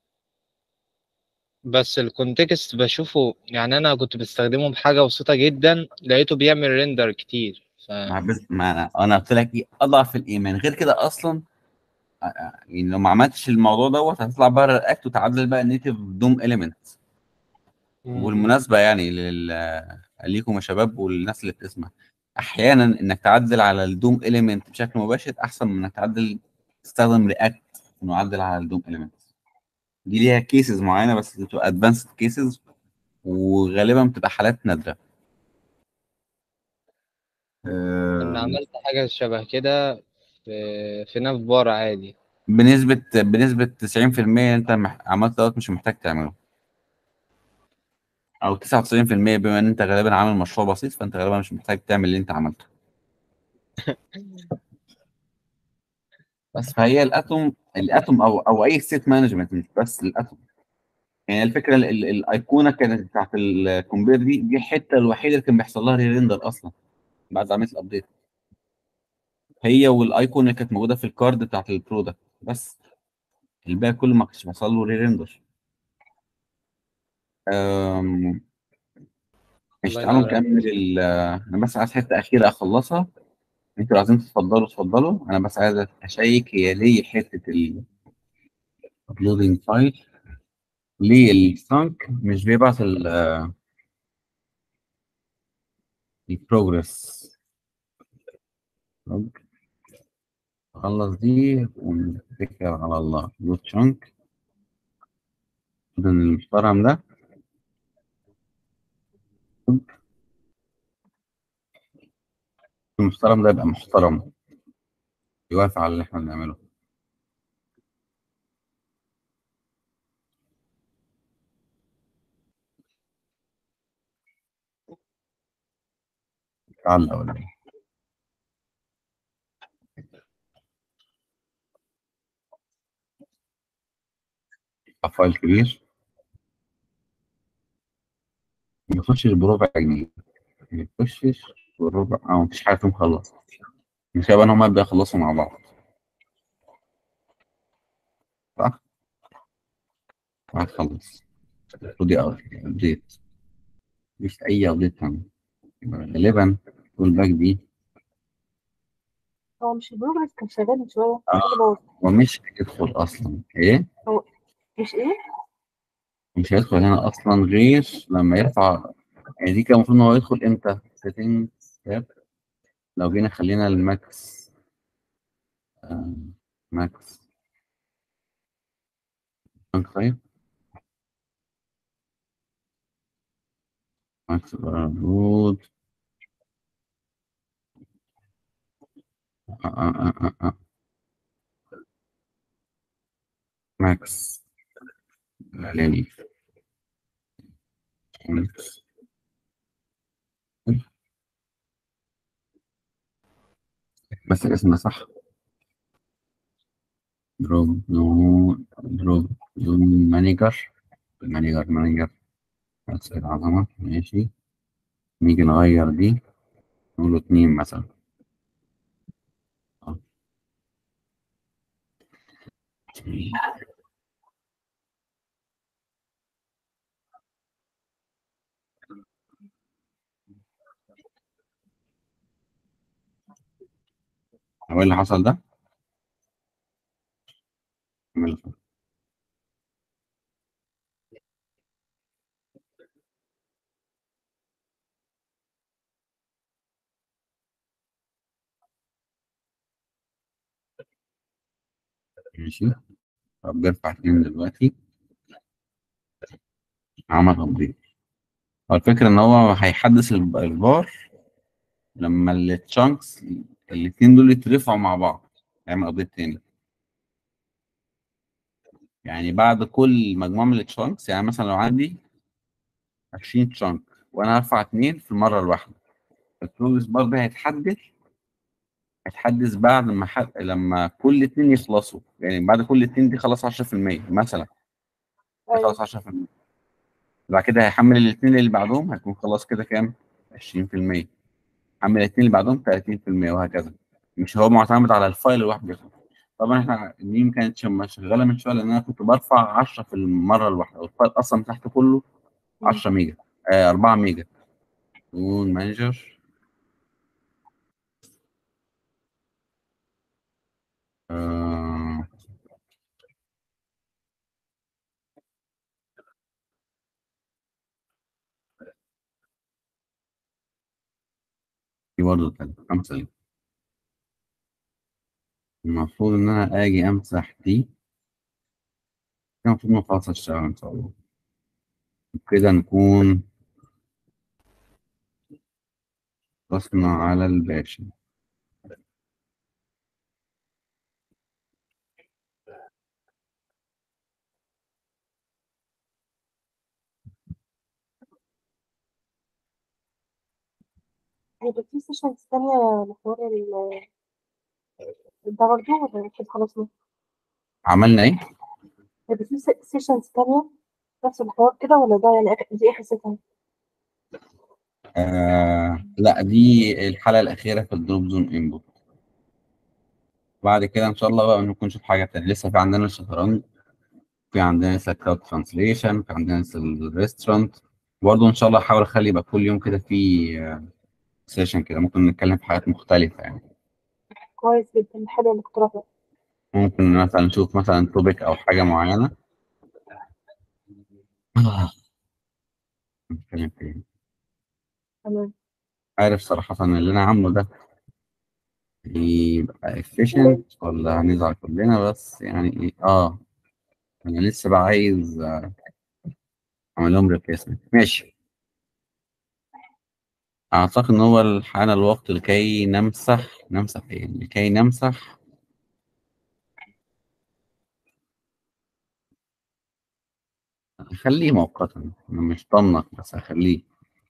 بس الكونتكست بشوفه يعني انا كنت بستخدمه بحاجه بسيطه جدا لقيته بيعمل ريندر كتير ف... ما بس ما انا انا قلت لك ايه اضعف الايمان غير كده اصلا آه، آه، يعني لو ما عملتش الموضوع دوت هتطلع بره الاكت وتعدل بقى النيتف دوم اليمنت والمناسبه يعني لل ليكم يا شباب والناس اللي بتسمع احيانا انك تعدل على الدوم اليمنت بشكل مباشر احسن من انك تعدل تستخدم رياكت انه يعدل على الدوم اليمنت دي ليها كيسز معينه بس بتبقى ادفانسد كيسز وغالبا بتبقى حالات نادره كنا آه، عملت حاجه شبه كده في في ناف بار عادي بنسبه بنسبه 90% انت مح- عملت دوت مش محتاج تعمله او 99% بما ان انت غالبا عامل مشروع بسيط فانت غالبا مش محتاج تعمل اللي انت عملته بس فهي الاتوم الاتوم او او اي ستيت مانجمنت مش بس الاتوم يعني الفكره ال- ال- الايقونه كانت بتاعت الكمبيوتر دي دي الحته الوحيده اللي كان بيحصل لها ريندر اصلا بعد عمليه الابديت هي والايقونه اللي كانت موجوده في الكارد بتاعت البرودكت بس الباقي كله ما كانش بيحصل له ريندر أم... مش الله تعالوا ينور عليك. نكمل ال- انا بس عايز حته اخيره اخلصها انتوا لو عايزين تتفضلوا اتفضلوا انا بس عايز اشيك هي ليه حته ال uploading فايل ليه السانك مش بيبعت ال البروجرس خلص دي ونتكل على الله لود شانك اذا المحترم ده المحترم ده يبقى محترم يوافق على اللي احنا بنعمله تعال ولا ايه يبقى فايل كبير ما يخشش بربع جنيه ما يخشش بربع اه مفيش حاجه فيهم خلص مش هيبقى هما يبدأوا يخلصوا مع بعض صح؟ هتخلص المفروض دي ابديت مفيش اي ابديت تاني غالبا فول باك دي هو مش البروجرس كان شغال من شويه آه. إيه اللي بوظ ومش هيدخل اصلا ايه مش ايه مش هيدخل هنا اصلا غير لما يرفع يعني دي كان المفروض ان هو يدخل امتى سيتنج تاب لو جينا خلينا الماكس آه، ماكس بانك طيب ماكس رود آه آه آه آه. ماكس ليل ماكس بس الاسم ده صح دروب نو دروب زون مانيجر مانيجر مانيجر بس العظمة ماشي نيجي نغير دي نقول اتنين مثلا آه. هو إيه اللي حصل ده؟ اعمل ماشي طب بيرفع اتنين دلوقتي عمل ابديت هو الفكرة ان هو هيحدث الب- البار لما التشانكس الاتنين دول يترفعوا مع بعض يعمل ابديت تاني يعني بعد كل مجموعة من التشانكس يعني مثلا لو عندي 20 تشانك وانا هرفع اتنين في المرة الواحدة البروجرس بار ده هيتحدث هيتحدث بعد ما حد... لما كل اتنين يخلصوا يعني بعد كل اتنين دي خلاص 10% مثلا خلاص 10% بعد كده هيحمل الاثنين اللي بعدهم هيكون خلاص كده كام 20% حمل الاثنين اللي بعدهم 30% وهكذا مش هو معتمد على الفايل الواحد بس طبعا احنا الميم كانت شم- شغاله من شويه لان انا كنت برفع 10 في المره الواحده والفايل اصلا تحت كله 10 ميجا آه 4 ميجا دون مانجر آه في برضه تلاتة خمسة دي المفروض إن أنا آجي أمسح دي كان المفروض إن خلاص أشتغل إن شاء الله كده نكون خلصنا على الباشا هيبقى في سيشنز تانية لحوار ال ده برضه ولا كده خلاص ما عملنا إيه؟ هيبقى في سيشنز تانية نفس الحوار كده ولا ده يعني آخر- دي آخر سيشن آه لا دي الحلقة الأخيرة في الدروب زون انبوت بعد كده إن شاء الله بقى نكون نشوف حاجة تانية لسه في عندنا الشطرنج في عندنا لسه الكلاود ترانسليشن في عندنا لسه الريستورانت برضه إن شاء الله أحاول أخلي يبقى كل يوم كده في سيشن كده ممكن نتكلم في حاجات مختلفة يعني كويس جدا حلو الاقتراح ده ممكن مثلا نشوف مثلا توبيك أو حاجة معينة نتكلم في إيه؟ تمام عارف صراحة إن اللي أنا عامله ده يبقى efficient ولا هنزعل كلنا بس يعني إيه آه أنا لسه بقى عايز آه، أعمل لهم replacement ماشي أعتقد إن هو الحان الوقت لكي نمسح نمسح إيه لكي نمسح خليه مؤقتا أنا مش ضامنك بس هخليه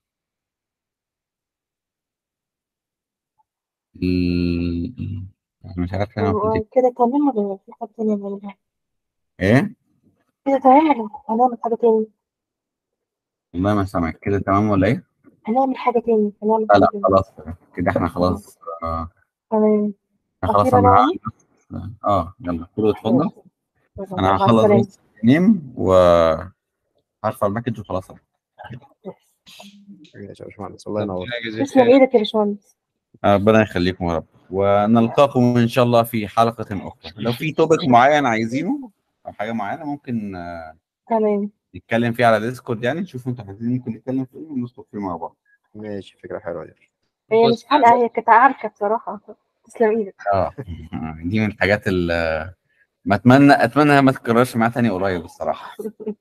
ال- أنا مش عارف أنا المفروض و- كده تمام ولا في حاجة تانية نعملها إيه كده تمام ولا هنعمل حاجة تاني والله ما سامعك كده تمام ولا إيه؟ هنعمل حاجة تاني هنعمل لا حاجة لا تاني خلاص كده إحنا خلاص آه تمام إحنا خلاص أخيرا أنا يعني هعمل- اه يلا كله اتفضل ماشي. انا مع هخلص السلامة بس نيم وهرفع الباكج وخلاص ماشي يا باشمهندس الله ينور ربنا يجزيك تسلم خير ايدك يا باشمهندس ربنا يخليكم يا رب ونلقاكم ان شاء الله في حلقة اخرى لو في توبيك معين عايزينه او حاجة معينة ممكن آه، تمام نتكلم فيه على ديسكورد يعني نشوف انتوا عايزين ممكن نتكلم فيه وندخل فيه مع بعض ماشي فكرة حلوة دي هي بص مش حلقة هي كانت عركة بصراحة تسلم ايدك اه دي من الحاجات اللي ما اتمنى اتمنى ما تتكررش معايا تاني قريب الصراحة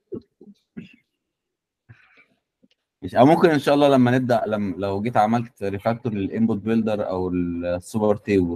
مش او ممكن ان شاء الله لما نبدا لما لو جيت عملت ريفاكتور للانبوت بيلدر او السوبر تيبل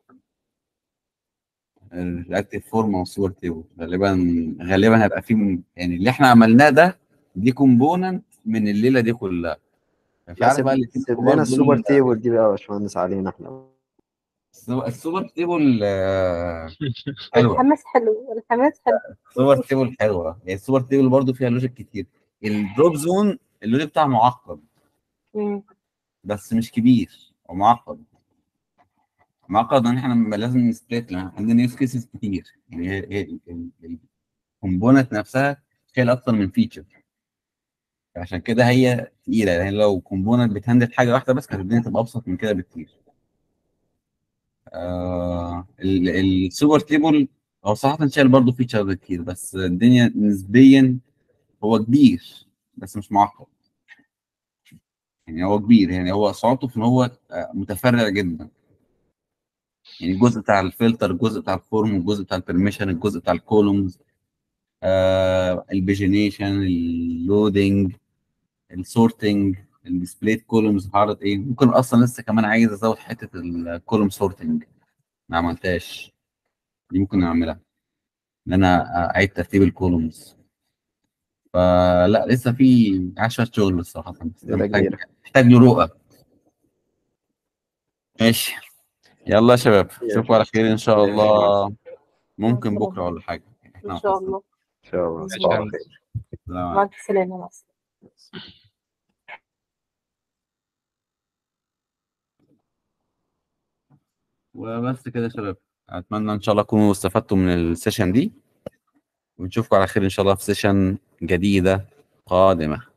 الاكتيف فورم او السوبر تيبل غالبا غالبا هيبقى فيه من- يعني اللي احنا عملناه ده دي كومبوننت من الليله دي كلها في لا عارف سيب بقى الاتنين سيب الكبار لنا دول- السوبر تيبل دي بقى يا باشمهندس علينا احنا السوبر تيبل آه، حلوه الحماس حلو الحماس حلو السوبر تيبل حلوه يعني السوبر تيبل برضو فيها لوجيك كتير الدروب زون اللوجيك بتاعها معقد مم. بس مش كبير ومعقد معقد ان احنا لازم نسبليت لان عندنا يوز كيسز كتير يعني هي هي الكومبوننت نفسها شايل اكتر من فيتشر عشان كده هي تقيله يعني لو كومبوننت بتهندل حاجه واحده بس كانت الدنيا تبقى ابسط من كده بكتير آه ال- السوبر تيبل هو صراحه شايل برضه فيتشر كتير بس الدنيا نسبيا هو كبير بس مش معقد يعني هو كبير يعني هو صعوبته في ان هو آه، متفرع جدا يعني الجزء بتاع الفلتر الجزء بتاع الفورم الجزء بتاع البرميشن الجزء بتاع الكولومز آه البيجينيشن اللودنج السورتنج الديسبلاي كولومز هعرض ايه ممكن اصلا لسه كمان عايز ازود حته الكولوم سورتنج ما عملتهاش دي ممكن نعملها ان انا اعيد ترتيب الكولومز فلا لسه في عشرة شغل الصراحه بس ده ليلة محتاج كبيرة. محتاج له رؤى ماشي يلا يا شباب اشوفكم على خير ان شاء الله ممكن السلامة. بكره ولا حاجه احنا ان شاء خلصنا. الله ان شاء الله عشان- تصبحوا على خير السلام عليكم. مع السلامة مع السلامة وبس كده يا شباب اتمنى ان شاء الله تكونوا استفدتوا من السيشن دي ونشوفكم على خير ان شاء الله في سيشن جديده قادمه